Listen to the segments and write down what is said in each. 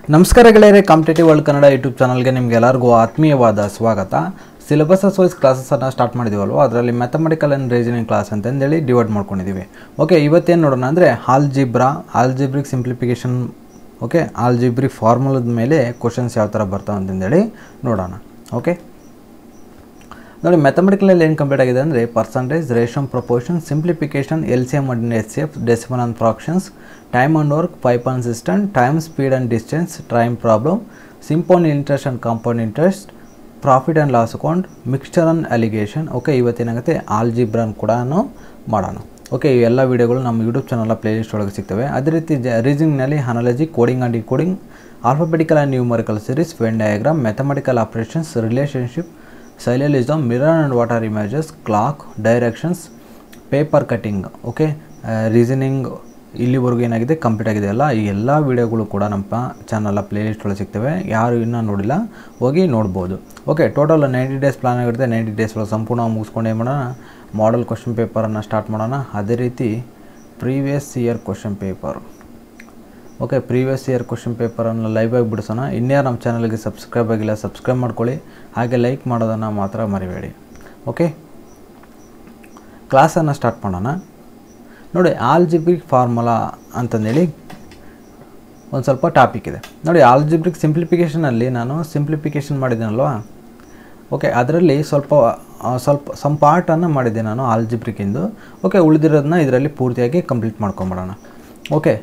ನಮಸ್ಕಾರ ಗೆಳೆಯರೆ competitive world Kannada YouTube ಚಾನಲ್ಗೆ ನಿಮ್ಗೆ ಎಲ್ಲರಿಗೂ ಆತ್ಮೀಯವಾದ ಸ್ವಾಗತ ಸಿಲೆಬಸಸ್ ವೈಸ್ ಕ್ಲಾಸಸನ್ನು ಸ್ಟಾರ್ಟ್ ಮಾಡಿದ್ದೀವಲ್ವ ಅದರಲ್ಲಿ ಮ್ಯಾಥಮೆಟಿಕಲ್ ಆ್ಯಂಡ್ ರೀಸನಿಂಗ್ ಕ್ಲಾಸ್ ಅಂತಂದೇಳಿ ಡಿವೈಡ್ ಮಾಡ್ಕೊಂಡಿದ್ದೀವಿ ಓಕೆ ಇವತ್ತೇನು ನೋಡೋಣ ಅಂದರೆ algebra algebraic simplification okay algebraic ಫಾರ್ಮುಲದ ಮೇಲೆ ಕ್ವಶನ್ಸ್ ಯಾವ ಥರ ಬರ್ತಾವೆ ಅಂತಂದೇಳಿ ನೋಡೋಣ ಓಕೆ ನೋಡಿ ಮ್ಯಾಥಮೆಟಿಕಲಲ್ಲಿ ಏನು ಕಂಪ್ಲೀಟ್ ಆಗಿದೆ ಅಂದರೆ ಪರ್ಸಂಟೇಜ್ ರೇಷನ್ proportion simplification L C M and H C F decimal and fractions time and work pipe and cistern time speed and distance time problem simple interest and compound interest profit and loss account mixture and alligation okay ಇವತ್ತೇನಾಗುತ್ತೆ ಆಲ್ಜಿಬ್ರನ್ ಕೂಡ ಮಾಡೋಣ okay ಈ ಎಲ್ಲ ವೀಡಿಯೋಗಳು ನಮ್ಮ YouTube channel playlist ಒಳಗೆ ಸಿಗ್ತವೆ ಅದೇ ರೀತಿ ಜ ರೀಸನಿಂಗ್ನಲ್ಲಿ analogy coding and decoding alphabetical and numerical series Venn diagram mathematical operations relationship syllogism mirror and water images clock directions paper cutting okay reasoning ಇಲ್ಲಿವರೆಗೂ ಏನಾಗಿದೆ ಕಂಪ್ಲೀಟ್ ಆಗಿದೆ ಅಲ್ಲ ಈ ಎಲ್ಲ ವೀಡಿಯೋಗಳು ಕೂಡ ನಮ್ಮ ಚಾನಲ್ ಪ್ಲೇಲಿಸ್ಟ್ ಒಳಗೆ ಸಿಗ್ತವೆ ಯಾರು ಇನ್ನೂ ನೋಡಿಲ್ಲ ಹೋಗಿ ನೋಡ್ಬೋದು okay total ninety days plan ಆಗಿರುತ್ತೆ ನೈಂಟಿ ಡೇಸ್ ಒಳಗೆ ಸಂಪೂರ್ಣ ಮುಗಿಸ್ಕೊಂಡು ಏನು ಮಾಡೋಣ ಮಾಡಲ್ ಕ್ವಶನ್ ಪೇಪರನ್ನು ಸ್ಟಾರ್ಟ್ ಮಾಡೋಣ ಅದೇ ರೀತಿ previous year question paper okay previous year question ಪೇಪರನ್ನು ಲೈವ್ ಆಗಿ ಬಿಡಿಸೋಣ ಇನ್ಯಾರು ನಮ್ಮ ಚಾನಲ್ಗೆ ಸಬ್ಸ್ಕ್ರೈಬ್ ಆಗಿಲ್ಲ ಸಬ್ಸ್ಕ್ರೈಬ್ ಮಾಡ್ಕೊಳ್ಳಿ ಹಾಗೆ ಲೈಕ್ ಮಾಡೋದನ್ನು ಮಾತ್ರ ಮರಿಬೇಡಿ ಓಕೆ ಕ್ಲಾಸನ್ನು ಸ್ಟಾರ್ಟ್ ಮಾಡೋಣ ನೋಡಿ ಆಲ್ಜಿಬ್ರಿಕ್ ಫಾರ್ಮುಲಾ ಅಂತಂದೇಳಿ ಒಂದು ಸ್ವಲ್ಪ ಟಾಪಿಕ್ ಇದೆ ನೋಡಿ ಆಲ್ಜಿಬ್ರಿಕ್ ಸಿಂಪ್ಲಿಫಿಕೇಷನಲ್ಲಿ ನಾನು ಸಿಂಪ್ಲಿಫಿಕೇಷನ್ ಮಾಡಿದ್ದೀನಲ್ವಾ ಓಕೆ ಅದರಲ್ಲಿ ಸ್ವಲ್ಪ ಆ, ಸ್ವಲ್ಪ ಸಮ್ ಪಾರ್ಟನ್ನು ಮಾಡಿದ್ದೆ ನಾನು ಆಲ್ಜಿಬ್ರಿಕ್ಕಿಂದು ಓಕೆ ಉಳಿದಿರೋದನ್ನ ಇದರಲ್ಲಿ ಪೂರ್ತಿಯಾಗಿ ಕಂಪ್ಲೀಟ್ ಮಾಡ್ಕೊಂಬಿಡೋಣ ಓಕೆ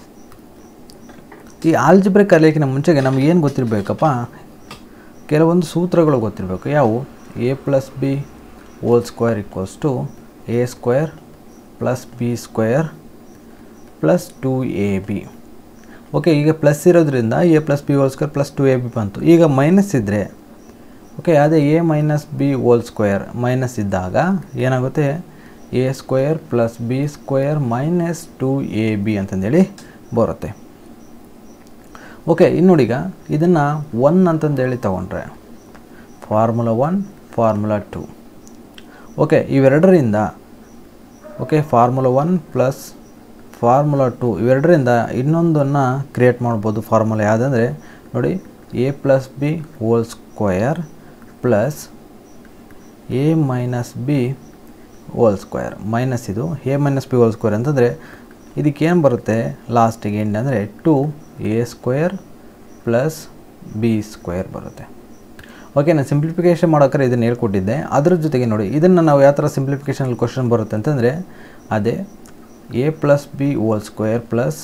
ಈ ಆಲ್ಜಿಬ್ರಿಕ್ ಕಲಿಯೋಕ್ಕಿಂತ ಮುಂಚೆಗೆ ನಮ್ಗೆ ಏನು ಗೊತ್ತಿರಬೇಕಪ್ಪ ಕೆಲವೊಂದು ಸೂತ್ರಗಳು ಗೊತ್ತಿರಬೇಕು ಯಾವುವು A plus B whole square equals to A square plus B square plus two A B okay ಈಗ ಪ್ಲಸ್ ಇರೋದ್ರಿಂದ A plus B whole square plus two A B ಬಂತು ಈಗ ಮೈನಸ್ ಇದ್ದರೆ ಓಕೆ ಅದೇ A minus B whole square minus ಇದ್ದಾಗ ಏನಾಗುತ್ತೆ A square plus B square minus two A B ಅಂತಂದೇಳಿ ಬರುತ್ತೆ ಓಕೆ ಇನ್ನು ನೋಡೀಗ ಇದನ್ನು ಒನ್ ಅಂತಂದೇಳಿ ತೊಗೊಂಡ್ರೆ formula one formula two okay ಇವೆರಡರಿಂದ okay formula one plus formula two ಇವೆರಡರಿಂದ ಇನ್ನೊಂದನ್ನು ಕ್ರಿಯೇಟ್ ಮಾಡ್ಬೋದು ಫಾರ್ಮುಲಾ ಯಾವುದಂದರೆ ನೋಡಿ A plus B whole square plus A minus B whole square minus ಇದು A minus B whole square ಅಂತಂದರೆ ಇದಕ್ಕೇನು ಬರುತ್ತೆ ಲಾಸ್ಟಿಗೆ ಎಂಡ್ ಅಂದರೆ two A square plus B square ಬರುತ್ತೆ ಓಕೆ ನಾನು ಸಿಂಪ್ಲಿಫಿಕೇಷನ್ ಮಾಡೋಕ್ರೆ ಇದನ್ನು ಹೇಳ್ಕೊಟ್ಟಿದ್ದೆ ಅದ್ರ ಜೊತೆಗೆ ನೋಡಿ ಇದನ್ನು ನಾವು ಯಾವ ಥರ ಸಿಂಪ್ಲಿಫಿಕೇಷನಲ್ಲಿ ಕ್ವಶನ್ ಬರುತ್ತೆ ಅಂತಂದರೆ ಅದೇ A plus B whole square plus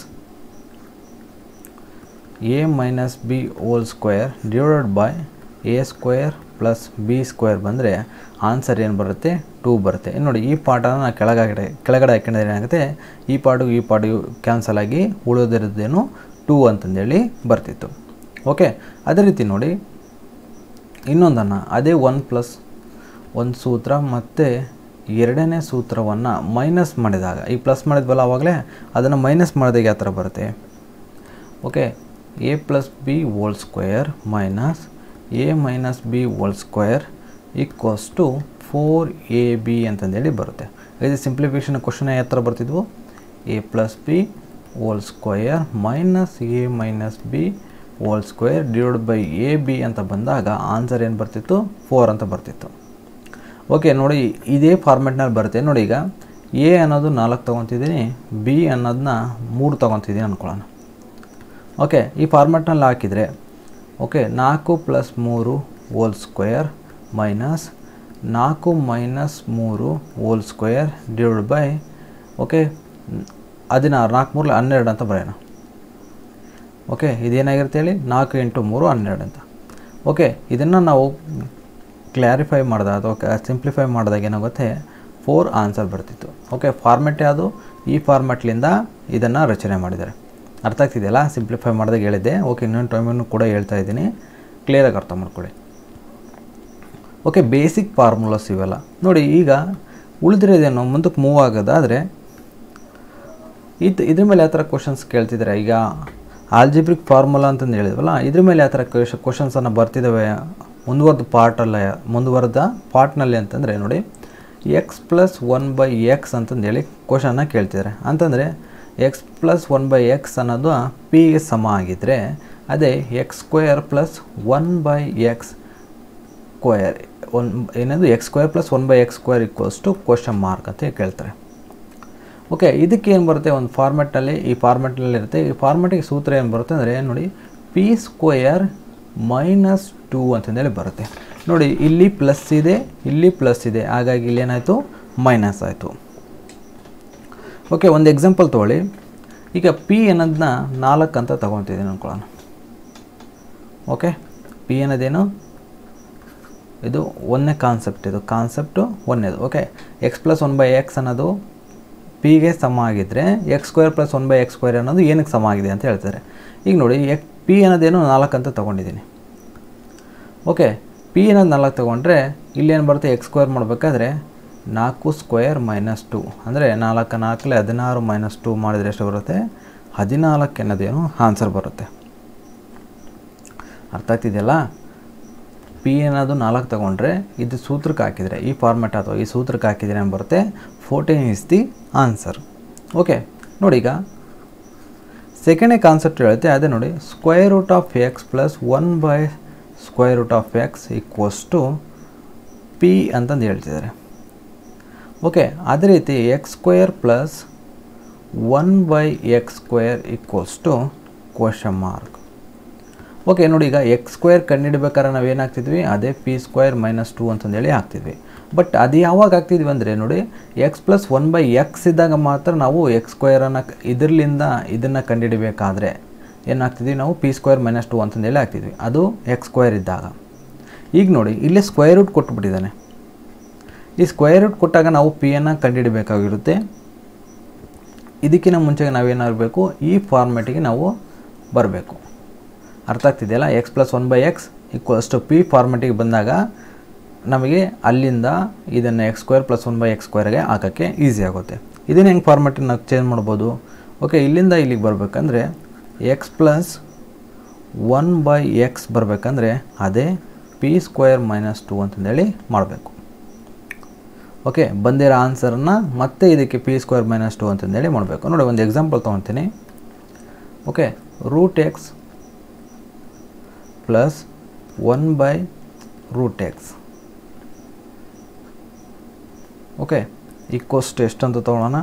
A minus B whole square divided by A square plus B square ಬಂದರೆ ಆನ್ಸರ್ ಏನು ಬರುತ್ತೆ ಟೂ ಬರುತ್ತೆ ಇನ್ನು ನೋಡಿ ಈ ಪಾಠನ ನಾನು ಕೆಳಗಡೆ ಕೆಳಗಡೆ ಹಾಕಿದ್ರೆ ಏನಾಗುತ್ತೆ ಈ ಪಾರ್ಟಿಗೂ ಈ ಪಾರ್ಟಿಗೂ ಕ್ಯಾನ್ಸಲ್ ಆಗಿ ಉಳಿದಿರೋದೇನು ಟೂ ಅಂತಂದೇಳಿ ಬರ್ತಿತ್ತು ಓಕೆ ಅದೇ ರೀತಿ ನೋಡಿ ಇನ್ನೊಂದನ್ನು ಅದೇ ಒನ್ ಪ್ಲಸ್ ಒಂದು ಸೂತ್ರ ಮತ್ತು ಎರಡನೇ ಸೂತ್ರವನ್ನು ಮೈನಸ್ ಮಾಡಿದಾಗ ಈ ಪ್ಲಸ್ ಮಾಡಿದ್ವಲ್ಲ ಆವಾಗಲೇ ಅದನ್ನು ಮೈನಸ್ ಮಾಡಿದಾಗ ಯಾವ ಥರ ಬರುತ್ತೆ okay A plus B whole square minus A minus B whole square equals to four A B ಅಂತಂದೇಳಿ ಬರುತ್ತೆ ಇದು ಸಿಂಪ್ಲಿಫಿಕೇಷನ್ ಕ್ವಶನ್ ಯಾವ ಥರ ಬರ್ತಿದ್ವು A plus B whole square minus A minus B whole square divide by A B ಅಂತ ಬಂದಾಗ answer ಏನು ಬರ್ತಿತ್ತು ಫೋರ್ ಅಂತ ಬರ್ತಿತ್ತು ಓಕೆ ನೋಡಿ ಇದೇ ಫಾರ್ಮೆಟ್ನಲ್ಲಿ ಬರುತ್ತೆ ನೋಡಿ ಈಗ ಎ ಅನ್ನೋದು ನಾಲ್ಕು ತೊಗೊತಿದ್ದೀನಿ ಬಿ ಅನ್ನೋದನ್ನ ಮೂರು ತೊಗೊತಿದ್ದೀನಿ ಅಂದ್ಕೊಳ್ಳೋಣ ಓಕೆ ಈ ಫಾರ್ಮೆಟ್ನಲ್ಲಿ ಹಾಕಿದರೆ ಓಕೆ ನಾಲ್ಕು ಪ್ಲಸ್ ಮೂರು ಹೋಲ್ ಸ್ಕ್ವೇರ್ ಮೈನಸ್ ನಾಲ್ಕು ಮೈನಸ್ ಮೂರು whole square divide by okay ಹದಿನಾರು ನಾಲ್ಕು ಮೂರು ಹನ್ನೆರಡು ಅಂತ ಬರೆಯೋಣ ಓಕೆ ಇದೇನಾಗಿರುತ್ತೆ ಹೇಳಿ ನಾಲ್ಕು ಇಂಟು ಮೂರು ಹನ್ನೆರಡು ಅಂತ ಓಕೆ ಇದನ್ನು ನಾವು ಕ್ಲಾರಿಫೈ ಮಾಡಿದಾಗ ಅಥವಾ ಸಿಂಪ್ಲಿಫೈ ಮಾಡಿದಾಗ ಏನಾಗುತ್ತೆ ಫೋರ್ ಆನ್ಸರ್ ಬರ್ತಿತ್ತು ಓಕೆ ಫಾರ್ಮೆಟ್ ಯಾವುದು ಈ ಫಾರ್ಮೆಟ್ಲಿಂದ ಇದನ್ನು ರಚನೆ ಮಾಡಿದ್ದಾರೆ ಅರ್ಥ ಆಗ್ತಿದೆಯಲ್ಲ ಸಿಂಪ್ಲಿಫೈ ಮಾಡಿದಾಗ ಹೇಳಿದ್ದೆ ಓಕೆ ಇನ್ನೊಂದು ಟೈಮನ್ನು ಕೂಡ ಹೇಳ್ತಾ ಇದ್ದೀನಿ ಕ್ಲಿಯರಾಗಿ ಅರ್ಥ ಮಾಡ್ಕೊಳ್ಳಿ ಓಕೆ ಬೇಸಿಕ್ ಫಾರ್ಮುಲಾಸ್ ಇವೆಲ್ಲ ನೋಡಿ ಈಗ ಉಳಿದಿರೋದೇನು ಮುಂದಕ್ಕೆ ಮೂವ್ ಆಗೋದಾದರೆ ಇದು ಇದ್ರ ಮೇಲೆ ಯಾವ ಥರ ಕ್ವಶನ್ಸ್ ಕೇಳ್ತಿದ್ದಾರೆ ಈಗ ಆಲ್ಜಿಬ್ರಿಕ್ ಫಾರ್ಮುಲಾ ಅಂತಂದು ಹೇಳಿದ್ವಲ್ಲ ಇದ್ರ ಮೇಲೆ ಯಾವ ಥರ ಕ್ವಶ ಕ್ವಶನ್ಸನ್ನು ಬರ್ತಿದ್ದಾವೆ ಮುಂದುವರೆದ ಪಾರ್ಟಲ್ಲ ಮುಂದುವರೆದ ಪಾರ್ಟ್ನಲ್ಲಿ ಅಂತಂದರೆ ನೋಡಿ X plus one by X ಅಂತಂದೇಳಿ ಕ್ವಶನ್ನ ಕೇಳ್ತಿದ್ದಾರೆ ಅಂತಂದರೆ X plus one by X ಅನ್ನೋದು ಪಿಗೆ ಸಮ ಆಗಿದ್ದರೆ ಅದೇ X square plus one by X square one ಏನದು X square plus one by X square equals to question mark ಅಂತ ಕೇಳ್ತಾರೆ ಓಕೆ ಇದಕ್ಕೆ ಏನು ಬರುತ್ತೆ ಒಂದು ಫಾರ್ಮೆಟ್ನಲ್ಲಿ ಈ ಫಾರ್ಮೆಟ್ನಲ್ಲಿ ಇರುತ್ತೆ ಈ ಫಾರ್ಮೆಟಿಗೆ ಸೂತ್ರ ಏನು ಬರುತ್ತೆ ಅಂದರೆ ನೋಡಿ ಪಿ ಸ್ಕ್ವೇರ್ ಮೈನಸ್ ಟೂ ಅಂತಂದೇಳಿ ಬರುತ್ತೆ ನೋಡಿ ಇಲ್ಲಿ ಪ್ಲಸ್ ಇದೆ ಇಲ್ಲಿ ಪ್ಲಸ್ ಇದೆ ಹಾಗಾಗಿ ಇಲ್ಲಿ ಏನಾಯಿತು ಮೈನಸ್ ಆಯಿತು ಓಕೆ ಒಂದು ಎಕ್ಸಾಂಪಲ್ ತೊಗೊಳ್ಳಿ ಈಗ ಪಿ ಅನ್ನೋದನ್ನ ನಾಲ್ಕು ಅಂತ ತೊಗೊತಿದ್ದೀನಿ ಅಂದ್ಕೊಳ್ಳೋಣ ಓಕೆ ಪಿ ಅನ್ನೋದೇನು ಇದು ಒಂದನೇ ಕಾನ್ಸೆಪ್ಟ್ ಇದು ಕಾನ್ಸೆಪ್ಟು ಒಂದನೇದು okay X plus one by X ಅನ್ನೋದು ಪಿಗೆ ಸಮ ಆಗಿದ್ದರೆ X square plus one by X square ಅನ್ನೋದು ಏನಕ್ಕೆ ಸಮ ಆಗಿದೆ ಅಂತ ಹೇಳ್ತಾರೆ ಈಗ ನೋಡಿ ಎಕ್ ಪಿ ಅನ್ನೋದೇನು ನಾಲ್ಕು ಅಂತ ತೊಗೊಂಡಿದ್ದೀನಿ ಓಕೆ ಪಿ ಅನ್ನೋದು ನಾಲ್ಕು ತೊಗೊಂಡ್ರೆ ಇಲ್ಲೇನು ಬರುತ್ತೆ ಎಕ್ಸ್ ಸ್ಕ್ವೇರ್ ಮಾಡಬೇಕಾದ್ರೆ ನಾಲ್ಕು ಸ್ಕ್ವೇರ್ ಮೈನಸ್ ಟು ಅಂದರೆ ನಾಲ್ಕು ನಾಲ್ಕಲೆ ಹದಿನಾರು ಮೈನಸ್ ಟು ಮಾಡಿದರೆ ಎಷ್ಟು ಬರುತ್ತೆ ಹದಿನಾಲ್ಕು ಅನ್ನೋದೇನು ಆನ್ಸರ್ ಬರುತ್ತೆ ಅರ್ಥ ಆಗ್ತಿದೆಯಲ್ಲ ಪಿ ಅನ್ನೋದು ನಾಲ್ಕು ತೊಗೊಂಡ್ರೆ ಇದು ಸೂತ್ರಕ್ಕೆ ಹಾಕಿದರೆ ಈ ಫಾರ್ಮೆಟ್ ಅಥವಾ ಈ ಸೂತ್ರಕ್ಕೆ ಹಾಕಿದರೆ ಏನು ಬರುತ್ತೆ fourteen is the answer okay ನೋಡಿ ಈಗ ಸೆಕೆಂಡೇ ಕಾನ್ಸೆಪ್ಟ್ ಹೇಳುತ್ತೆ ಅದೇ ನೋಡಿ square root of X plus one by square root of X equals to P ಅಂತಂದು ಹೇಳ್ತಿದ್ದಾರೆ ಓಕೆ ಅದೇ ರೀತಿ X square plus one by X square equals to question mark okay ನೋಡಿ ಈಗ ಎಕ್ಸ್ ಸ್ಕ್ವೇರ್ ಕಂಡುಹಿಡ್ಬೇಕಾದ್ರೆ ನಾವು ಏನಾಗ್ತಿದ್ವಿ ಅದೇ ಪಿ ಸ್ಕ್ವೇರ್ ಮೈನಸ್ ಟು ಅಂತಂದೇಳಿ ಹಾಕ್ತಿದ್ವಿ but ಅದು ಯಾವಾಗ ಆಗ್ತಿದ್ವಿ ಅಂದರೆ ನೋಡಿ X plus one by X ಇದ್ದಾಗ ಮಾತ್ರ ನಾವು ಎಕ್ಸ್ ಸ್ಕ್ವೇರನ್ನು ಇದರಲ್ಲಿಂದ ಇದನ್ನು ಕಂಡುಹಿಡಬೇಕಾದ್ರೆ ಏನಾಗ್ತಿದ್ವಿ ನಾವು ಪಿ ಸ್ಕ್ವೇರ್ ಮೈನಸ್ ಟು ಅಂತಂದೇಳಿ ಹಾಕ್ತಿದ್ವಿ ಅದು ಎಕ್ಸ್ ಸ್ಕ್ವೇರ್ ಇದ್ದಾಗ ಈಗ ನೋಡಿ ಇಲ್ಲೇ ಸ್ಕ್ವೇರ್ ರೂಟ್ ಕೊಟ್ಬಿಟ್ಟಿದ್ದಾನೆ ಈ ಸ್ಕ್ವೇರ್ ರೂಟ್ ಕೊಟ್ಟಾಗ ನಾವು ಪಿಯನ್ನು ಕಂಡುಹಿಡಬೇಕಾಗಿರುತ್ತೆ ಇದಕ್ಕಿಂತ ಮುಂಚೆಗೆ ನಾವೇನಾಗಬೇಕು ಈ ಫಾರ್ಮೆಟಿಗೆ ನಾವು ಬರಬೇಕು ಅರ್ಥ ಆಗ್ತಿದೆಯಲ್ಲ X plus one by X equals to P ಫಾರ್ಮೆಟಿಗೆ ಬಂದಾಗ ನಮಗೆ ಅಲ್ಲಿಂದ ಇದನ್ನು X square plus one by X ಸ್ಕ್ವೇರ್ಗೆ ಹಾಕೋಕ್ಕೆ ಈಸಿ ಆಗುತ್ತೆ ಇದನ್ನು ಹೆಂಗೆ ಫಾರ್ಮೆಟಿಗೆ ನಾವು ಚೇಂಜ್ ಮಾಡ್ಬೋದು ಓಕೆ ಇಲ್ಲಿಂದ ಇಲ್ಲಿಗೆ ಬರಬೇಕಂದ್ರೆ X plus one by X ಬರಬೇಕಂದ್ರೆ ಅದೇ ಪಿ ಸ್ಕ್ವೇರ್ ಮೈನಸ್ ಟು ಅಂತಂದೇಳಿ ಮಾಡಬೇಕು ಓಕೆ ಬಂದಿರೋ ಆನ್ಸರನ್ನು ಮತ್ತೆ ಇದಕ್ಕೆ ಪಿ ಸ್ಕ್ವೇರ್ ಮೈನಸ್ ಟು ಅಂತಂದೇಳಿ ಮಾಡಬೇಕು ನೋಡಿ ಒಂದು ಎಕ್ಸಾಂಪಲ್ ತೊಗೊತೀನಿ okay root X plus one by root X okay equals to ಎಷ್ಟು ಅಂತ ತೊಗೊಳ್ಳೋಣ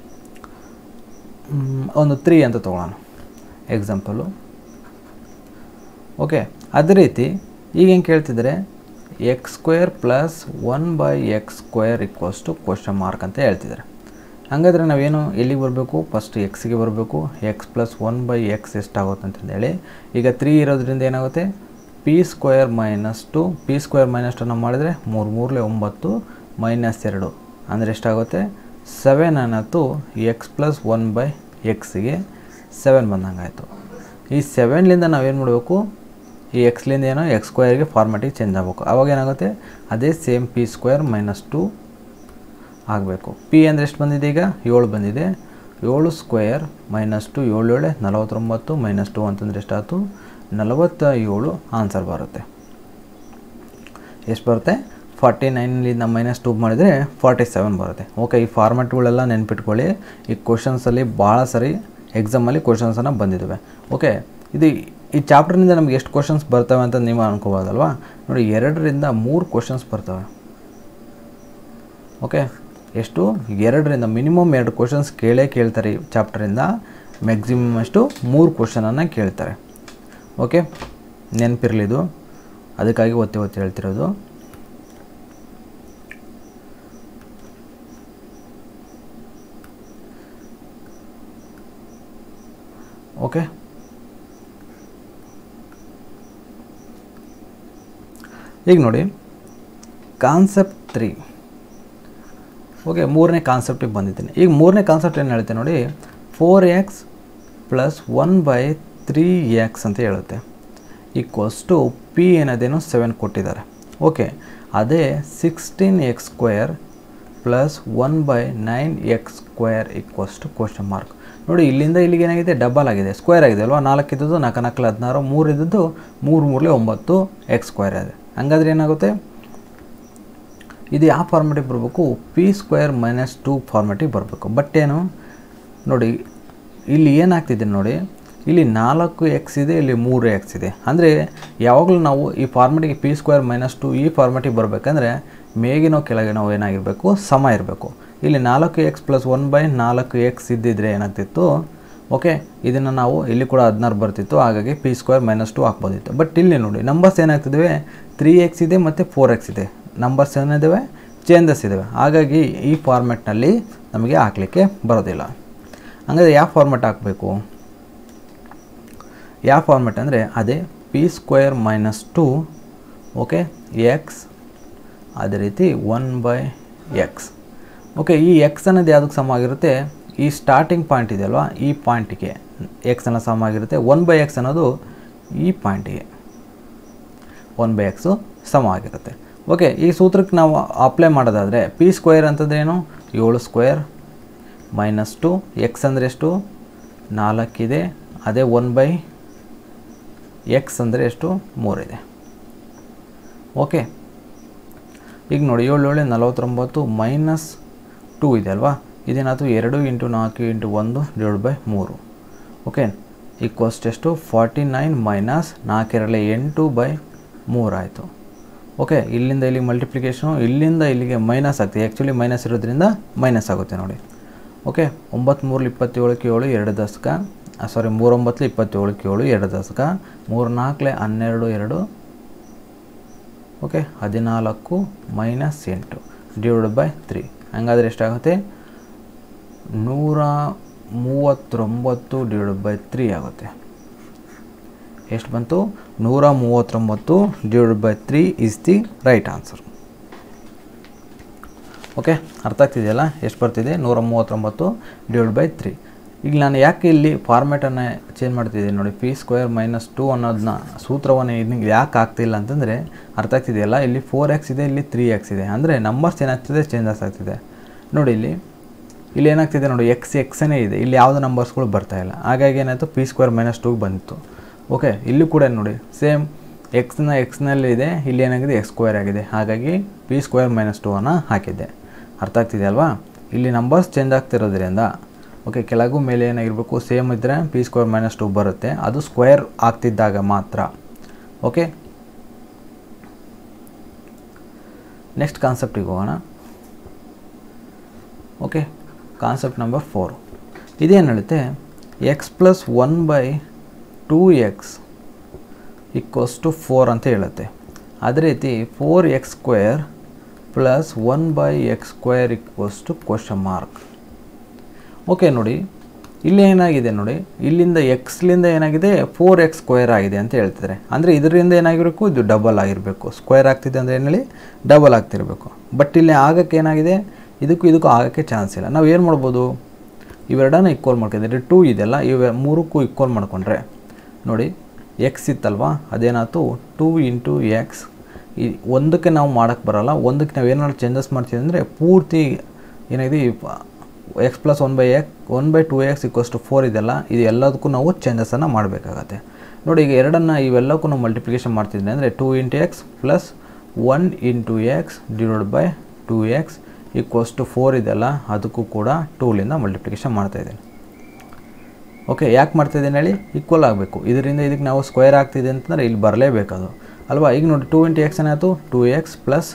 ಒಂದು ತ್ರೀ ಅಂತ ತೊಗೊಳ್ಳೋಣ ಎಕ್ಸಾಂಪಲು ಓಕೆ ಅದೇ ರೀತಿ ಈಗ ಹೆಂಗೆ ಕೇಳ್ತಿದ್ರೆ X square plus one by X square equals to question mark ಅಂತ ಹೇಳ್ತಿದ್ದಾರೆ ಹಾಗಾದರೆ ನಾವೇನು ಎಲ್ಲಿಗೆ ಬರಬೇಕು ಫಸ್ಟ್ ಎಕ್ಸ್ಗೆ ಬರಬೇಕು X plus one by X ಎಷ್ಟಾಗುತ್ತೆ ಅಂತಂದೇಳಿ ಈಗ ತ್ರೀ ಇರೋದ್ರಿಂದ ಏನಾಗುತ್ತೆ P square minus two P square minus two ನಾವು ಮಾಡಿದರೆ ಮೂರು ಮೂರಲೆ ಒಂಬತ್ತು ಮೈನಸ್ ಎರಡು ಅಂದರೆ ಎಷ್ಟಾಗುತ್ತೆ ಸೆವೆನ್ ಅನ್ನತ್ತು ಎಕ್ಸ್ ಪ್ಲಸ್ ಒನ್ ಬೈ ಎಕ್ಸಿಗೆ ಸೆವೆನ್ ಬಂದಂಗೆ ಆಯಿತು ಈ ಸೆವೆನ್ಲಿಂದ ನಾವೇನು ಮಾಡಬೇಕು ಈ ಎಕ್ಸ್ಲಿಂದ ಏನೋ ಎಕ್ಸ್ ಸ್ಕ್ವೇರ್ಗೆ ಫಾರ್ಮೆಟಿಗೆ ಚೇಂಜ್ ಆಗಬೇಕು ಅವಾಗ ಏನಾಗುತ್ತೆ ಅದೇ same P square minus two ಆಗಬೇಕು ಪಿ ಅಂದರೆ ಎಷ್ಟು ಬಂದಿದೆ ಈಗ ಏಳು ಬಂದಿದೆ ಏಳು ಸ್ಕ್ವೇರ್ ಮೈನಸ್ ಟು ಏಳು ಏಳೆ ನಲವತ್ತೊಂಬತ್ತು ಮೈನಸ್ ಟು ಅಂತಂದರೆ ಎಷ್ಟಾಯ್ತು ನಲವತ್ತ ಏಳು ಆನ್ಸರ್ ಬರುತ್ತೆ ಎಷ್ಟು ಬರುತ್ತೆ ಫಾರ್ಟಿ ನೈನ್ಲಿಂದ ಮೈನಸ್ ಟೂ ಮಾಡಿದರೆ ಫಾರ್ಟಿ ಸೆವೆನ್ ಬರುತ್ತೆ ಓಕೆ ಈ ಫಾರ್ಮೆಟ್ಗಳೆಲ್ಲ ನೆನ್ಪಿಟ್ಕೊಳ್ಳಿ ಈ ಕ್ವಶನ್ಸಲ್ಲಿ ಭಾಳ ಸರಿ ಎಕ್ಸಾಮಲ್ಲಿ ಕ್ವಶನ್ಸನ್ನು ಬಂದಿದ್ದಾವೆ ಓಕೆ ಇದು ಈ ಚಾಪ್ಟರ್ನಿಂದ ನಮ್ಗೆ ಎಷ್ಟು ಕ್ವಶನ್ಸ್ ಬರ್ತವೆ ಅಂತ ನೀವು ಅನ್ಕೋಬೋದಲ್ವಾ ನೋಡಿ ಎರಡರಿಂದ ಮೂರು ಕ್ವಶನ್ಸ್ ಬರ್ತವೆ ಓಕೆ ಎಷ್ಟು ಎರಡರಿಂದ ಮಿನಿಮಮ್ ಎರಡು ಕ್ವಶನ್ಸ್ ಕೇಳೇ ಕೇಳ್ತಾರೆ ಈ ಚಾಪ್ಟರಿಂದ ಮ್ಯಾಕ್ಸಿಮಮ್ ಅಷ್ಟು ಮೂರು ಕ್ವಶನನ್ನು ಕೇಳ್ತಾರೆ ಓಕೆ ನೆನಪಿರಲಿದು ಅದಕ್ಕಾಗಿ ಒತ್ತಿ ಒತ್ತಿ ಹೇಳ್ತಿರೋದು ಓಕೆ ಈಗ ನೋಡಿ ಕಾನ್ಸೆಪ್ಟ್ ತ್ರೀ ಓಕೆ ಮೂರನೇ ಕಾನ್ಸೆಪ್ಟಿಗೆ ಬಂದಿದ್ದೀನಿ ಈಗ ಮೂರನೇ ಕಾನ್ಸೆಪ್ಟ್ ಏನು ಹೇಳುತ್ತೆ ನೋಡಿ four X plus one by three X ಅಂತ ಹೇಳುತ್ತೆ ಈಕ್ವಲ್ಸ್ ಟು ಪಿ ಏನದೇನೋ ಸೆವೆನ್ ಕೊಟ್ಟಿದ್ದಾರೆ ಓಕೆ ಅದೇ sixteen X square plus one by nine X square equals to question mark ನೋಡಿ ಇಲ್ಲಿಂದ ಇಲ್ಲಿಗೆ ಏನಾಗಿದೆ ಡಬಲ್ ಆಗಿದೆ ಸ್ಕ್ವೇರ್ ಆಗಿದೆ ಅಲ್ವಾ ನಾಲ್ಕು ಇದ್ದದ್ದು ನಾಲ್ಕು ನಾಲ್ಕು ಹದಿನಾರು ಮೂರು ಇದ್ದದ್ದು ಮೂರು ಮೂರಲೆ ಒಂಬತ್ತು ಎಕ್ಸ್ ಸ್ಕ್ವೇರ್ ಇದೆ ಹಂಗಾದ್ರೆ ಏನಾಗುತ್ತೆ ಇದು ಯಾವ ಫಾರ್ಮೆಟಿಗೆ ಬರಬೇಕು ಪಿ ಸ್ಕ್ವೇರ್ ಮೈನಸ್ ಟು ಫಾರ್ಮೆಟಿಗೆ ಬರಬೇಕು ಬಟ್ ಏನು ನೋಡಿ ಇಲ್ಲಿ ಏನಾಗ್ತಿದೆ ನೋಡಿ ಇಲ್ಲಿ ನಾಲ್ಕು ಎಕ್ಸ್ ಇದೆ ಇಲ್ಲಿ ಮೂರು ಎಕ್ಸ್ ಇದೆ ಅಂದರೆ ಯಾವಾಗಲೂ ನಾವು ಈ ಫಾರ್ಮೆಟಿಗೆ ಪಿ ಸ್ಕ್ವೇರ್ ಮೈನಸ್ ಟು ಈ ಫಾರ್ಮೆಟಿಗೆ ಬರಬೇಕಂದ್ರೆ ಮೇಗಿನೋ ಕೆಳಗೆ ನಾವು ಏನಾಗಿರಬೇಕು ಸಮ ಇರಬೇಕು ಇಲ್ಲಿ ನಾಲ್ಕು ಎಕ್ಸ್ ಪ್ಲಸ್ ಒನ್ ಬೈ ನಾಲ್ಕು ಎಕ್ಸ್ ಇದ್ದಿದ್ರೆ ಏನಾಗ್ತಿತ್ತು ಓಕೆ ಇದನ್ನು ನಾವು ಇಲ್ಲಿ ಕೂಡ ಹದಿನಾರು ಬರ್ತಿತ್ತು ಹಾಗಾಗಿ ಪಿ ಸ್ಕ್ವೇರ್ ಮೈನಸ್ ಟು ಹಾಕ್ಬೋದಿತ್ತು ಬಟ್ ಇಲ್ಲಿ ನೋಡಿ ನಂಬರ್ಸ್ ಏನಾಗ್ತಿದ್ದಾವೆ ತ್ರೀ ಎಕ್ಸ್ ಇದೆ ಮತ್ತು ಫೋರ್ ಎಕ್ಸ್ ಇದೆ ನಂಬರ್ಸ್ ಏನಿದ್ದಾವೆ ಚೇಂಜಸ್ ಇದ್ದಾವೆ ಹಾಗಾಗಿ ಈ ಫಾರ್ಮೆಟ್ನಲ್ಲಿ ನಮಗೆ ಹಾಕಲಿಕ್ಕೆ ಬರೋದಿಲ್ಲ ಹಾಗಾದರೆ ಯಾವ ಫಾರ್ಮೆಟ್ ಹಾಕಬೇಕು ಯಾವ ಫಾರ್ಮೆಟ್ ಅಂದರೆ ಅದೇ P square minus two okay X ಅದೇ ರೀತಿ ಒನ್ ಬೈ ಎಕ್ಸ್ ಓಕೆ ಈ ಎಕ್ಸ್ ಅನ್ನೋದು ಯಾವುದಕ್ಕೆ ಸಮ ಆಗಿರುತ್ತೆ ಈ ಸ್ಟಾರ್ಟಿಂಗ್ ಪಾಯಿಂಟ್ ಇದೆಯಲ್ವಾ ಈ ಪಾಯಿಂಟಿಗೆ ಎಕ್ಸ್ ಅನ್ನೋ ಸಮ ಆಗಿರುತ್ತೆ ಒನ್ ಬೈ ಎಕ್ಸ್ ಅನ್ನೋದು ಈ ಪಾಯಿಂಟಿಗೆ ಒನ್ ಬೈ ಎಕ್ಸು ಸಮ ಆಗಿರುತ್ತೆ ಓಕೆ ಈ ಸೂತ್ರಕ್ಕೆ ನಾವು ಅಪ್ಲೈ ಮಾಡೋದಾದರೆ ಪಿ ಸ್ಕ್ವೇರ್ ಅಂತಂದ್ರೆ ಏನು ಏಳು ಸ್ಕ್ವೇರ್ ಮೈನಸ್ ಟು ಎಕ್ಸ್ ಅಂದರೆ ಎಷ್ಟು ನಾಲ್ಕಿದೆ ಅದೇ ಒನ್ ಬೈ ಎಕ್ಸ್ ಅಂದರೆ ಎಷ್ಟು ಮೂರಿದೆ ಓಕೆ ಈಗ ನೋಡಿ ಏಳು ಏಳು ನಲವತ್ತೊಂಬತ್ತು ಮೈನಸ್ ಟೂ ಇದೆ ಅಲ್ವಾ ಇದೇನಾಯ್ತು ಎರಡು ಇಂಟು ನಾಲ್ಕು ಇಂಟು ಒಂದು ಡಿವೈಡ್ ಬೈ ಮೂರು ಓಕೆ ಈಕ್ವಲ್ಸ್ ಎಷ್ಟು ಫಾರ್ಟಿ ನೈನ್ ಮೈನಸ್ ನಾಲ್ಕೆರಳೆ ಎಂಟು ಬೈ ಮೂರಾಯಿತು ಓಕೆ ಇಲ್ಲಿಂದ ಇಲ್ಲಿಗೆ ಮಲ್ಟಿಪ್ಲಿಕೇಶನು ಇಲ್ಲಿಂದ ಇಲ್ಲಿಗೆ ಮೈನಸ್ ಆಗ್ತದೆ ಆ್ಯಕ್ಚುಲಿ ಮೈನಸ್ ಇರೋದ್ರಿಂದ ಮೈನಸ್ ಆಗುತ್ತೆ ನೋಡಿ ಓಕೆ ಒಂಬತ್ತು ಮೂರಲ್ಲಿ ಇಪ್ಪತ್ತೇಳಕ್ಕೆ ಏಳು ಎರಡು ದಶಕ ಸಾರಿ ಮೂರೊಂಬತ್ತಲಿ ಇಪ್ಪತ್ತೇಳಕ್ಕೆ ಏಳು ಎರಡು ದಶಕ ಮೂರು ನಾಲ್ಕಲೆ ಹನ್ನೆರಡು ಎರಡು ಓಕೆ ಹದಿನಾಲ್ಕು ಮೈನಸ್ ಎಂಟು ಡಿವೈಡ್ ಬೈ ತ್ರೀ ಹಂಗಾದ್ರೆ ಎಷ್ಟಾಗುತ್ತೆ ನೂರ ಮೂವತ್ತೊಂಬತ್ತು ಡಿವೈಡ್ ಬೈ ತ್ರೀ ಆಗುತ್ತೆ ಎಷ್ಟು ಬಂತು ನೂರ ಮೂವತ್ತೊಂಬತ್ತು divide by three is the right answer okay ಅರ್ಥ ಆಗ್ತಿದೆಯಲ್ಲ ಎಷ್ಟು ಬರ್ತಿದೆ ನೂರ ಮೂವತ್ತೊಂಬತ್ತು ಡಿವೈಡ್ ಬೈ ತ್ರೀ ಈಗ ನಾನು ಯಾಕೆ ಇಲ್ಲಿ ಫಾರ್ಮೇಟನ್ನು ಚೇಂಜ್ ಮಾಡ್ತಿದ್ದೀನಿ ನೋಡಿ ಪಿ ಸ್ಕ್ವೇರ್ ಮೈನಸ್ ಟು ಅನ್ನೋದನ್ನ ಸೂತ್ರವನ್ನು ಇದಕ್ಕೆ ಯಾಕೆ ಆಗ್ತಿಲ್ಲ ಅಂತಂದರೆ ಅರ್ಥ ಆಗ್ತಿದೆಯಲ್ಲ ಇಲ್ಲಿ ಫೋರ್ ಎಕ್ಸ್ ಇದೆ ಇಲ್ಲಿ ತ್ರೀ ಎಕ್ಸ್ ಇದೆ ಅಂದರೆ ನಂಬರ್ಸ್ ಏನಾಗ್ತಿದೆ ಚೇಂಜಸ್ ಆಗ್ತಿದೆ ನೋಡಿ ಇಲ್ಲಿ ಇಲ್ಲಿ ಏನಾಗ್ತಿದೆ ನೋಡಿ ಎಕ್ಸ್ ಎಕ್ಸನೇ ಇದೆ ಇಲ್ಲಿ ಯಾವುದೇ ನಂಬರ್ಸ್ಗಳು ಬರ್ತಾ ಇಲ್ಲ ಹಾಗಾಗಿ ಏನಾಯಿತು ಪಿ ಸ್ಕ್ವೇರ್ ಮೈನಸ್ ಟೂಗೆ ಬಂದಿತ್ತು ಓಕೆ ಇಲ್ಲೂ ಕೂಡ ನೋಡಿ ಸೇಮ್ ಎಕ್ಸ್ನ ಎಕ್ಸ್ನಲ್ಲಿ ಇದೆ ಇಲ್ಲಿ ಏನಾಗಿದೆ ಎಕ್ಸ್ ಸ್ಕ್ವೇರ್ ಆಗಿದೆ ಹಾಗಾಗಿ ಪಿ ಸ್ಕ್ವೇರ್ ಮೈನಸ್ ಟೂ ಅನ್ನು ಹಾಕಿದ್ದೆ ಅರ್ಥ ಆಗ್ತಿದೆ ಅಲ್ವಾ ಇಲ್ಲಿ ನಂಬರ್ಸ್ ಚೇಂಜ್ ಆಗ್ತಿರೋದ್ರಿಂದ ಓಕೆ ಕೆಳಗೂ ಮೇಲೆ ಏನಾಗಿರಬೇಕು ಸೇಮ್ ಇದ್ದರೆ ಪಿ ಸ್ಕ್ವೇರ್ ಮೈನಸ್ ಟು ಬರುತ್ತೆ ಅದು ಸ್ಕ್ವೇರ್ ಆಗ್ತಿದ್ದಾಗ ಮಾತ್ರ ಓಕೆ ನೆಕ್ಸ್ಟ್ ಕಾನ್ಸೆಪ್ಟಿಗೆ ಹೋಗೋಣ ಓಕೆ ಕಾನ್ಸೆಪ್ಟ್ ನಂಬರ್ ಫೋರ್ ಇದೇನು ಹೇಳುತ್ತೆ X plus one by two X equals to four ಅಂತ ಹೇಳುತ್ತೆ ಅದೇ ರೀತಿ four X square plus one by X square equals to question mark okay ನೋಡಿ ಇಲ್ಲಿ ಏನಾಗಿದೆ ನೋಡಿ ಇಲ್ಲಿಂದ ಎಕ್ಸ್ಲಿಂದ ಏನಾಗಿದೆ ಫೋರ್ ಎಕ್ಸ್ ಸ್ಕ್ವೇರ್ ಆಗಿದೆ ಅಂತ ಹೇಳ್ತಿದ್ದಾರೆ ಅಂದರೆ ಇದರಿಂದ ಏನಾಗಿರಬೇಕು ಇದು ಡಬಲ್ ಆಗಿರಬೇಕು ಸ್ಕ್ವೇರ್ ಆಗ್ತಿದೆ ಅಂದರೆ ಏನು ಹೇಳಿ ಡಬಲ್ ಆಗ್ತಿರಬೇಕು ಬಟ್ ಇಲ್ಲಿ ಆಗಕ್ಕೆ ಏನಾಗಿದೆ ಇದಕ್ಕೂ ಇದಕ್ಕೂ ಆಗೋಕ್ಕೆ ಚಾನ್ಸ್ ಇಲ್ಲ ನಾವು ಏನು ಮಾಡ್ಬೋದು ಇವೆರಡನ್ನ ಈಕ್ವಲ್ ಮಾಡ್ಕೊಂಡಿದ್ರೆ ಟೂ ಇದೆಲ್ಲ ಇವೆ ಮೂರಕ್ಕೂ ಈಕ್ವಲ್ ಮಾಡಿಕೊಂಡ್ರೆ ನೋಡಿ ಎಕ್ಸ್ ಇತ್ತಲ್ವಾ ಅದೇನಾಯ್ತು ಟೂ ಇಂಟು ಎಕ್ಸ್ ಈ ಒಂದಕ್ಕೆ ನಾವು ಮಾಡೋಕ್ಕೆ ಬರೋಲ್ಲ ಒಂದಕ್ಕೆ ನಾವು ಏನಾದ್ರು ಚೇಂಜಸ್ ಮಾಡ್ತೀವಿ ಅಂದರೆ ಪೂರ್ತಿ ಏನಾಗಿದೆ X plus one by X one by two X equals to four ಇದೆಲ್ಲ ಇದು ಎಲ್ಲದಕ್ಕೂ ನಾವು ಚೇಂಜಸನ್ನು ಮಾಡಬೇಕಾಗತ್ತೆ ನೋಡಿ ಈಗ ಎರಡನ್ನು ಇವೆಲ್ಲಕ್ಕೂ ನಾವು ಮಲ್ಟಿಪ್ಲಿಕೇಶನ್ ಮಾಡ್ತಿದ್ದೆ ಅಂದರೆ two into X plus one into X divide by two X equals to four ಇದೆಲ್ಲ ಅದಕ್ಕೂ ಕೂಡ ಟೂಲಿಂದ ಮಲ್ಟಿಪ್ಲಿಕೇಶನ್ ಮಾಡ್ತಾಯಿದ್ದೀನಿ ಓಕೆ ಯಾಕೆ ಮಾಡ್ತಾಯಿದ್ದೀನಿ ಹೇಳಿ ಈಕ್ವಲ್ ಆಗಬೇಕು ಇದರಿಂದ ಇದಕ್ಕೆ ನಾವು ಸ್ಕ್ವೇರ್ ಆಗ್ತಿದೆ ಅಂತಂದರೆ ಇಲ್ಲಿ ಬರಲೇಬೇಕದು ಅಲ್ವಾ ಈಗ ನೋಡಿ ಟೂ ಇಂಟು ಎಕ್ಸ್ ಏನಾಯಿತು ಟೂ ಎಕ್ಸ್ ಪ್ಲಸ್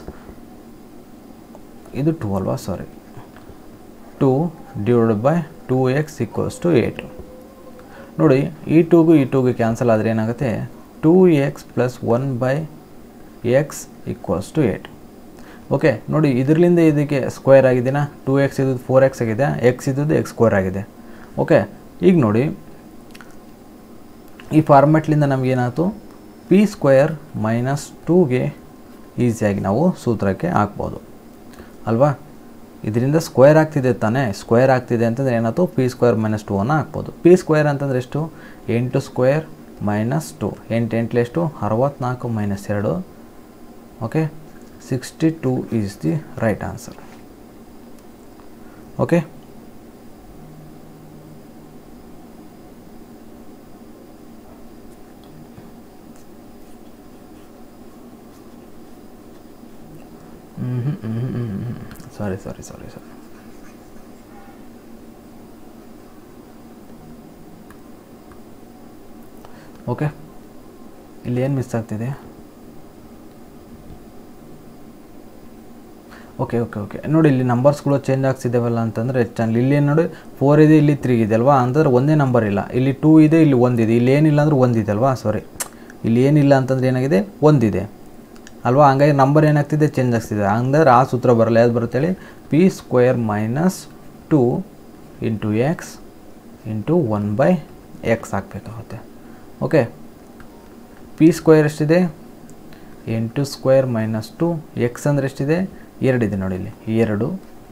ಇದು ಟೂ ಅಲ್ವಾ sorry two divide by two X equals to eight ನೋಡಿ ಈ ಟೂಗೂ ಈ ಟೂಗೂ ಕ್ಯಾನ್ಸಲ್ ಆದರೆ ಏನಾಗುತ್ತೆ two X plus one by X equals to eight okay ನೋಡಿ ಇದರಿಂದ ಇದಕ್ಕೆ ಸ್ಕ್ವೇರ್ ಆಗಿದೆನಾ ಟೂ ಎಕ್ಸ್ ಇದ್ದು ಫೋರ್ ಎಕ್ಸ್ ಆಗಿದೆ ಎಕ್ಸ್ ಇದ್ದದ್ದು ಎಕ್ಸ್ ಸ್ಕ್ವೇರ್ ಆಗಿದೆ ಓಕೆ ಈಗ ನೋಡಿ ಈ ಫಾರ್ಮೆಟ್ಲಿಂದ ನಮಗೇನಾಯ್ತು ಪಿ ಸ್ಕ್ವೇರ್ ಮೈನಸ್ ಟೂಗೆ ಈಸಿಯಾಗಿ ನಾವು ಸೂತ್ರಕ್ಕೆ ಹಾಕ್ಬೋದು ಅಲ್ವಾ ಇದರಿಂದ ಸ್ಕ್ವೇರ್ ಆಗ್ತಿದೆ ತಾನೇ ಸ್ಕ್ವೇರ್ ಆಗ್ತಿದೆ ಅಂತಂದರೆ ಏನಾಯ್ತು ಪಿ ಸ್ಕ್ವೇರ್ ಮೈನಸ್ ಟೂ ಅನ್ನು ಹಾಕ್ಬೋದು ಪಿ ಸ್ಕ್ವೇರ್ ಅಂತಂದರೆ ಎಷ್ಟು ಎಂಟು ಸ್ಕ್ವೇರ್ ಮೈನಸ್ ಟು ಎಂಟು ಎಂಟ್ಲೆ ಎಷ್ಟು ಅರವತ್ನಾಲ್ಕು ಮೈನಸ್ ಎರಡು okay sixty two is the right answer okay sorry sorry sorry sorry okay ಇಲ್ಲಿ ಏನು ಮಿಸ್ ಆಗ್ತಿದೆ ಓಕೆ ಓಕೆ ಓಕೆ ನೋಡಿ ಇಲ್ಲಿ ನಂಬರ್ಸ್ಗಳು ಚೇಂಜ್ ಆಗ್ತಿದ್ದಾವಲ್ಲ ಅಂತಂದರೆ ಚಾನಲ್ ಇಲ್ಲಿ ಏನು ನೋಡಿ ಫೋರ್ ಇದೆ ಇಲ್ಲಿ ತ್ರೀ ಇದೆ ಅಲ್ವಾ ಅಂತಂದ್ರೆ ಒಂದೇ ನಂಬರ್ ಇಲ್ಲ ಇಲ್ಲಿ ಟೂ ಇದೆ ಇಲ್ಲಿ ಒಂದಿದೆ ಇಲ್ಲಿ ಏನಿಲ್ಲ ಅಂದ್ರೆ ಒಂದಿದೆ ಅಲ್ವಾ ಸಾರಿ ಇಲ್ಲಿ ಏನಿಲ್ಲ ಅಂತಂದ್ರೆ ಏನಾಗಿದೆ ಒಂದಿದೆ ಅಲ್ವಾ ಹಂಗಾಗಿ ನಂಬರ್ ಏನಾಗ್ತಿದೆ ಚೇಂಜ್ ಆಗ್ತಿದೆ ಹಂಗಂದ್ರೆ ಆ ಸೂತ್ರ ಬರಲ್ಲ ಯಾವ್ದು ಬರುತ್ತೆ ಹೇಳಿ P square minus two into X into one by X ಹಾಕಬೇಕಾಗುತ್ತೆ ಓಕೆ ಪಿ ಸ್ಕ್ವೇರ್ ಎಷ್ಟಿದೆ ಎಂಟು ಸ್ಕ್ವೇರ್ ಮೈನಸ್ ಟು ಎಕ್ಸ್ ಅಂದರೆ ಎಷ್ಟಿದೆ ಎರಡಿದೆ ನೋಡಿ ಇಲ್ಲಿ ಎರಡು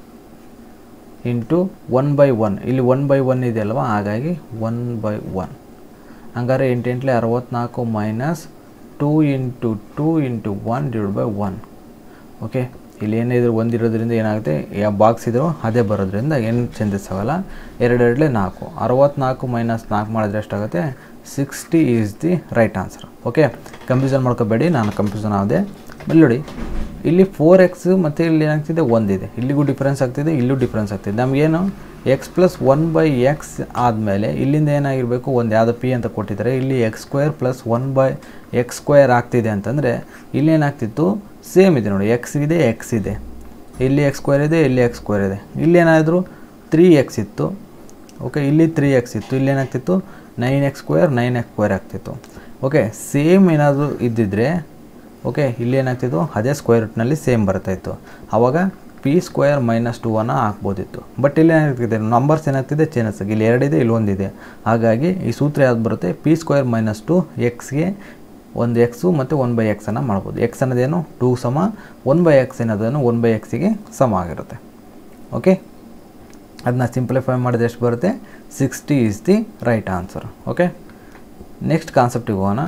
ಇಂಟು ಒನ್ ಬೈ ಒನ್ ಇಲ್ಲಿ ಒನ್ ಬೈ ಒನ್ ಇದೆ ಅಲ್ವಾ ಹಾಗಾಗಿ ಒನ್ ಬೈ ಒನ್ ಹಂಗಾರೆ ಎಂಟೆಂಟ್ಲೆ ಅರವತ್ತ್ನಾಲ್ಕು minus two into two into one divide by one okay ಇಲ್ಲಿ ಏನಿದ್ರು ಒಂದಿರೋದ್ರಿಂದ ಏನಾಗುತ್ತೆ ಯಾವ ಬಾಕ್ಸ್ ಇದ್ರೂ ಅದೇ ಬರೋದ್ರಿಂದ ಏನು ಚೇಂಜಸ್ ಆಗಲ್ಲ ಎರಡು ಎರಡಲೇ ನಾಲ್ಕು ಅರವತ್ತ್ನಾಲ್ಕು ಮೈನಸ್ ನಾಲ್ಕು ಮಾಡಿದ್ರೆ ಎಷ್ಟಾಗುತ್ತೆ sixty is the right answer okay confusion ಮಾಡ್ಕೋಬೇಡಿ ನಾನು ಕನ್ಫ್ಯೂಷನ್ ಆದೆ ಆಮೇಲೆ ನೋಡಿ ಇಲ್ಲಿ ಫೋರ್ ಎಕ್ಸ್ ಮತ್ತು ಇಲ್ಲಿ ಏನಾಗ್ತಿದೆ ಒಂದಿದೆ ಇಲ್ಲಿಗೂ ಡಿಫ್ರೆನ್ಸ್ ಆಗ್ತಿದೆ ಇಲ್ಲೂ ಡಿಫ್ರೆನ್ಸ್ ಆಗ್ತಿದೆ ನಮಗೇನು x plus one by x ಆದಮೇಲೆ ಇಲ್ಲಿಂದ ಏನಾಗಿರಬೇಕು ಒಂದು ಯಾವುದೋ ಪಿ ಅಂತ ಕೊಟ್ಟಿದ್ದಾರೆ ಇಲ್ಲಿ x square plus one by X square ಆಗ್ತಿದೆ ಅಂತಂದರೆ ಇಲ್ಲಿ ಏನಾಗ್ತಿತ್ತು ಸೇಮ್ ಇದೆ ನೋಡಿ ಎಕ್ಸ್ ಇದೆ ಎಕ್ಸ್ ಇದೆ ಇಲ್ಲಿ ಎಕ್ಸ್ ಸ್ಕ್ವೇರ್ ಇದೆ ಇಲ್ಲಿ ಎಕ್ಸ್ ಸ್ಕ್ವೇರ್ ಇದೆ ಇಲ್ಲಿ ಏನಾದರೂ ತ್ರೀ ಎಕ್ಸ್ ಇತ್ತು ಓಕೆ ಇಲ್ಲಿ ತ್ರೀ ಎಕ್ಸ್ ಇತ್ತು ಇಲ್ಲಿ ಏನಾಗ್ತಿತ್ತು nine X square nine X square ಆಗ್ತಿತ್ತು ಓಕೆ ಸೇಮ್ ಏನಾದರೂ ಇದ್ದಿದ್ರೆ ಓಕೆ ಇಲ್ಲಿ ಏನಾಗ್ತಿತ್ತು ಅದೇ ಸ್ಕ್ವೇರ್ ರೂಟ್ನಲ್ಲಿ ಸೇಮ್ ಬರ್ತಾಯಿತ್ತು ಆವಾಗ ಪಿ ಸ್ಕ್ವೇರ್ ಮೈನಸ್ ಟೂ ಅನ್ನು ಹಾಕ್ಬೋದಿತ್ತು ಬಟ್ ಇಲ್ಲಿ ಏನಾಗ್ತಿದೆ ನಂಬರ್ಸ್ ಏನಾಗ್ತಿದೆ ಚೇಂಜಸ್ ಇಲ್ಲಿ ಎರಡಿದೆ ಇಲ್ಲಿ ಒಂದಿದೆ ಹಾಗಾಗಿ ಈ ಸೂತ್ರ ಯಾವ್ದು ಬರುತ್ತೆ ಪಿ ಸ್ಕ್ವೇರ್ ಮೈನಸ್ ಟು ಎಕ್ಸ್ಗೆ ಒಂದು ಎಕ್ಸು ಮತ್ತು ಒನ್ ಬೈ ಎಕ್ಸನ್ನು ಮಾಡ್ಬೋದು ಎಕ್ಸ್ ಅನ್ನೋದೇನು ಟೂ ಸಮ ಒನ್ ಬೈ ಎಕ್ಸ್ ಅನ್ನೋದೇನು ಒನ್ ಬೈ ಎಕ್ಸಿಗೆ ಸಮ ಆಗಿರುತ್ತೆ ಓಕೆ ಅದನ್ನ ಸಿಂಪ್ಲಿಫೈ ಮಾಡಿದ್ರೆ ಎಷ್ಟು ಬರುತ್ತೆ sixty is the right answer okay next ಕಾನ್ಸೆಪ್ಟಿಗೆ ಹೋಗೋಣ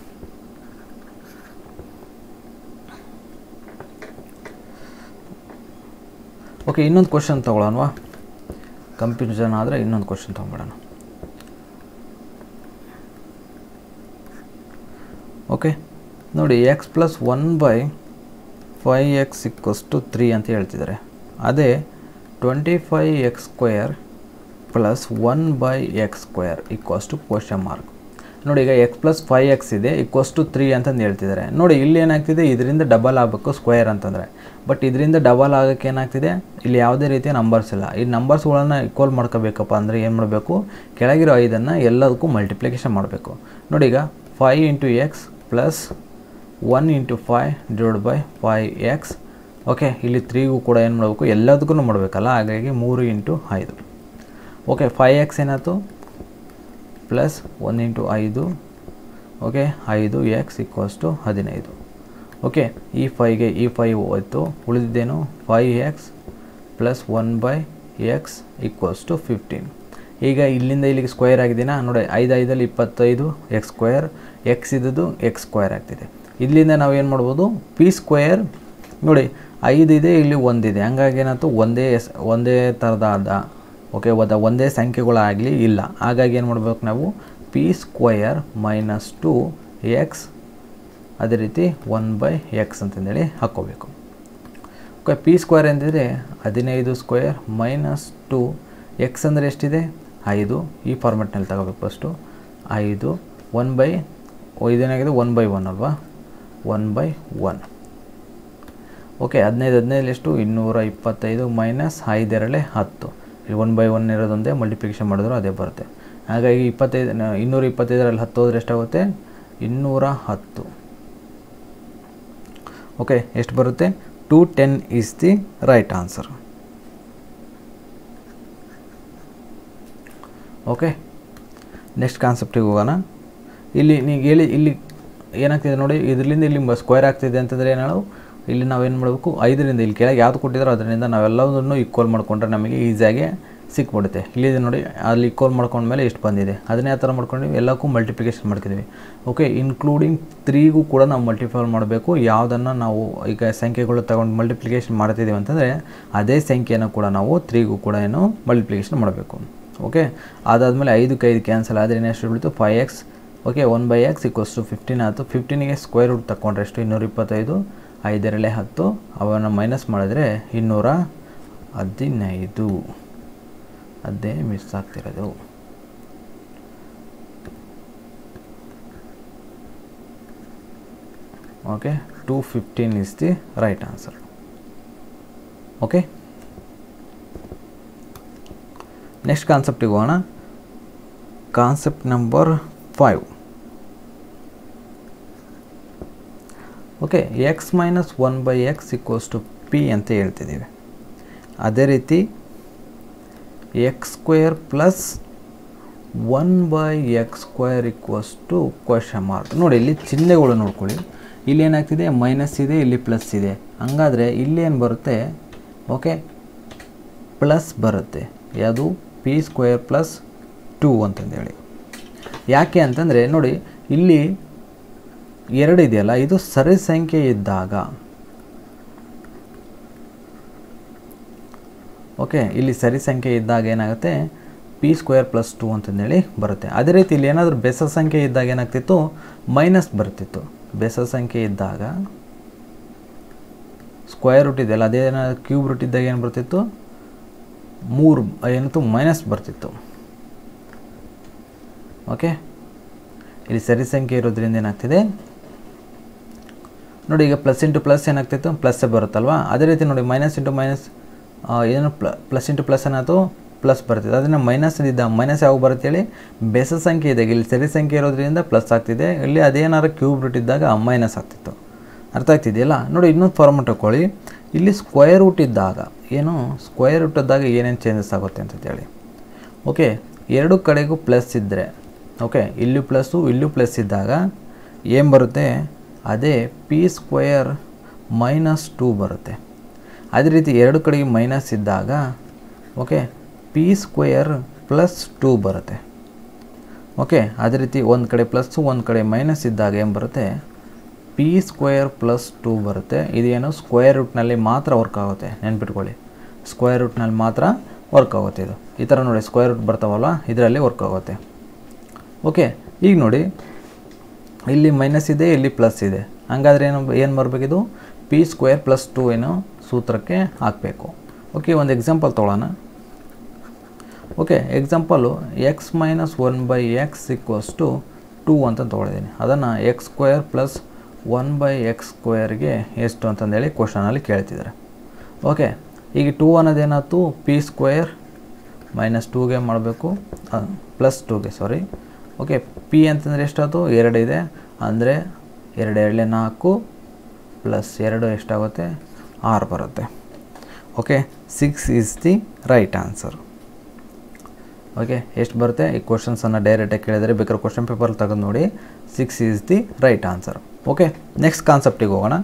ಓಕೆ ಇನ್ನೊಂದು ಕ್ವಶನ್ ತೊಗೊಳ್ಳೋಣವಾ ಕನ್ಫ್ಯೂಷನ್ ಆದರೆ ಇನ್ನೊಂದು ಕ್ವಶನ್ ತೊಗೊಂಬಿಡೋಣ ಓಕೆ ನೋಡಿ X plus one by five x equals to three ಅಂತ ಹೇಳ್ತಿದ್ದಾರೆ ಅದೇ twenty five X square plus one by X square equals to question mark ನೋಡಿ ಈಗ ಎಕ್ಸ್ ಪ್ಲಸ್ ಫೈ ಎಕ್ಸ್ ಇದೆ ಇಕ್ವಸ್ ಟು ತ್ರೀ ಅಂತಂದು ಹೇಳ್ತಿದ್ದಾರೆ ನೋಡಿ ಇಲ್ಲಿ ಏನಾಗ್ತಿದೆ ಇದರಿಂದ ಡಬಲ್ ಆಗಬೇಕು ಸ್ಕ್ವೇರ್ ಅಂತಂದರೆ ಬಟ್ ಇದರಿಂದ ಡಬಲ್ ಆಗೋಕ್ಕೆ ಏನಾಗ್ತಿದೆ ಇಲ್ಲಿ ಯಾವುದೇ ರೀತಿಯ ನಂಬರ್ಸ್ ಇಲ್ಲ ಈ ನಂಬರ್ಸ್ಗಳನ್ನು ಈಕ್ವಲ್ ಮಾಡ್ಕೋಬೇಕಪ್ಪ ಅಂದರೆ ಏನು ಮಾಡಬೇಕು ಕೆಳಗಿರೋ ಐದನ್ನು ಎಲ್ಲದಕ್ಕೂ ಮಲ್ಟಿಪ್ಲಿಕೇಶನ್ ಮಾಡಬೇಕು ನೋಡಿ ಈಗ five into X plus one into five divide by five x okay ಇಲ್ಲಿ ತ್ರೀಗೂ ಕೂಡ ಏನು ಮಾಡಬೇಕು ಎಲ್ಲದಕ್ಕೂ ಮಾಡಬೇಕಲ್ಲ ಹಾಗಾಗಿ ಮೂರು ಇಂಟು ಐದು ಓಕೆ ಫೈ ಎಕ್ಸ್ ಏನಾಯ್ತು ಪ್ಲಸ್ ಒನ್ ಇಂಟು ಐದು ಓಕೆ ಐದು ಎಕ್ಸ್ ಇಕ್ವಲ್ಸ್ ಟು ಹದಿನೈದು ಓಕೆ ಈ ಫೈಗೆ ಈ ಫೈ ಹೋಯ್ತು ಉಳಿದಿದ್ದೇನು five x plus one by X equals to fifteen ಈಗ ಇಲ್ಲಿಂದ ಇಲ್ಲಿಗೆ ಸ್ಕ್ವೇರ್ ಆಗಿದೆಯಾ ನೋಡಿ ಐದು ಐದಲ್ಲಿ ಇಪ್ಪತ್ತೈದು ಎಕ್ಸ್ ಸ್ಕ್ವೇರ್ ಎಕ್ಸ್ ಇದ್ದದ್ದು ಎಕ್ಸ್ ಸ್ಕ್ವೇರ್ ಆಗ್ತಿದೆ ಇಲ್ಲಿಂದ ನಾವು ಏನು ಮಾಡ್ಬೋದು ಪಿ ಸ್ಕ್ವೇರ್ ನೋಡಿ ಐದಿದೆ ಇಲ್ಲಿ ಒಂದಿದೆ ಹಂಗಾಗಿ ಏನಾಯ್ತು ಒಂದೇ ಎಸ್ ಒಂದೇ ಥರದಾದ ಓಕೆ ಒದ ಒಂದೇ ಸಂಖ್ಯೆಗಳಾಗಲಿ ಇಲ್ಲ ಹಾಗಾಗಿ ಏನು ಮಾಡ್ಬೇಕು ನಾವು p square minus two x ಅದೇ ರೀತಿ ಒನ್ ಬೈ ಎಕ್ಸ್ ಅಂತಂದೇಳಿ ಹಾಕ್ಕೋಬೇಕು ಓಕೆ ಪಿ ಸ್ಕ್ವೇರ್ ಎಂದಿದ್ರೆ ಹದಿನೈದು ಸ್ಕ್ವೇರ್ ಮೈನಸ್ ಟು ಎಕ್ಸ್ ಅಂದರೆ ಎಷ್ಟಿದೆ ಐದು ಈ ಫಾರ್ಮೆಟ್ನಲ್ಲಿ ತಗೋಬೇಕು ಫಸ್ಟು ಐದು ಒನ್ ಬೈ ಇದೇನಾಗಿದೆ ಒನ್ ಬೈ ಒನ್ ಅಲ್ವಾ ಒನ್ ಬೈ ಒನ್ ಓಕೆ ಹದಿನೈದು ಹದಿನೈದು ಎಷ್ಟು ಇನ್ನೂರ ಇಪ್ಪತ್ತೈದು ಮೈನಸ್ ಐದೆರಡೇ ಹತ್ತು ಇಲ್ಲಿ ಒನ್ ಬೈ ಒನ್ ಇರೋದೊಂದೇ ಮಲ್ಟಿಪ್ಲಿಕೇಶನ್ ಮಾಡಿದ್ರು ಅದೇ ಬರುತ್ತೆ ಹಾಗಾಗಿ ಇಪ್ಪತ್ತೈದು ಇನ್ನೂರ ಇಪ್ಪತ್ತೈದರಲ್ಲಿ ಹತ್ತು ಹೋದ್ರೆ ಎಷ್ಟಾಗುತ್ತೆ ಇನ್ನೂರ ಹತ್ತು ಓಕೆ ಎಷ್ಟು ಬರುತ್ತೆ two ten is the right answer okay next ಕಾನ್ಸೆಪ್ಟಿಗೆ ಹೋಗೋಣ ಇಲ್ಲಿ ನೀವು ಹೇಳಿ ಇಲ್ಲಿ ಏನಾಗ್ತಿದೆ ನೋಡಿ ಇದರಿಂದ ಇಲ್ಲಿ ಸ್ಕ್ವೇರ್ ಆಗ್ತಿದೆ ಅಂತಂದರೆ ಏನು ಇಲ್ಲಿ ನಾವೇನು ಮಾಡಬೇಕು ಐದರಿಂದ ಇಲ್ಲಿ ಕೆಳಗೆ ಯಾವುದು ಕೊಟ್ಟಿದ್ದಾರೋ ಅದರಿಂದ ನಾವೆಲ್ಲದನ್ನು ಈಕ್ವಲ್ ಮಾಡಿಕೊಂಡ್ರೆ ನಮಗೆ ಈಸಿಯಾಗಿ ಸಿಕ್ಬಿಡುತ್ತೆ ಇಲ್ಲಿದೆ ನೋಡಿ ಅಲ್ಲಿ ಈಕ್ವಲ್ ಮಾಡ್ಕೊಂಡ್ಮೇಲೆ ಎಷ್ಟು ಬಂದಿದೆ ಅದನ್ನೇ ಯಾವ ಥರ ಮಾಡ್ಕೊಂಡ್ವಿ ಎಲ್ಲಕ್ಕೂ ಮಲ್ಟಿಪ್ಲಿಕೇಶನ್ ಮಾಡ್ತಿದ್ವಿ ಓಕೆ ಇನ್ಕ್ಲೂಡಿಂಗ್ ತ್ರೀಗೂ ಕೂಡ ನಾವು ಮಲ್ಟಿಫೈ ಮಾಡಬೇಕು ಯಾವುದನ್ನು ನಾವು ಈಗ ಸಂಖ್ಯೆಗಳು ತಗೊಂಡು ಮಲ್ಟಿಪ್ಲಿಕೇಶನ್ ಮಾಡ್ತಿದ್ದೀವಿ ಅಂತಂದರೆ ಅದೇ ಸಂಖ್ಯೆಯನ್ನು ಕೂಡ ನಾವು ತ್ರೀಗೂ ಕೂಡ ಏನು ಮಲ್ಟಿಪ್ಲಿಕೇಶನ್ ಮಾಡಬೇಕು ಓಕೆ ಅದಾದಮೇಲೆ ಐದಕ್ಕೆ ಐದು ಕ್ಯಾನ್ಸಲ್ ಆದರೆ ಎಷ್ಟು ಬಿಡ್ತು five x okay one by X equals to fifteen ಆಯಿತು ಫಿಫ್ಟೀನಿಗೆ ಸ್ಕ್ವೇರ್ ರೂಟ್ ತಗೊಂಡ್ರೆ ಎಷ್ಟು ಇನ್ನೂರ ಇಪ್ಪತ್ತೈದು ಐದರಲ್ಲೇ ಹತ್ತು ಅವನ್ನು ಮೈನಸ್ ಮಾಡಿದ್ರೆ ಇನ್ನೂರ ಹದಿನೈದು ಅದೇ ಮಿಸ್ ಆಗ್ತಿರೋದು okay two fifteen is the right answer okay next ಕಾನ್ಸೆಪ್ಟಿಗೆ ಹೋಗೋಣ concept number five okay x minus one by X equals to P ಅಂತ ಹೇಳ್ತಿದ್ದೀವಿ ಅದೇ ರೀತಿ X square plus one by X square equals to question mark ನೋಡಿ ಇಲ್ಲಿ ಚಿಹ್ನೆಗಳು ನೋಡ್ಕೊಳ್ಳಿ ಇಲ್ಲಿ ಏನಾಗ್ತಿದೆ ಮೈನಸ್ ಇದೆ ಇಲ್ಲಿ ಪ್ಲಸ್ ಇದೆ ಹಂಗಾದರೆ ಇಲ್ಲಿ ಏನು ಬರುತ್ತೆ ಓಕೆ ಪ್ಲಸ್ ಬರುತ್ತೆ ಯಾವುದು ಪಿ ಸ್ಕ್ವೇರ್ ಪ್ಲಸ್ ಟೂ ಅಂತಂದೇಳಿ ಯಾಕೆ ಅಂತಂದರೆ ನೋಡಿ ಇಲ್ಲಿ ಎರಡು ಇದೆಯಲ್ಲ ಇದು ಸರಿ ಸಂಖ್ಯೆ ಇದ್ದಾಗ ಓಕೆ ಇಲ್ಲಿ ಸರಿ ಸಂಖ್ಯೆ ಇದ್ದಾಗ ಏನಾಗುತ್ತೆ ಪಿ ಸ್ಕ್ವೇರ್ ಪ್ಲಸ್ ಟು ಅಂತಂದೇಳಿ ಬರುತ್ತೆ ಅದೇ ರೀತಿ ಇಲ್ಲಿ ಏನಾದರೂ ಬೆಸ ಸಂಖ್ಯೆ ಇದ್ದಾಗ ಏನಾಗ್ತಿತ್ತು ಮೈನಸ್ ಬರ್ತಿತ್ತು ಬೆಸ ಸಂಖ್ಯೆ ಇದ್ದಾಗ ಸ್ಕ್ವೇರ್ ರೂಟ್ ಇದೆಯಲ್ಲ ಅದೇ ಏನಾದ್ರು ಕ್ಯೂಬ್ ರೂಟ್ ಇದ್ದಾಗ ಏನು ಬರ್ತಿತ್ತು ಮೂರು ಏನಿತ್ತು ಮೈನಸ್ ಬರ್ತಿತ್ತು ಓಕೆ ಇಲ್ಲಿ ಸರಿ ಸಂಖ್ಯೆ ಇರೋದ್ರಿಂದ ಏನಾಗ್ತಿದೆ ನೋಡಿ ಈಗ ಪ್ಲಸ್ ಇಂಟು ಪ್ಲಸ್ ಏನಾಗ್ತಿತ್ತು ಪ್ಲಸ್ಸೇ ಬರುತ್ತಲ್ವಾ ಅದೇ ರೀತಿ ನೋಡಿ ಮೈನಸ್ ಇಂಟು ಮೈನಸ್ ಏನು ಪ್ಲ ಪ್ಲಸ್ ಇಂಟು ಪ್ಲಸ್ ಏನಾಯ್ತು ಪ್ಲಸ್ ಬರ್ತಿದೆ ಅದನ್ನು ಮೈನಸ್ ಇದ್ದ ಮೈನಸ್ ಯಾವಾಗ ಬರುತ್ತೆ ಹೇಳಿ ಬೆಸ ಸಂಖ್ಯೆ ಇದೆ ಇಲ್ಲಿ ಸರಿ ಸಂಖ್ಯೆ ಇರೋದ್ರಿಂದ ಪ್ಲಸ್ ಆಗ್ತಿದೆ ಇಲ್ಲಿ ಅದೇನಾದ್ರು ಕ್ಯೂಬ್ ರೂಟ್ ಇದ್ದಾಗ ಮೈನಸ್ ಆಗ್ತಿತ್ತು ಅರ್ಥ ಆಗ್ತಿದೆಯಲ್ಲ ನೋಡಿ ಇನ್ನೊಂದು ಫಾರ್ಮೆಟ್ ಹಾಕೊಳ್ಳಿ ಇಲ್ಲಿ ಸ್ಕ್ವೇರ್ ರೂಟ್ ಇದ್ದಾಗ ಏನು ಸ್ಕ್ವೇರ್ ರೂಟ್ ಇದ್ದಾಗ ಏನೇನು ಚೇಂಜಸ್ ಆಗುತ್ತೆ ಅಂತೇಳಿ ಓಕೆ ಎರಡು ಕಡೆಗೂ ಪ್ಲಸ್ ಇದ್ದರೆ ಓಕೆ ಇಲ್ಲೂ ಪ್ಲಸ್ಸು ಇಲ್ಲೂ ಪ್ಲಸ್ ಇದ್ದಾಗ ಏನು ಬರುತ್ತೆ ಅದೇ ಪಿ ಸ್ಕ್ವೇರ್ ಮೈನಸ್ ಟೂ ಬರುತ್ತೆ ಅದೇ ರೀತಿ ಎರಡು ಕಡೆಗೆ ಮೈನಸ್ ಇದ್ದಾಗ okay P square plus two ಬರುತ್ತೆ ಓಕೆ ಅದೇ ರೀತಿ ಒಂದು ಕಡೆ ಪ್ಲಸ್ಸು ಒಂದು ಕಡೆ ಮೈನಸ್ ಇದ್ದಾಗ ಏನು ಬರುತ್ತೆ ಪಿ ಸ್ಕ್ವೇರ್ ಪ್ಲಸ್ ಟೂ ಬರುತ್ತೆ ಇದೇನು ಸ್ಕ್ವೇರ್ ರೂಟ್ನಲ್ಲಿ ಮಾತ್ರ ವರ್ಕ್ ಆಗುತ್ತೆ ನೆನ್ಪಿಟ್ಕೊಳ್ಳಿ ಸ್ಕ್ವೇರ್ ರೂಟ್ನಲ್ಲಿ ಮಾತ್ರ ವರ್ಕ್ ಆಗುತ್ತೆ ಇದು ಈ ಥರ ನೋಡಿ ಸ್ಕ್ವೇರ್ ರೂಟ್ ಬರ್ತಾವಲ್ಲ ಇದರಲ್ಲಿ ವರ್ಕ್ ಆಗುತ್ತೆ ಓಕೆ ಈಗ ನೋಡಿ ಇಲ್ಲಿ ಮೈನಸ್ ಇದೆ ಇಲ್ಲಿ ಪ್ಲಸ್ ಇದೆ ಹಂಗಾದ್ರೆ ಏನು ಏನು ಬರಬೇಕಿದು ಪಿ ಸ್ಕ್ವೇರ್ ಪ್ಲಸ್ ಟು ಏನು ಸೂತ್ರಕ್ಕೆ ಹಾಕಬೇಕು ಓಕೆ ಒಂದು ಎಕ್ಸಾಂಪಲ್ ತೊಗೊಳ್ಳೋಣ okay example x minus one by X equals to two ಅಂತ ತೊಗೊಳಿದ್ದೀನಿ ಅದನ್ನು x square plus one by X ಸ್ಕ್ವೇರ್ಗೆ ಎಷ್ಟು ಅಂತಂದೇಳಿ ಕ್ವಶನಲ್ಲಿ ಕೇಳ್ತಿದ್ದಾರೆ ಓಕೆ ಈಗ ಟೂ ಅನ್ನೋದೇನಾಯ್ತು ಪಿ ಸ್ಕ್ವೇರ್ ಮೈನಸ್ ಟೂಗೆ ಮಾಡಬೇಕು ಪ್ಲಸ್ ಟೂಗೆ ಸಾರಿ ಓಕೆ ಪಿ ಅಂತಂದರೆ ಎಷ್ಟಾಯ್ತು ಎರಡು ಇದೆ ಅಂದರೆ ಎರಡು ಎರಡೇ ನಾಲ್ಕು ಪ್ಲಸ್ ಎರಡು ಎಷ್ಟಾಗುತ್ತೆ ಆರು ಬರುತ್ತೆ okay six is the right answer okay ಎಷ್ಟು ಬರುತ್ತೆ ಈ ಕ್ವಶನ್ಸನ್ನು ಡೈರೆಕ್ಟಾಗಿ ಕೇಳಿದರೆ ಬೇಕಾದ್ರೆ ಕ್ವಶನ್ ಪೇಪರ್ ತೆಗೆದು ನೋಡಿ six is the right answer okay next ಕಾನ್ಸೆಪ್ಟಿಗೆ ಹೋಗೋಣ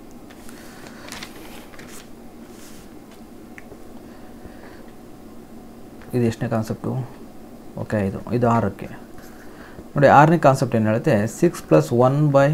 ಇದು ಎಷ್ಟನೇ ಕಾನ್ಸೆಪ್ಟು ಓಕೆ ಇದು ಇದು ಆರಕ್ಕೆ ನೋಡಿ ಆರನೇ ಕಾನ್ಸೆಪ್ಟ್ ಏನು ಹೇಳುತ್ತೆ six plus one by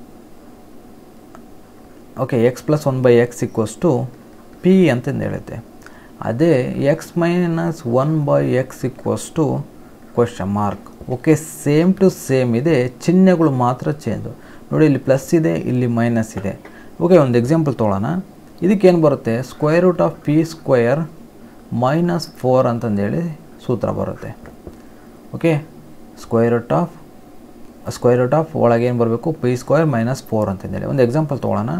okay X plus one by X equals to P ಅಂತಂದು ಹೇಳುತ್ತೆ ಅದೇ x minus one by X equals to question mark okay same to same ಇದೆ ಚಿಹ್ನೆಗಳು ಮಾತ್ರ ಚೇಂಜು ನೋಡಿ ಇಲ್ಲಿ ಪ್ಲಸ್ ಇದೆ ಇಲ್ಲಿ ಮೈನಸ್ ಇದೆ ಓಕೆ ಒಂದು ಎಕ್ಸಾಂಪಲ್ ತೊಗೊಳ್ಳೋಣ ಇದಕ್ಕೇನು ಬರುತ್ತೆ square root of p square minus four ಅಂತಂದೇಳಿ ಸೂತ್ರ ಬರುತ್ತೆ okay square root of square root of ಒಳಗೆ ಏನು ಬರಬೇಕು ಪಿ ಸ್ಕ್ವೇರ್ ಮೈನಸ್ ಫೋರ್ ಅಂತಂದೇಳಿ ಒಂದು ಎಕ್ಸಾಂಪಲ್ ತೊಗೊಳ್ಳೋಣ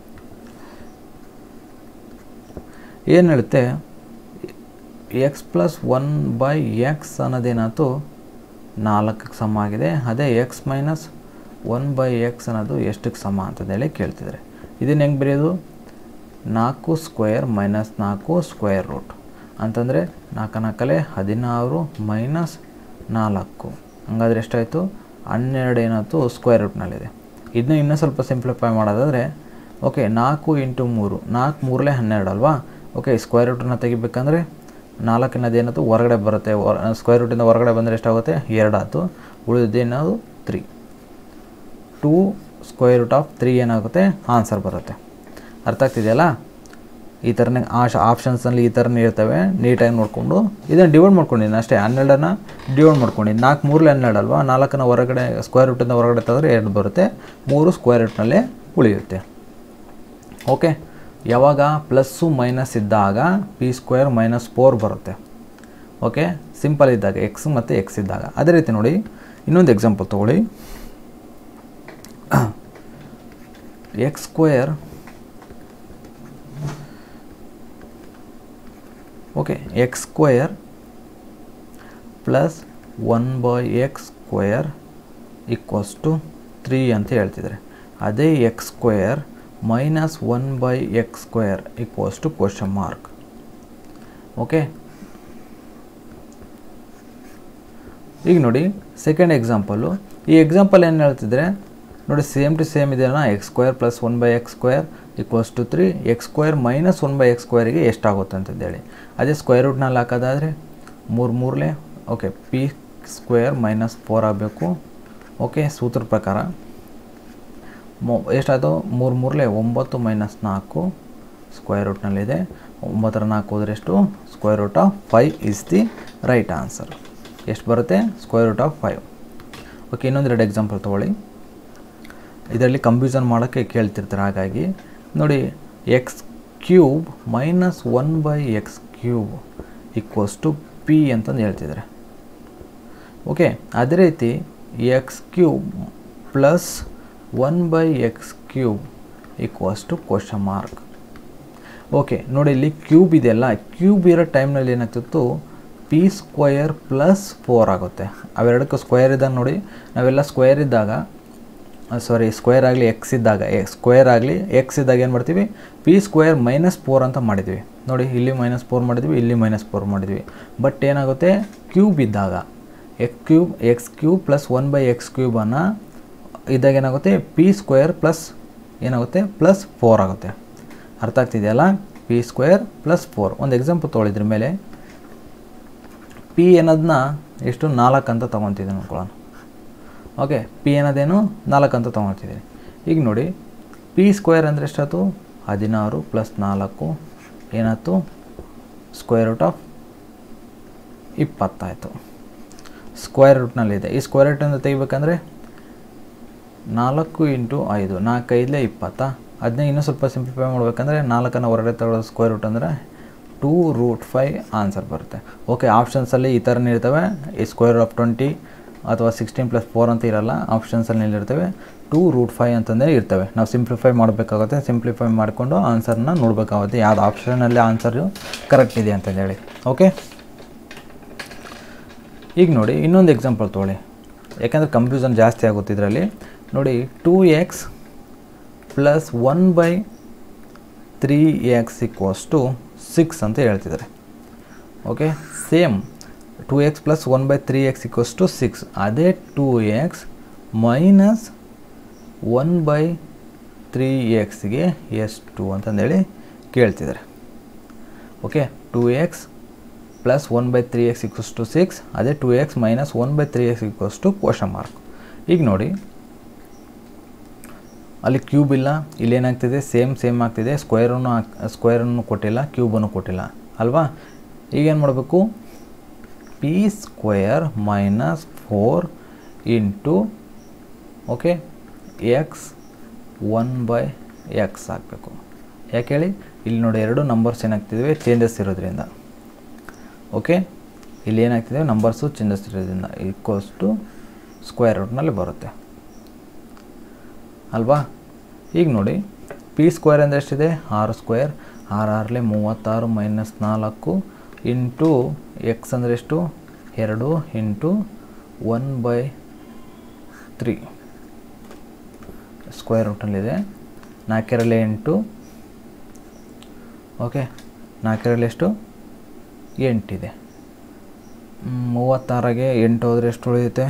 ಏನು ಹೇಳುತ್ತೆ X plus one by x ಅನ್ನೋದೇನಾಯ್ತು ನಾಲ್ಕಕ್ಕೆ ಸಮ ಆಗಿದೆ ಅದೇ x minus one by X ಅನ್ನೋದು ಎಷ್ಟಕ್ಕೆ ಸಮ ಅಂತಂದೇಳಿ ಕೇಳ್ತಿದ್ದಾರೆ ಇದನ್ನು ಹೆಂಗೆ ಬರೆಯೋದು ನಾಲ್ಕು ಸ್ಕ್ವೇರ್ ಮೈನಸ್ ನಾಲ್ಕು ಸ್ಕ್ವೇರ್ ರೂಟ್ ಅಂತಂದರೆ ನಾಲ್ಕು ನಾಲ್ಕಲೆ ಹದಿನಾರು ಮೈನಸ್ ನಾಲ್ಕು ಹಂಗಾದ್ರೆ ಎಷ್ಟಾಯಿತು ಹನ್ನೆರಡು ಏನಾಯ್ತು ಸ್ಕ್ವೇರ್ ರೂಟ್ನಲ್ಲಿದೆ ಇದನ್ನ ಇನ್ನೂ ಸ್ವಲ್ಪ ಸಿಂಪ್ಲಿಫೈ ಮಾಡೋದಾದರೆ ಓಕೆ ನಾಲ್ಕು ಇಂಟು ಮೂರು ನಾಲ್ಕು ಮೂರಲೇ ಹನ್ನೆರಡು ಅಲ್ವಾ ಓಕೆ ಸ್ಕ್ವೇರ್ ರೂಟನ್ನು ತೆಗಿಬೇಕಂದ್ರೆ ನಾಲ್ಕಿನದು ಏನಾಯ್ತು ಹೊರಗಡೆ ಬರುತ್ತೆ ಸ್ಕ್ವೇರ್ ರೂಟಿಂದ ಹೊರಗಡೆ ಬಂದರೆ ಎಷ್ಟಾಗುತ್ತೆ ಎರಡಾಯ್ತು ಉಳಿದಿದ್ದೇನದು three two square root of three ಏನಾಗುತ್ತೆ ಆನ್ಸರ್ ಬರುತ್ತೆ ಅರ್ಥ ಆಗ್ತಿದೆಯಲ್ಲ ಈ ಥರನೇ ಆಶ್ ಆಪ್ಷನ್ಸಲ್ಲಿ ಈ ಥರನೇ ಇರ್ತವೆ ನೀಟಾಗಿ ನೋಡಿಕೊಂಡು ಇದನ್ನು ಡಿವೈಡ್ ಮಾಡ್ಕೊಂಡಿದ್ದೀನಿ ಅಷ್ಟೇ ಹನ್ನೆರಡನ್ನು ಡಿವೈಡ್ ಮಾಡ್ಕೊಂಡಿದ್ದೀನಿ ನಾಲ್ಕು ಮೂರಲೆ ಹನ್ನೆರಡು ಅಲ್ವಾ ನಾಲ್ಕನ್ನ ಹೊರಗಡೆ ಸ್ಕ್ವೇರ್ ರೂಟಿಂದ ಹೊರಗಡೆ ತೆಗೆದ್ರೆ ಎರಡು ಬರುತ್ತೆ ಮೂರು ಸ್ಕ್ವೇರ್ ರೂಟ್ನಲ್ಲೇ ಉಳಿಯುತ್ತೆ ಓಕೆ ಯಾವಾಗ ಪ್ಲಸ್ಸು ಮೈನಸ್ ಇದ್ದಾಗ ಪಿ ಸ್ಕ್ವೇರ್ ಮೈನಸ್ ಫೋರ್ ಬರುತ್ತೆ ಓಕೆ ಸಿಂಪಲ್ ಇದ್ದಾಗ ಎಕ್ಸ್ ಮತ್ತು ಎಕ್ಸ್ ಇದ್ದಾಗ ಅದೇ ರೀತಿ ನೋಡಿ ಇನ್ನೊಂದು ಎಕ್ಸಾಂಪಲ್ ತೊಗೊಳ್ಳಿ x square okay X square plus one by X square equals to three ಅಂತ ಹೇಳ್ತಿದ್ದಾರೆ ಅದೇ X square minus one by X square equals to question mark okay ಈಗ ನೋಡಿ ಸೆಕೆಂಡ್ ಎಕ್ಸಾಂಪಲು ಈ ಎಕ್ಸಾಂಪಲ್ ಏನು ಹೇಳ್ತಿದ್ರೆ ನೋಡಿ ಸೇಮ್ ಟು ಸೇಮ್ ಇದೆಯಲ್ಲ x square plus one by X square equals to three x square minus one by x ಸ್ಕ್ವೇರಿಗೆ ಎಷ್ಟಾಗುತ್ತೆ ಅಂತಂದೇಳಿ ಅದೇ ಸ್ಕ್ವೇರ್ ರೂಟ್ನಲ್ಲಿ ಹಾಕೋದಾದರೆ ಮೂರು ಮೂರಲೇ okay P square minus four ಆಗಬೇಕು ಓಕೆ ಸೂತ್ರ ಪ್ರಕಾರ ಮೊ ಎಷ್ಟಾಯಿತು ಮೂರು ಮೂರಲೇ ಒಂಬತ್ತು ಮೈನಸ್ ನಾಲ್ಕು ಸ್ಕ್ವೇರ್ ರೂಟ್ನಲ್ಲಿದೆ ಒಂಬತ್ತರ ನಾಲ್ಕು ಹೋದ್ರೆ ಎಷ್ಟು square root of five is the right answer ಎಷ್ಟು ಬರುತ್ತೆ square root of five okay ಇನ್ನೊಂದೆರಡು ಎಕ್ಸಾಂಪಲ್ ತೊಗೊಳ್ಳಿ ಇದರಲ್ಲಿ ಕಂಪ್ಯೂಸನ್ ಮಾಡೋಕ್ಕೆ ಕೇಳ್ತಿರ್ತಾರೆ ಹಾಗಾಗಿ ನೋಡಿ x cube minus one by X cube equals to P ಅಂತಂದು ಹೇಳ್ತಿದ್ದಾರೆ ಓಕೆ ಅದೇ ರೀತಿ X cube plus one by X cube equals to question mark okay ನೋಡಿ ಇಲ್ಲಿ ಕ್ಯೂಬ್ ಇದೆಯಲ್ಲ ಕ್ಯೂಬ್ ಇರೋ ಟೈಮ್ನಲ್ಲಿ ಏನಾಗ್ತಿತ್ತು ಪಿ ಸ್ಕ್ವಯರ್ ಪ್ಲಸ್ ಫೋರ್ ಆಗುತ್ತೆ ಅವೆರಡಕ್ಕೂ ಸ್ಕ್ವೇರ್ ಇದ್ದಾಗ ನೋಡಿ ನಾವೆಲ್ಲ ಸ್ಕ್ವೇರ್ ಇದ್ದಾಗ ಸಾರಿ ಸ್ಕ್ವೇರ್ ಆಗಲಿ ಎಕ್ಸ್ ಇದ್ದಾಗ ಸ್ಕ್ವೇರ್ ಆಗಲಿ ಎಕ್ಸ್ ಇದ್ದಾಗ ಏನು ಮಾಡ್ತೀವಿ ಪಿ ಸ್ಕ್ವೇರ್ ಮೈನಸ್ ಫೋರ್ ಅಂತ ಮಾಡಿದ್ವಿ ನೋಡಿ ಇಲ್ಲಿ ಮೈನಸ್ ಫೋರ್ ಮಾಡಿದ್ವಿ ಇಲ್ಲಿ ಮೈನಸ್ ಫೋರ್ ಮಾಡಿದ್ವಿ ಬಟ್ ಏನಾಗುತ್ತೆ ಕ್ಯೂಬ್ ಇದ್ದಾಗ ಎಕ್ cube x cube plus one by x ಕ್ಯೂಬನ್ನು ಇದ್ದಾಗ ಏನಾಗುತ್ತೆ ಪಿ ಸ್ಕ್ವೇರ್ ಪ್ಲಸ್ ಏನಾಗುತ್ತೆ ಪ್ಲಸ್ ಫೋರ್ ಆಗುತ್ತೆ ಅರ್ಥ ಆಗ್ತಿದೆಯಲ್ಲ ಪಿ ಸ್ಕ್ವೇರ್ ಪ್ಲಸ್ ಫೋರ್ ಒಂದು ಎಕ್ಸಾಂಪಲ್ ತೊಗೊಳಿದ್ರ ಮೇಲೆ ಪಿ ಅನ್ನೋದನ್ನ ಎಷ್ಟು ನಾಲ್ಕು ಅಂತ ತೊಗೊತಿದ್ದೀನಿ ಅನ್ಕೊಳ್ಳೋಣ ಓಕೆ ಪಿ ಅನ್ನೋದೇನು ನಾಲ್ಕು ಅಂತ ತೊಗೊತಿದ್ದೀನಿ ಈಗ ನೋಡಿ ಪಿ ಸ್ಕ್ವೇರ್ ಅಂದರೆ ಎಷ್ಟಾಯ್ತು ಹದಿನಾರು ಪ್ಲಸ್ ನಾಲ್ಕು ಏನಾಯ್ತು ಸ್ಕ್ವೇರ್ ರೂಟ್ ಆಫ್ ಇಪ್ಪತ್ತಾಯಿತು ಸ್ಕ್ವೇರ್ ರೂಟ್ನಲ್ಲಿದೆ ಈ ಸ್ಕ್ವೇರ್ ರೂಟಿಂದ ತೆಗಿಬೇಕಂದ್ರೆ ನಾಲ್ಕು ಇಂಟು ಐದು ನಾಲ್ಕೈದಲೇ ಇಪ್ಪತ್ತಾ ಅದನ್ನೇ ಇನ್ನೂ ಸ್ವಲ್ಪ ಸಿಂಪ್ಲಿಫೈ ಮಾಡಬೇಕಂದ್ರೆ ನಾಲ್ಕನ್ನು ಹೊರಗಡೆ ತಗೊಳ್ಳೋದು ಸ್ಕ್ವೇರ್ ರೂಟ್ ಅಂದರೆ ಟೂ ರೂಟ್ ಫೈ ಆನ್ಸರ್ ಬರುತ್ತೆ ಓಕೆ ಆಪ್ಷನ್ಸಲ್ಲಿ ಈ ಥರನೇ ಇರ್ತವೆ ಈ ಸ್ಕ್ವೇರ್ ಆಫ್ ಟ್ವೆಂಟಿ ಅಥವಾ ಸಿಕ್ಸ್ಟೀನ್ ಪ್ಲಸ್ ಫೋರ್ ಅಂತ ಇರಲ್ಲ ಆಪ್ಷನ್ಸಲ್ಲಿ ಇರ್ತವೆ ಟೂ ರೂಟ್ ಫೈ ಅಂತಂದರೆ ಇರ್ತವೆ ನಾವು ಸಿಂಪ್ಲಿಫೈ ಮಾಡಬೇಕಾಗುತ್ತೆ ಸಿಂಪ್ಲಿಫೈ ಮಾಡಿಕೊಂಡು ಆನ್ಸರ್ನ ನೋಡಬೇಕಾಗುತ್ತೆ ಯಾವ್ದು ಆಪ್ಷನಲ್ಲಿ ಆನ್ಸರು ಕರೆಕ್ಟ್ ಇದೆ ಅಂತಂದೇಳಿ ಓಕೆ ಈಗ ನೋಡಿ ಇನ್ನೊಂದು ಎಕ್ಸಾಂಪಲ್ ತೊಗೊಳ್ಳಿ ಯಾಕಂದರೆ ಕನ್ಫ್ಯೂಷನ್ ಜಾಸ್ತಿ ಆಗುತ್ತೆ ಇದರಲ್ಲಿ ನೋಡಿ two X plus one by three x equals to six ಅಂತ ಹೇಳ್ತಿದ್ದಾರೆ okay same two X plus one by three x equals to six ಅದೇ two x minus one by three ಎಕ್ಸ್ಗೆ ಎಷ್ಟು ಅಂತಂದೇಳಿ ಕೇಳ್ತಿದ್ದಾರೆ okay two X plus one by three x equals to six ಅದೇ two x minus one by three x equals to question mark ಈಗ ನೋಡಿ ಅಲ್ಲಿ cube ಇಲ್ಲ ಇಲ್ಲಿ ಏನಾಗ್ತಿದೆ ಸೇಮ್ ಸೇಮ್ ಆಗ್ತಿದೆ ಸ್ಕ್ವೇರನ್ನು ಸ್ಕ್ವೇರನ್ನು ಕೊಟ್ಟಿಲ್ಲ ಕ್ಯೂಬನ್ನು ಕೊಟ್ಟಿಲ್ಲ ಅಲ್ವಾ ಈಗೇನು ಮಾಡಬೇಕು p square minus four into okay x one by x ಹಾಕಬೇಕು ಯಾಕೆ ಹೇಳಿ ಇಲ್ಲಿ ನೋಡಿ ಎರಡು ನಂಬರ್ಸ್ ಏನಾಗ್ತಿವೆ ಚೇಂಜಸ್ ಇರೋದ್ರಿಂದ ಓಕೆ ಇಲ್ಲಿ ಏನಾಗ್ತಿದೆ ನಂಬರ್ಸು ಚೇಂಜಸ್ ಇರೋದ್ರಿಂದ ಈಕ್ವಲ್ಸ್ ಟು ಸ್ಕ್ವೇರ್ ರೂಟ್ನಲ್ಲಿ ಬರುತ್ತೆ ಅಲ್ವಾ ಈಗ ನೋಡಿ ಪಿ ಸ್ಕ್ವೇರ್ ಅಂದರೆ ಎಷ್ಟಿದೆ ಆರು ಸ್ಕ್ವೇರ್ ಆರು ಆರಲೆ ಮೂವತ್ತಾರು ಮೈನಸ್ ನಾಲ್ಕು ಇಂಟು ಎಕ್ಸ್ ಅಂದರೆ ಎಷ್ಟು ಎರಡು into one by three square ರೂಟಲ್ಲಿದೆ ನಾಲ್ಕೆರಳೆ ಎಂಟು ಓಕೆ ನಾಲ್ಕೆರಳೆ ಎಷ್ಟು ಎಂಟಿದೆ ಮೂವತ್ತಾರಾಗೆ ಎಂಟು ಹೋದರೆ ಎಷ್ಟು ಉಳಿಯುತ್ತೆ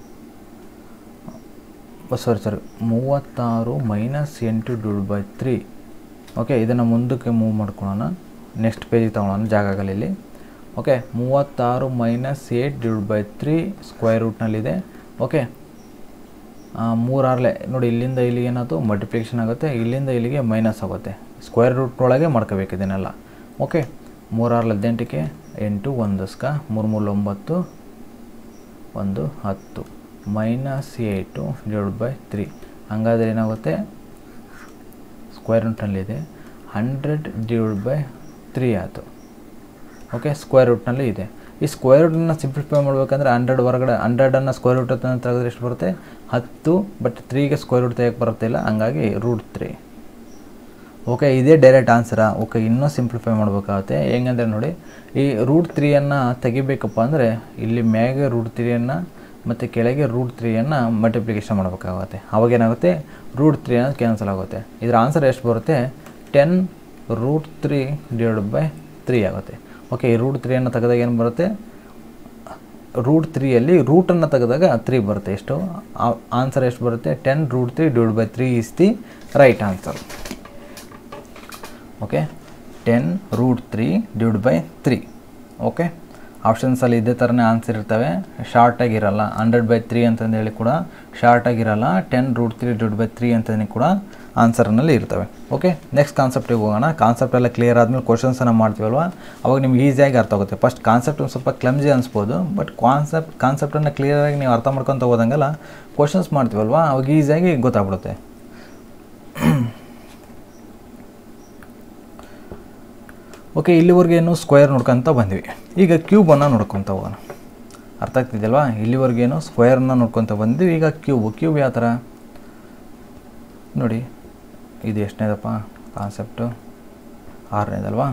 ಸಾರಿ ಸಾರಿ ಮೂವತ್ತಾರು ಮೈನಸ್ ಎಂಟು ಡಿವೈಡ್ ಬೈ ತ್ರೀ ಓಕೆ ಇದನ್ನು ಮುಂದಕ್ಕೆ ಮೂವ್ ಮಾಡ್ಕೊಳ್ಳೋಣ ನೆಕ್ಸ್ಟ್ ಪೇಜಿಗೆ ತಗೊಳ್ಳೋಣ ಜಾಗ ಆಗಲ್ಲ ಇಲ್ಲಿ ಓಕೆ ಮೂವತ್ತಾರು minus eight divide by three square ರೂಟ್ನಲ್ಲಿದೆ ಓಕೆ ಮೂರಾರಲೆ ನೋಡಿ ಇಲ್ಲಿಂದ ಇಲ್ಲಿಗೆ ಏನಾಯ್ತು ಮಲ್ಟಿಪ್ಲಿಕೇಶನ್ ಆಗುತ್ತೆ ಇಲ್ಲಿಂದ ಇಲ್ಲಿಗೆ ಮೈನಸ್ ಆಗುತ್ತೆ ಸ್ಕ್ವೇರ್ ರೂಟ್ ಒಳಗೆ ಮಾಡ್ಕೋಬೇಕು ಇದನ್ನೆಲ್ಲ ಓಕೆ ಮೂರಾರ್ಲೆ ಹದಿನೆಂಟಕ್ಕೆ ಎಂಟು ಒಂದು ಸ್ಕ ಮೂರು ಮೂರು ಒಂಬತ್ತು ಒಂದು ಹತ್ತು minus eight divide by three ಹಂಗಾದ್ರೆ ಏನಾಗುತ್ತೆ ಸ್ಕ್ವೇರ್ ರೂಟ್ನಲ್ಲಿದೆ ಹಂಡ್ರೆಡ್ ಡಿವೈಡ್ ಬೈ ತ್ರೀ ಆಯಿತು ಓಕೆ ಸ್ಕ್ವೇರ್ ರೂಟ್ನಲ್ಲಿ ಇದೆ ಈ ಸ್ಕ್ವೇರ್ ರೂಟನ್ನು ಸಿಂಪ್ಲಿಫೈ ಮಾಡಬೇಕಂದ್ರೆ ಹಂಡ್ರೆಡ್ ಹೊರಗಡೆ ಹಂಡ್ರೆಡನ್ನು ಸ್ಕ್ವೇರ್ ರೂಟ್ ಅಂತ ತೆಗೆದ್ರೆ ಎಷ್ಟು ಬರುತ್ತೆ ಹತ್ತು ಬಟ್ ತ್ರೀಗೆ ಸ್ಕ್ವೇರ್ ರೂಟ್ ತೆಗೆಯಕ್ಕೆ ಬರುತ್ತಿಲ್ಲ ಹಂಗಾಗಿ ರೂಟ್ ತ್ರೀ ಓಕೆ ಇದೇ ಡೈರೆಕ್ಟ್ ಆನ್ಸರಾ ಓಕೆ ಇನ್ನೂ ಸಿಂಪ್ಲಿಫೈ ಮಾಡಬೇಕಾಗುತ್ತೆ ಹೆಂಗಂದ್ರೆ ನೋಡಿ ಈ ರೂಟ್ ತ್ರೀಯನ್ನು ತೆಗಿಬೇಕಪ್ಪ ಅಂದರೆ ಇಲ್ಲಿ ಮ್ಯಾಗೆ ರೂಟ್ ತ್ರೀಯನ್ನು ಮತ್ತು ಕೆಳಗೆ ರೂಟ್ ತ್ರೀಯನ್ನು ಮಲ್ಟಿಪ್ಲಿಕೇಶನ್ ಮಾಡಬೇಕಾಗುತ್ತೆ ಅವಾಗೇನಾಗುತ್ತೆ ರೂಟ್ ತ್ರೀ ಅನ್ನೋದು ಕ್ಯಾನ್ಸಲ್ ಆಗುತ್ತೆ ಇದರ ಆನ್ಸರ್ ಎಷ್ಟು ಬರುತ್ತೆ ten root three divide by three ಆಗುತ್ತೆ ಓಕೆ ಈ ರೂಟ್ ತ್ರೀಯನ್ನು ತೆಗೆದಾಗ ಏನು ಬರುತ್ತೆ ರೂಟ್ ತ್ರೀಯಲ್ಲಿ ರೂಟನ್ನು ತೆಗೆದಾಗ ತ್ರೀ ಬರುತ್ತೆ ಎಷ್ಟು ಆನ್ಸರ್ ಎಷ್ಟು ಬರುತ್ತೆ ten root three divide by three is the right answer okay ten root three divide by three okay ಆಪ್ಷನ್ಸಲ್ಲಿ ಇದೇ ಥರನೇ ಆನ್ಸರ್ ಇರ್ತವೆ ಶಾರ್ಟಾಗಿರಲ್ಲ ಹಂಡ್ರೆಡ್ ಬೈ ತ್ರೀ ಅಂತಂದೇಳಿ ಕೂಡ ಶಾರ್ಟಾಗಿರಲ್ಲ ten root three divide by three ಅಂತಲೇ ಕೂಡ ಆನ್ಸರ್ನಲ್ಲಿ ಇರ್ತವೆ ಓಕೆ ನೆಕ್ಸ್ಟ್ ಕಾನ್ಸೆಪ್ಟಿಗೆ ಹೋಗೋಣ ಕಾನ್ಸೆಪ್ಟ್ ಎಲ್ಲ ಕ್ಲಿಯರ್ ಆದಮೇಲೆ ಕ್ವಶನ್ಸನ್ನು ಮಾಡ್ತೀವಲ್ವ ಅವಾಗ ನಿಮ್ಗೆ ಈಸಿಯಾಗಿ ಅರ್ಥ ಆಗುತ್ತೆ ಫಸ್ಟ್ ಕಾನ್ಸೆಪ್ಟ್ ಒಂದು ಸ್ವಲ್ಪ ಕ್ಲಮ್ಜಿ ಅನಿಸ್ಬೋದು ಬಟ್ ಕಾನ್ಸೆಪ್ಟ್ ಕಾನ್ಸೆಪ್ಟನ್ನು ಕ್ಲಿಯರಾಗಿ ನೀವು ಅರ್ಥ ಮಾಡ್ಕೊತ ಹೋದಂಗೆಲ್ಲ ಕ್ವಶನ್ಸ್ ಮಾಡ್ತೀವಲ್ವ ಅವಾಗ ಈಸಿಯಾಗಿ ಗೊತ್ತಾಗ್ಬಿಡುತ್ತೆ ಓಕೆ ಇಲ್ಲಿವರೆಗೆ ಏನು ಸ್ಕ್ವೇರ್ ನೋಡ್ಕೊತ ಬಂದ್ವಿ ಈಗ ಕ್ಯೂಬನ್ನು ನೋಡ್ಕೊತ ಹೋಗೋಣ ಅರ್ಥ ಆಗ್ತಿದೆಯಲ್ವಾ ಇಲ್ಲಿವರೆಗೇನು ಸ್ಕ್ವೇರ್ನ ನೋಡ್ಕೊತ ಬಂದ್ವಿ ಈಗ ಕ್ಯೂಬ್ ಕ್ಯೂಬ್ ಯಾವ ಥರ ನೋಡಿ ಇದು ಎಷ್ಟನೇದಪ್ಪ ಕಾನ್ಸೆಪ್ಟು ಆರನೇದಲ್ವಾ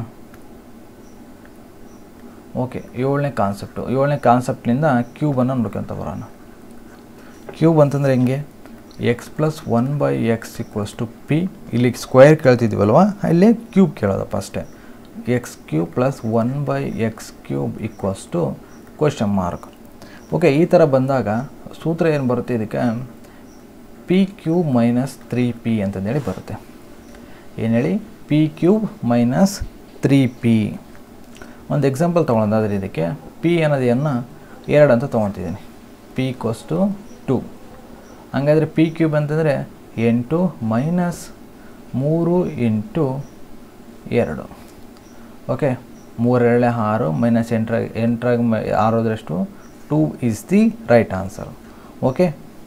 ಓಕೆ ಏಳನೇ ಕಾನ್ಸೆಪ್ಟು ಏಳನೇ ಕಾನ್ಸೆಪ್ಟ್ನಿಂದ ಕ್ಯೂಬನ್ನು ನೋಡ್ಕೊತ ಬರೋಣ ಕ್ಯೂಬ್ ಅಂತಂದರೆ ಹೆಂಗೆ x plus one by X equals to p ಇಲ್ಲಿ ಸ್ಕ್ವೇರ್ ಕೇಳ್ತಿದ್ವಲ್ವಾ ಇಲ್ಲಿ ಕ್ಯೂಬ್ ಕೇಳೋದಪ್ಪ ಅಷ್ಟೇ x cube plus one by X cube equals to question mark okay ಈ ಥರ ಬಂದಾಗ ಸೂತ್ರ ಏನು ಬರುತ್ತೆ ಇದಕ್ಕೆ p cube minus three P ಅಂತಂದೇಳಿ ಬರುತ್ತೆ ಏನು ಹೇಳಿ p cube minus three p ಒಂದು ಎಕ್ಸಾಂಪಲ್ ತೊಗೊಳೋದಾದ್ರೆ ಇದಕ್ಕೆ ಪಿ ಅನ್ನೋದನ್ನು ಎರಡು ಅಂತ ತೊಗೊತಿದ್ದೀನಿ ಪಿ ಕೋಸ್ಟು ಟು ಹಂಗಾದರೆ ಪಿ ಕ್ಯೂಬ್ ಅಂತಂದರೆ ಎಂಟು ಮೈನಸ್ ಮೂರು ಇಂಟು ಎರಡು ಓಕೆ ಮೂರೆರಳೆ ಆರು ಮೈನಸ್ ಎಂಟರಾಗ ಎಂಟರಾಗ ಮ ಆರೋದ್ರಷ್ಟು two is the right answer okay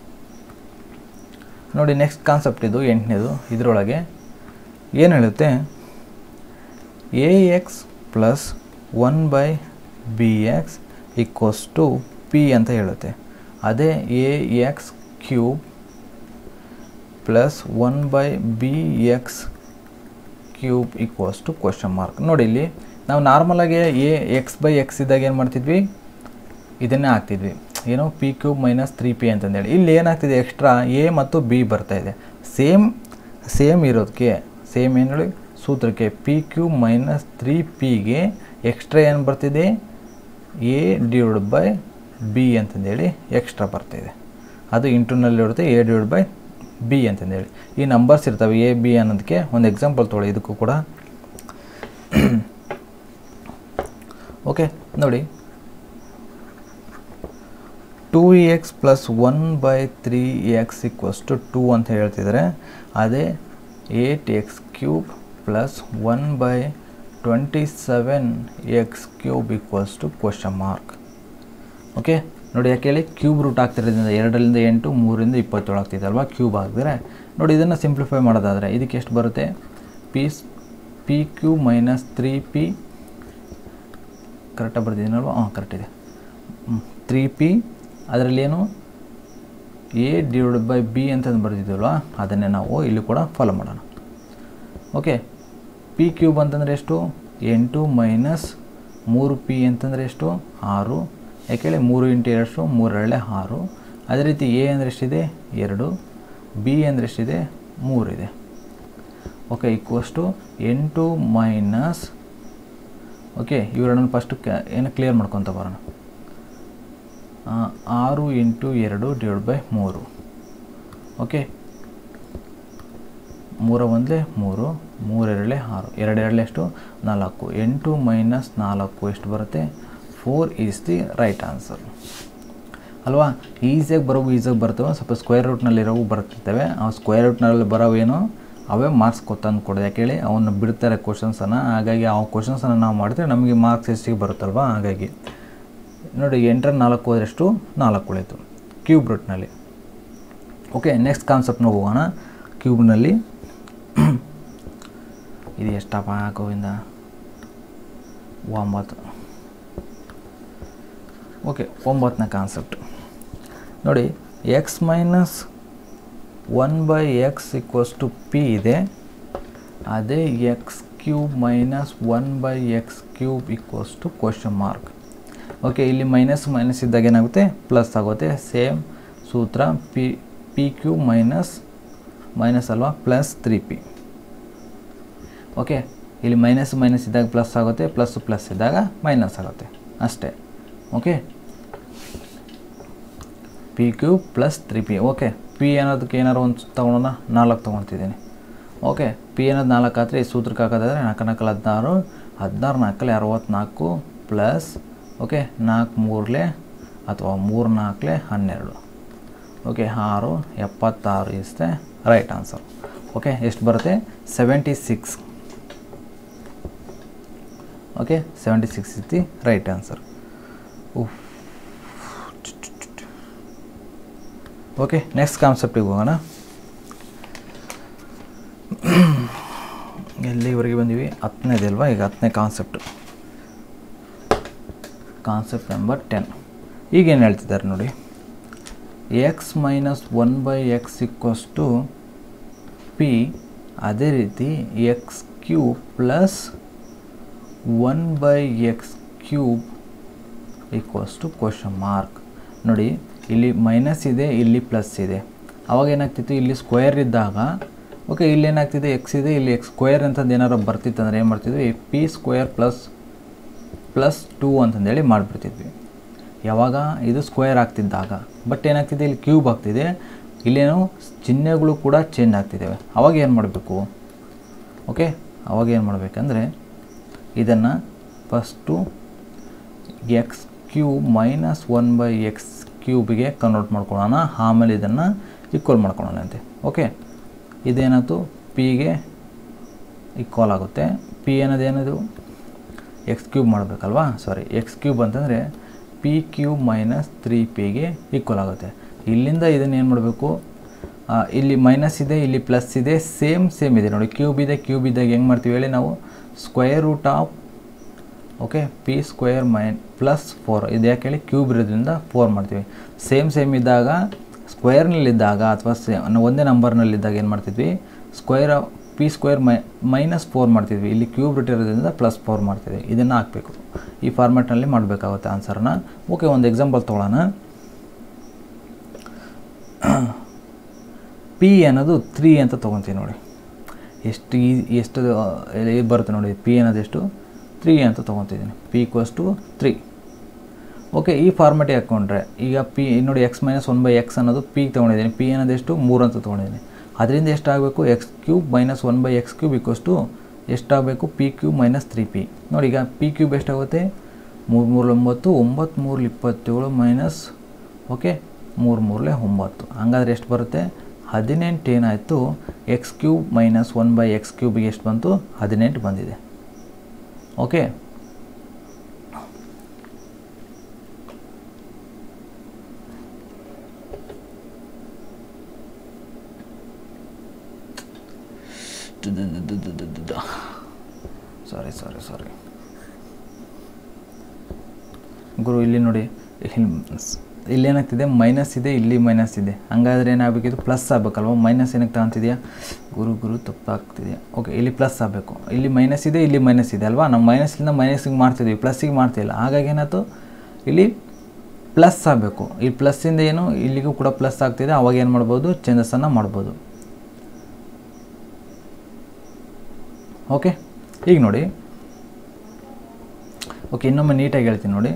ನೋಡಿ ನೆಕ್ಸ್ಟ್ ಕಾನ್ಸೆಪ್ಟ್ ಇದು ಎಂಟನೇದು ಇದರೊಳಗೆ ಏನು ಹೇಳುತ್ತೆ A X plus one by B X equals to P ಅಂತ ಹೇಳುತ್ತೆ ಅದೇ A X cube plus one by B X cube equals to question mark ನೋಡಿ ಇಲ್ಲಿ ನಾವು ನಾರ್ಮಲಾಗಿ ಎ ಎಕ್ಸ್ ಬೈ ಎಕ್ಸ್ ಇದ್ದಾಗ ಏನು ಮಾಡ್ತಿದ್ವಿ ಇದನ್ನೇ ಹಾಕ್ತಿದ್ವಿ ಏನೋ P cube minus three P ಅಂತಂದೇಳಿ ಇಲ್ಲಿ ಏನಾಗ್ತಿದೆ ಎಕ್ಸ್ಟ್ರಾ ಎ ಮತ್ತು ಬಿ ಬರ್ತಾ ಇದೆ ಸೇಮ್ ಸೇಮ್ ಇರೋದಕ್ಕೆ ಸೇಮ್ ಏನು ಹೇಳಿ ಸೂತ್ರಕ್ಕೆ ಪಿ ಕ್ಯೂಬ್ ಮೈನಸ್ ತ್ರೀ ಪಿಗೆ ಎಕ್ಸ್ಟ್ರಾ ಏನು ಬರ್ತಿದೆ ಎ ಡಿವೈಡ್ ಬೈ ಬಿ ಅಂತಂದೇಳಿ ಎಕ್ಸ್ಟ್ರಾ ಬರ್ತಿದೆ ಅದು ಇಂಟರ್ನಲ್ಲಿ ಇರುತ್ತೆ ಎ ಡಿವೈಡ್ ಬೈ ಬಿ ಅಂತಂದೇಳಿ ಈ ನಂಬರ್ಸ್ ಇರ್ತವೆ ಎ ಬಿ ಅನ್ನೋದಕ್ಕೆ ಒಂದು ಎಕ್ಸಾಂಪಲ್ ತೊಗೊಳ್ಳಿ ಇದಕ್ಕೂ ಕೂಡ ಓಕೆ ನೋಡಿ two X plus one by three X equals to two ಅಂತ ಹೇಳ್ತಿದ್ದಾರೆ ಅದೇ eight X cube plus one by twenty seven X cube equals to question mark okay ನೋಡಿ ಯಾಕೆ ಹೇಳಿ ಕ್ಯೂಬ್ ರೂಟ್ ಆಗ್ತಿರೋದ್ರಿಂದ ಎರಡರಿಂದ ಎಂಟು ಮೂರಿಂದ ಇಪ್ಪತ್ತೇಳು ಆಗ್ತಿದೆ ಅಲ್ವಾ ಕ್ಯೂಬ್ ಆಗಿದ್ರೆ ನೋಡಿ ಇದನ್ನು ಸಿಂಪ್ಲಿಫೈ ಮಾಡೋದಾದರೆ ಇದಕ್ಕೆ ಎಷ್ಟು ಬರುತ್ತೆ ಪೀಸ್ P cube minus three P ಕರೆಕ್ಟಾಗಿ ಬರ್ತಿದ್ದೀನಲ್ವ ಹಾಂ ಕರೆಕ್ಟ್ ಇದೆ ತ್ರೀ ಪಿ ಅದರಲ್ಲಿ ಏನು ಎ ಡಿವೈಡ್ ಬೈ ಬಿ ಅಂತಂದು ಬರ್ತಿದ್ದೀವಲ್ವ ಅದನ್ನೇ ನಾವು ಇಲ್ಲಿ ಕೂಡ ಫಾಲೋ ಮಾಡೋಣ ಓಕೆ ಪಿ ಕ್ಯೂಬ್ ಅಂತಂದರೆ ಎಷ್ಟು ಎಂಟು ಮೈನಸ್ ಮೂರು ಪಿ ಅಂತಂದರೆ ಎಷ್ಟು ಆರು ಯಾಕೇಳಿ ಮೂರು ಇಂಟು ಎರಡಷ್ಟು ಮೂರರಳೆ ಆರು ಅದೇ ರೀತಿ ಎ ಅಂದರೆ ಎಷ್ಟಿದೆ ಎರಡು ಬಿ ಅಂದರೆ ಎಷ್ಟಿದೆ ಮೂರಿದೆ ಓಕೆ ಈಕ್ವಸ್ಟು ಎಂಟು ಮೈನಸ್ ಓಕೆ ಇವೆರಡನ್ನು ಫಸ್ಟು ಕ ಏನು ಕ್ಲಿಯರ್ ಮಾಡ್ಕೊತ ಬರೋಣ ಆರು ಇಂಟು ಎರಡು ಡಿವೈಡ್ ಬೈ ಮೂರು ಓಕೆ ಮೂರ ಒಂದಲೇ ಮೂರು ಮೂರೆರಳೆ ಆರು ಎರಡೆರಡಲೆ ಎಷ್ಟು ನಾಲ್ಕು ಎಂಟು ಮೈನಸ್ ನಾಲ್ಕು ಎಷ್ಟು ಬರುತ್ತೆ four is the right answer ಅಲ್ವಾ ಈಸಿಯಾಗಿ ಬರೋವು ಈಸಿಯಾಗಿ ಬರ್ತವೆ ಸ್ವಲ್ಪ ಸ್ಕ್ವೇರ್ ರೂಟ್ನಲ್ಲಿರೋವು ಬರ್ತಿರ್ತವೆ ಆ ಸ್ಕ್ವೇರ್ ರೂಟ್ನಲ್ಲಿ ಬರೋವೇನು ಅವೇ ಮಾರ್ಕ್ಸ್ ಕೊತ್ತಂದು ಕೊಡೋದು ಯಾಕೆ ಹೇಳಿ ಅವನ್ನ ಬಿಡ್ತಾರೆ ಕ್ವಶನ್ಸನ್ನು ಹಾಗಾಗಿ ಆ ಕ್ವಶನ್ಸನ್ನು ನಾವು ಮಾಡಿದ್ರೆ ನಮಗೆ ಮಾರ್ಕ್ಸ್ ಎಷ್ಟಿಗೆ ಬರುತ್ತಲ್ವಾ ಹಾಗಾಗಿ ನೋಡಿ ಎಂಟರ ನಾಲ್ಕು ಹೋದ್ರೆಷ್ಟು ನಾಲ್ಕು ಉಳಿತು ಕ್ಯೂಬ್ ರೂಟ್ನಲ್ಲಿ ಓಕೆ ನೆಕ್ಸ್ಟ್ ಕಾನ್ಸೆಪ್ಟ್ನ ಹೋಗೋಣ ಕ್ಯೂಬ್ನಲ್ಲಿ ಇದು ಎಷ್ಟಪ್ಪ ಗೋವಿಂದ ಒಂಬತ್ತು ಓಕೆ ಒಂಬತ್ತನೇ ಕಾನ್ಸೆಪ್ಟ್ ನೋಡಿ X minus one by X equals to P ಇದೆ ಅದೇ X cube minus one by X cube equals to question mark okay ಇಲ್ಲಿ ಮೈನಸ್ ಮೈನಸ್ ಇದ್ದಾಗ ಏನಾಗುತ್ತೆ ಪ್ಲಸ್ ಆಗುತ್ತೆ ಸೇಮ್ ಸೂತ್ರ P P cube minus minus ಅಲ್ವಾ ಪ್ಲಸ್ ತ್ರೀ ಪಿ ಓಕೆ ಇಲ್ಲಿ minus minus ಇದ್ದಾಗ ಪ್ಲಸ್ ಆಗುತ್ತೆ ಪ್ಲಸ್ ಪ್ಲಸ್ ಇದ್ದಾಗ ಮೈನಸ್ ಆಗುತ್ತೆ ಅಷ್ಟೇ okay P cube plus three P okay P ಅನ್ನೋದಕ್ಕೆ ಏನಾರು ಒಂದು ತೊಗೊಳೋಣ ನಾಲ್ಕು ತೊಗೊತಿದ್ದೀನಿ ಓಕೆ ಪಿ ಅನ್ನೋದು ನಾಲ್ಕು ಆದರೆ ಈ ಸೂತ್ರಕ್ಕೆ ಹಾಕೋದಾದ್ರೆ ನಾಲ್ಕು ನಾಲ್ಕಲ್ಲಿ ಹದಿನಾರು ಹದಿನಾರು ನಾಲ್ಕಲ್ಲಿ ಅರವತ್ತ್ನಾಲ್ಕು ಪ್ಲಸ್ ಓಕೆ ನಾಲ್ಕು ಮೂರಲೆ ಅಥವಾ ಮೂರು ನಾಲ್ಕಲೆ ಹನ್ನೆರಡು ಓಕೆ ಆರು ಎಪ್ಪತ್ತಾರು is the right answer okay ಎಷ್ಟು ಬರುತ್ತೆ seventy six okay seventy six is the right answer okay next ಕಾನ್ಸೆಪ್ಟಿಗೆ ಹೋಗೋಣ ಎಲ್ಲಿವರೆಗೆ ಬಂದೀವಿ ಹತ್ತನೇದು ಅಲ್ವಾ ಈಗ ಹತ್ತನೇ ಕಾನ್ಸೆಪ್ಟು ಕಾನ್ಸೆಪ್ಟ್ ನಂಬರ್ ಟೆನ್ ಈಗೇನು ಹೇಳ್ತಿದ್ದಾರೆ ನೋಡಿ X minus one by X equals to P ಅದೇ ರೀತಿ X cube plus one by X cube equals to question mark ನೋಡಿ ಇಲ್ಲಿ ಮೈನಸ್ ಇದೆ ಇಲ್ಲಿ ಪ್ಲಸ್ ಇದೆ ಅವಾಗ ಏನಾಗ್ತಿತ್ತು ಇಲ್ಲಿ ಸ್ಕ್ವೇರ್ ಇದ್ದಾಗ ಓಕೆ ಇಲ್ಲಿ ಏನಾಗ್ತಿದೆ ಎಕ್ಸ್ ಇದೆ ಇಲ್ಲಿ ಎಕ್ಸ್ ಸ್ಕ್ವೇರ್ ಅಂತಂದು ಏನಾರು ಬರ್ತಿತ್ತು ಅಂದರೆ ಏನು ಮಾಡ್ತಿದ್ವಿ P square plus plus two ಅಂತಂದೇಳಿ ಮಾಡಿಬಿಡ್ತಿದ್ವಿ ಯಾವಾಗ ಇದು ಸ್ಕ್ವೇರ್ ಆಗ್ತಿದ್ದಾಗ ಬಟ್ ಏನಾಗ್ತಿದೆ ಇಲ್ಲಿ ಕ್ಯೂಬ್ ಆಗ್ತಿದೆ ಇಲ್ಲೇನು ಚಿಹ್ನೆಗಳು ಕೂಡ ಚೇಂಜ್ ಆಗ್ತಿದ್ದಾವೆ ಅವಾಗ ಏನು ಮಾಡಬೇಕು ಓಕೆ ಅವಾಗ ಏನು ಮಾಡಬೇಕಂದ್ರೆ ಇದನ್ನು first X cube minus one by X ಕ್ಯೂಬಿಗೆ ಕನ್ವರ್ಟ್ ಮಾಡ್ಕೊಳ್ಳೋಣ ಆಮೇಲೆ ಇದನ್ನು ಈಕ್ವಲ್ ಮಾಡ್ಕೊಳ್ಳೋಣ ಅಂತೆ ಓಕೆ ಇದೇನಾಯ್ತು ಪಿಗೆ ಈಕ್ವಲ್ ಆಗುತ್ತೆ ಪಿ ಅನ್ನೋದೇನದು ಎಕ್ಸ್ ಕ್ಯೂಬ್ ಮಾಡಬೇಕಲ್ವಾ ಸಾರಿ ಎಕ್ಸ್ ಕ್ಯೂಬ್ ಅಂತಂದರೆ ಪಿ ಕ್ಯೂಬ್ ಮೈನಸ್ ತ್ರೀ ಪಿಗೆ ಈಕ್ವಲ್ ಆಗುತ್ತೆ ಇಲ್ಲಿಂದ ಇದನ್ನು ಏನು ಮಾಡಬೇಕು ಇಲ್ಲಿ ಮೈನಸ್ ಇದೆ ಇಲ್ಲಿ ಪ್ಲಸ್ ಇದೆ ಸೇಮ್ ಸೇಮ್ ಇದೆ ನೋಡಿ ಕ್ಯೂಬ್ ಇದೆ ಕ್ಯೂಬ್ ಇದ್ದಾಗ ಹೆಂಗೆ ಮಾಡ್ತೀವಿ ಹೇಳಿ ನಾವು square root of okay P square ಮೈನ್ ಪ್ಲಸ್ ಫೋರ್ ಇದು ಯಾಕೆ ಹೇಳಿ ಕ್ಯೂಬ್ ಇರೋದ್ರಿಂದ ಫೋರ್ ಮಾಡ್ತೀವಿ ಸೇಮ್ ಸೇಮ್ ಇದ್ದಾಗ ಸ್ಕ್ವೇರ್ನಲ್ಲಿದ್ದಾಗ ಅಥವಾ ಸೇ ಒಂದೇ ನಂಬರ್ನಲ್ಲಿದ್ದಾಗ ಏನು ಮಾಡ್ತಿದ್ವಿ ಸ್ಕ್ವೇರ್ ಪಿ ಸ್ಕ್ವೇರ್ ಮೈ ಮೈನಸ್ ಫೋರ್ ಮಾಡ್ತಿದ್ವಿ ಇಲ್ಲಿ ಕ್ಯೂಬ್ ಇರೋದ್ರಿಂದ ಪ್ಲಸ್ ಫೋರ್ ಮಾಡ್ತಿದ್ವಿ ಇದನ್ನು ಹಾಕಬೇಕು ಈ ಫಾರ್ಮ್ಯಾಟ್ನಲ್ಲಿ ಮಾಡಬೇಕಾಗುತ್ತೆ ಆನ್ಸರ್ನ ಓಕೆ ಒಂದು ಎಕ್ಸಾಂಪಲ್ ತೊಗೊಳ್ಳೋಣ ಪಿ ಅನ್ನೋದು ತ್ರೀ ಅಂತ ತೊಗೊತೀವಿ ನೋಡಿ ಎಷ್ಟು ಈ ಎಷ್ಟು ಇದು ಬರುತ್ತೆ ನೋಡಿ ಪಿ ಅನ್ನೋದು ಎಷ್ಟು ತ್ರೀ ಅಂತ ತೊಗೊತಿದ್ದೀನಿ P equals to three okay ಈ ಫಾರ್ಮೆಟಿಗೆ ಹಾಕ್ಕೊಂಡ್ರೆ ಈಗ ಪಿ ನೋಡಿ X minus one by X ಅನ್ನೋದು ಪಿಗೆ ತೊಗೊಂಡಿದ್ದೀನಿ ಪಿ ಅನ್ನೋದು ಎಷ್ಟು ಮೂರು ಅಂತ ತೊಗೊಂಡಿದ್ದೀನಿ ಅದರಿಂದ ಎಷ್ಟಾಗಬೇಕು X cube minus one by X cube equals to ಎಷ್ಟಾಗಬೇಕು P cube minus three P ನೋಡಿ ಈಗ ಪಿ ಕ್ಯೂಬ್ ಎಷ್ಟಾಗುತ್ತೆ ಮೂರು ಮೂರು ಒಂಬತ್ತು ಒಂಬತ್ತು ಮೂರು ಇಪ್ಪತ್ತೇಳು ಮೈನಸ್ ಓಕೆ ಮೂರು ಮೂರಲೆ ಒಂಬತ್ತು ಹಂಗಾದ್ರೆ ಎಷ್ಟು ಬರುತ್ತೆ ಹದಿನೆಂಟು ಏನಾಯಿತು X cube minus one by X ಕ್ಯೂಬಿಗೆ ಎಷ್ಟು ಬಂತು ಹದಿನೆಂಟು ಬಂದಿದೆ ಓಕೆ ಸಾರಿ ಸಾರಿ ಸಾರಿ ಗುರು ಇಲ್ಲಿ ನೋಡಿ ಇಲ್ಲಿ ಏನಾಗ್ತಿದೆ ಮೈನಸ್ ಇದೆ ಇಲ್ಲಿ ಮೈನಸ್ ಇದೆ ಹಂಗಾದ್ರೆ ಏನಾಗಬೇಕಿದು ಪ್ಲಸ್ ಆಗಬೇಕಲ್ವ ಮೈನಸ್ ಏನಕ್ಕೆ ತಗೊಂತಿದೆಯಾ ಗುರು ಗುರು ತಪ್ಪಾಗ್ತಿದೆಯಾ ಓಕೆ ಇಲ್ಲಿ ಪ್ಲಸ್ ಆಗಬೇಕು ಇಲ್ಲಿ ಮೈನಸ್ ಇದೆ ಇಲ್ಲಿ ಮೈನಸ್ ಇದೆ ಅಲ್ವಾ ನಾವು ಮೈನಸ್ಲಿಂದ ಮೈನಸ್ಗೆ ಮಾಡ್ತಿದ್ವಿ ಪ್ಲಸ್ಸಿಗೆ ಮಾಡ್ತಿಲ್ಲ ಹಾಗಾಗಿ ಏನಾಯ್ತು ಇಲ್ಲಿ ಪ್ಲಸ್ ಆಗಬೇಕು ಈ ಪ್ಲಸ್ಸಿಂದ ಏನು ಇಲ್ಲಿಗೂ ಕೂಡ ಪ್ಲಸ್ ಆಗ್ತಿದೆ ಅವಾಗ ಏನು ಮಾಡ್ಬೋದು ಚೇಂಜಸನ್ನು ಮಾಡ್ಬೋದು ಓಕೆ ಈಗ ನೋಡಿ ಓಕೆ ಇನ್ನೊಮ್ಮೆ ನೀಟಾಗಿ ಹೇಳ್ತೀನಿ ನೋಡಿ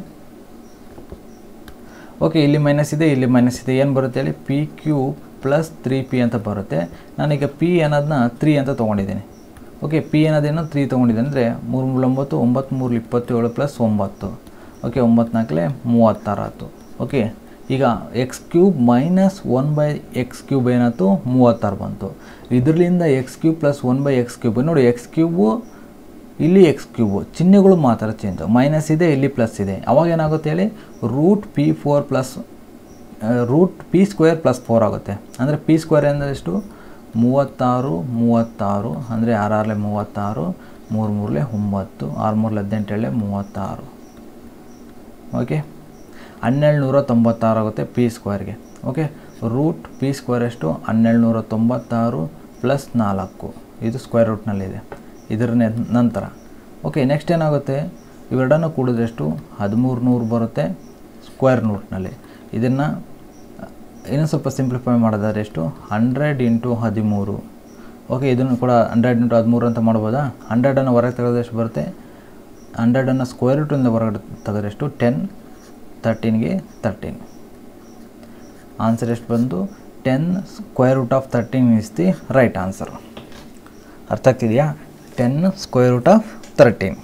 ಓಕೆ ಇಲ್ಲಿ ಮೈನಸ್ ಇದೆ ಇಲ್ಲಿ ಮೈನಸ್ ಇದೆ ಏನು ಬರುತ್ತೆ ಹೇಳಿ P cube plus three P ಅಂತ ಬರುತ್ತೆ ನಾನೀಗ ಪಿ ಅನ್ನೋದನ್ನ ತ್ರೀ ಅಂತ ತೊಗೊಂಡಿದ್ದೀನಿ ಓಕೆ ಪಿ ಅನ್ನೋದೇನೋ ತ್ರೀ ತೊಗೊಂಡಿದ್ದೀನಿ ಅಂದರೆ ಮೂರು ಮೂರು ಒಂಬತ್ತು ಒಂಬತ್ತು ಮೂರು ಇಪ್ಪತ್ತೇಳು ಪ್ಲಸ್ ಒಂಬತ್ತು ಓಕೆ ಒಂಬತ್ತು ನಾಲ್ಕಲೆ ಮೂವತ್ತಾರು ಆಯ್ತು ಓಕೆ ಈಗ X cube minus one by X cube ಏನಾಯ್ತು ಮೂವತ್ತಾರು ಬಂತು ಇದರಿಂದ X cube plus one by X cube ನೋಡಿ ಎಕ್ಸ್ ಕ್ಯೂಬು ಇಲ್ಲಿ ಎಕ್ಸ್ ಕ್ಯೂಬು ಚಿಹ್ನೆಗಳು ಮಾತ್ರ ಚೇಂಜ್ ಮೈನಸ್ ಇದೆ ಇಲ್ಲಿ ಪ್ಲಸ್ ಇದೆ ಅವಾಗ ಏನಾಗುತ್ತೆ ಹೇಳಿ root P four plus root P square plus four ಆಗುತ್ತೆ ಅಂದರೆ ಪಿ ಸ್ಕ್ವೇರ್ ಅಂದರೆ ಎಷ್ಟು ಮೂವತ್ತಾರು ಮೂವತ್ತಾರು ಅಂದರೆ ಆರಾರಲೆ ಮೂವತ್ತಾರು ಮೂರು ಮೂರಲೆ ಒಂಬತ್ತು ಆರು ಮೂರಲೆ ಹದಿನೆಂಟೇಳೆ ಮೂವತ್ತಾರು ಓಕೆ ಹನ್ನೆರಡು ನೂರ ತೊಂಬತ್ತಾರು ಆಗುತ್ತೆ ಪಿ ಸ್ಕ್ವೇರ್ಗೆ ಓಕೆ ರೂಟ್ ಪಿ ಸ್ಕ್ವೇರ್ ಎಷ್ಟು ಹನ್ನೆರಡು ನೂರ ತೊಂಬತ್ತಾರು ಪ್ಲಸ್ ನಾಲ್ಕು ಇದು ಸ್ಕ್ವೇರ್ ರೂಟ್ನಲ್ಲಿದೆ ಇದರ ನೆ- ನಂತರ ಓಕೆ ನೆಕ್ಸ್ಟ್ ಏನಾಗುತ್ತೆ ಇವೆರಡನ್ನು ಕೂಡಿದ್ರೆಷ್ಟು ಹದಿಮೂರು ನೂರು ಬರುತ್ತೆ ಸ್ಕ್ವೇರ್ ರೂಟ್ನಲ್ಲಿ ಇದನ್ನು ಇನ್ನೂ ಸ್ವಲ್ಪ ಸಿಂಪ್ಲಿಫೈ ಮಾಡೋದಾದ್ರೆ ಎಷ್ಟು ಹಂಡ್ರೆಡ್ ಇಂಟು ಹದಿಮೂರು ಓಕೆ ಇದನ್ನು ಕೂಡ ಹಂಡ್ರೆಡ್ ಇಂಟು ಹದಿಮೂರು ಅಂತ ಮಾಡ್ಬೋದಾ ಹಂಡ್ರೆಡನ್ನು ಹೊರಗೆ ತೆಗೆದ್ರೆ ಎಷ್ಟು ಬರುತ್ತೆ ಹಂಡ್ರೆಡನ್ನು ಸ್ಕ್ವೇರ್ ರೂಟಿಂದ ಹೊರಗಡೆ ತೆಗೆದ್ರೆ ಎಷ್ಟು ಟೆನ್ ತರ್ಟೀನ್ಗೆ ತರ್ಟೀನ್ ಆನ್ಸರ್ ಎಷ್ಟು ಬಂದು ten square root of thirteen is the right answer ಅರ್ಥ ಆಗ್ತಿದೆಯಾ ten square root of thirteen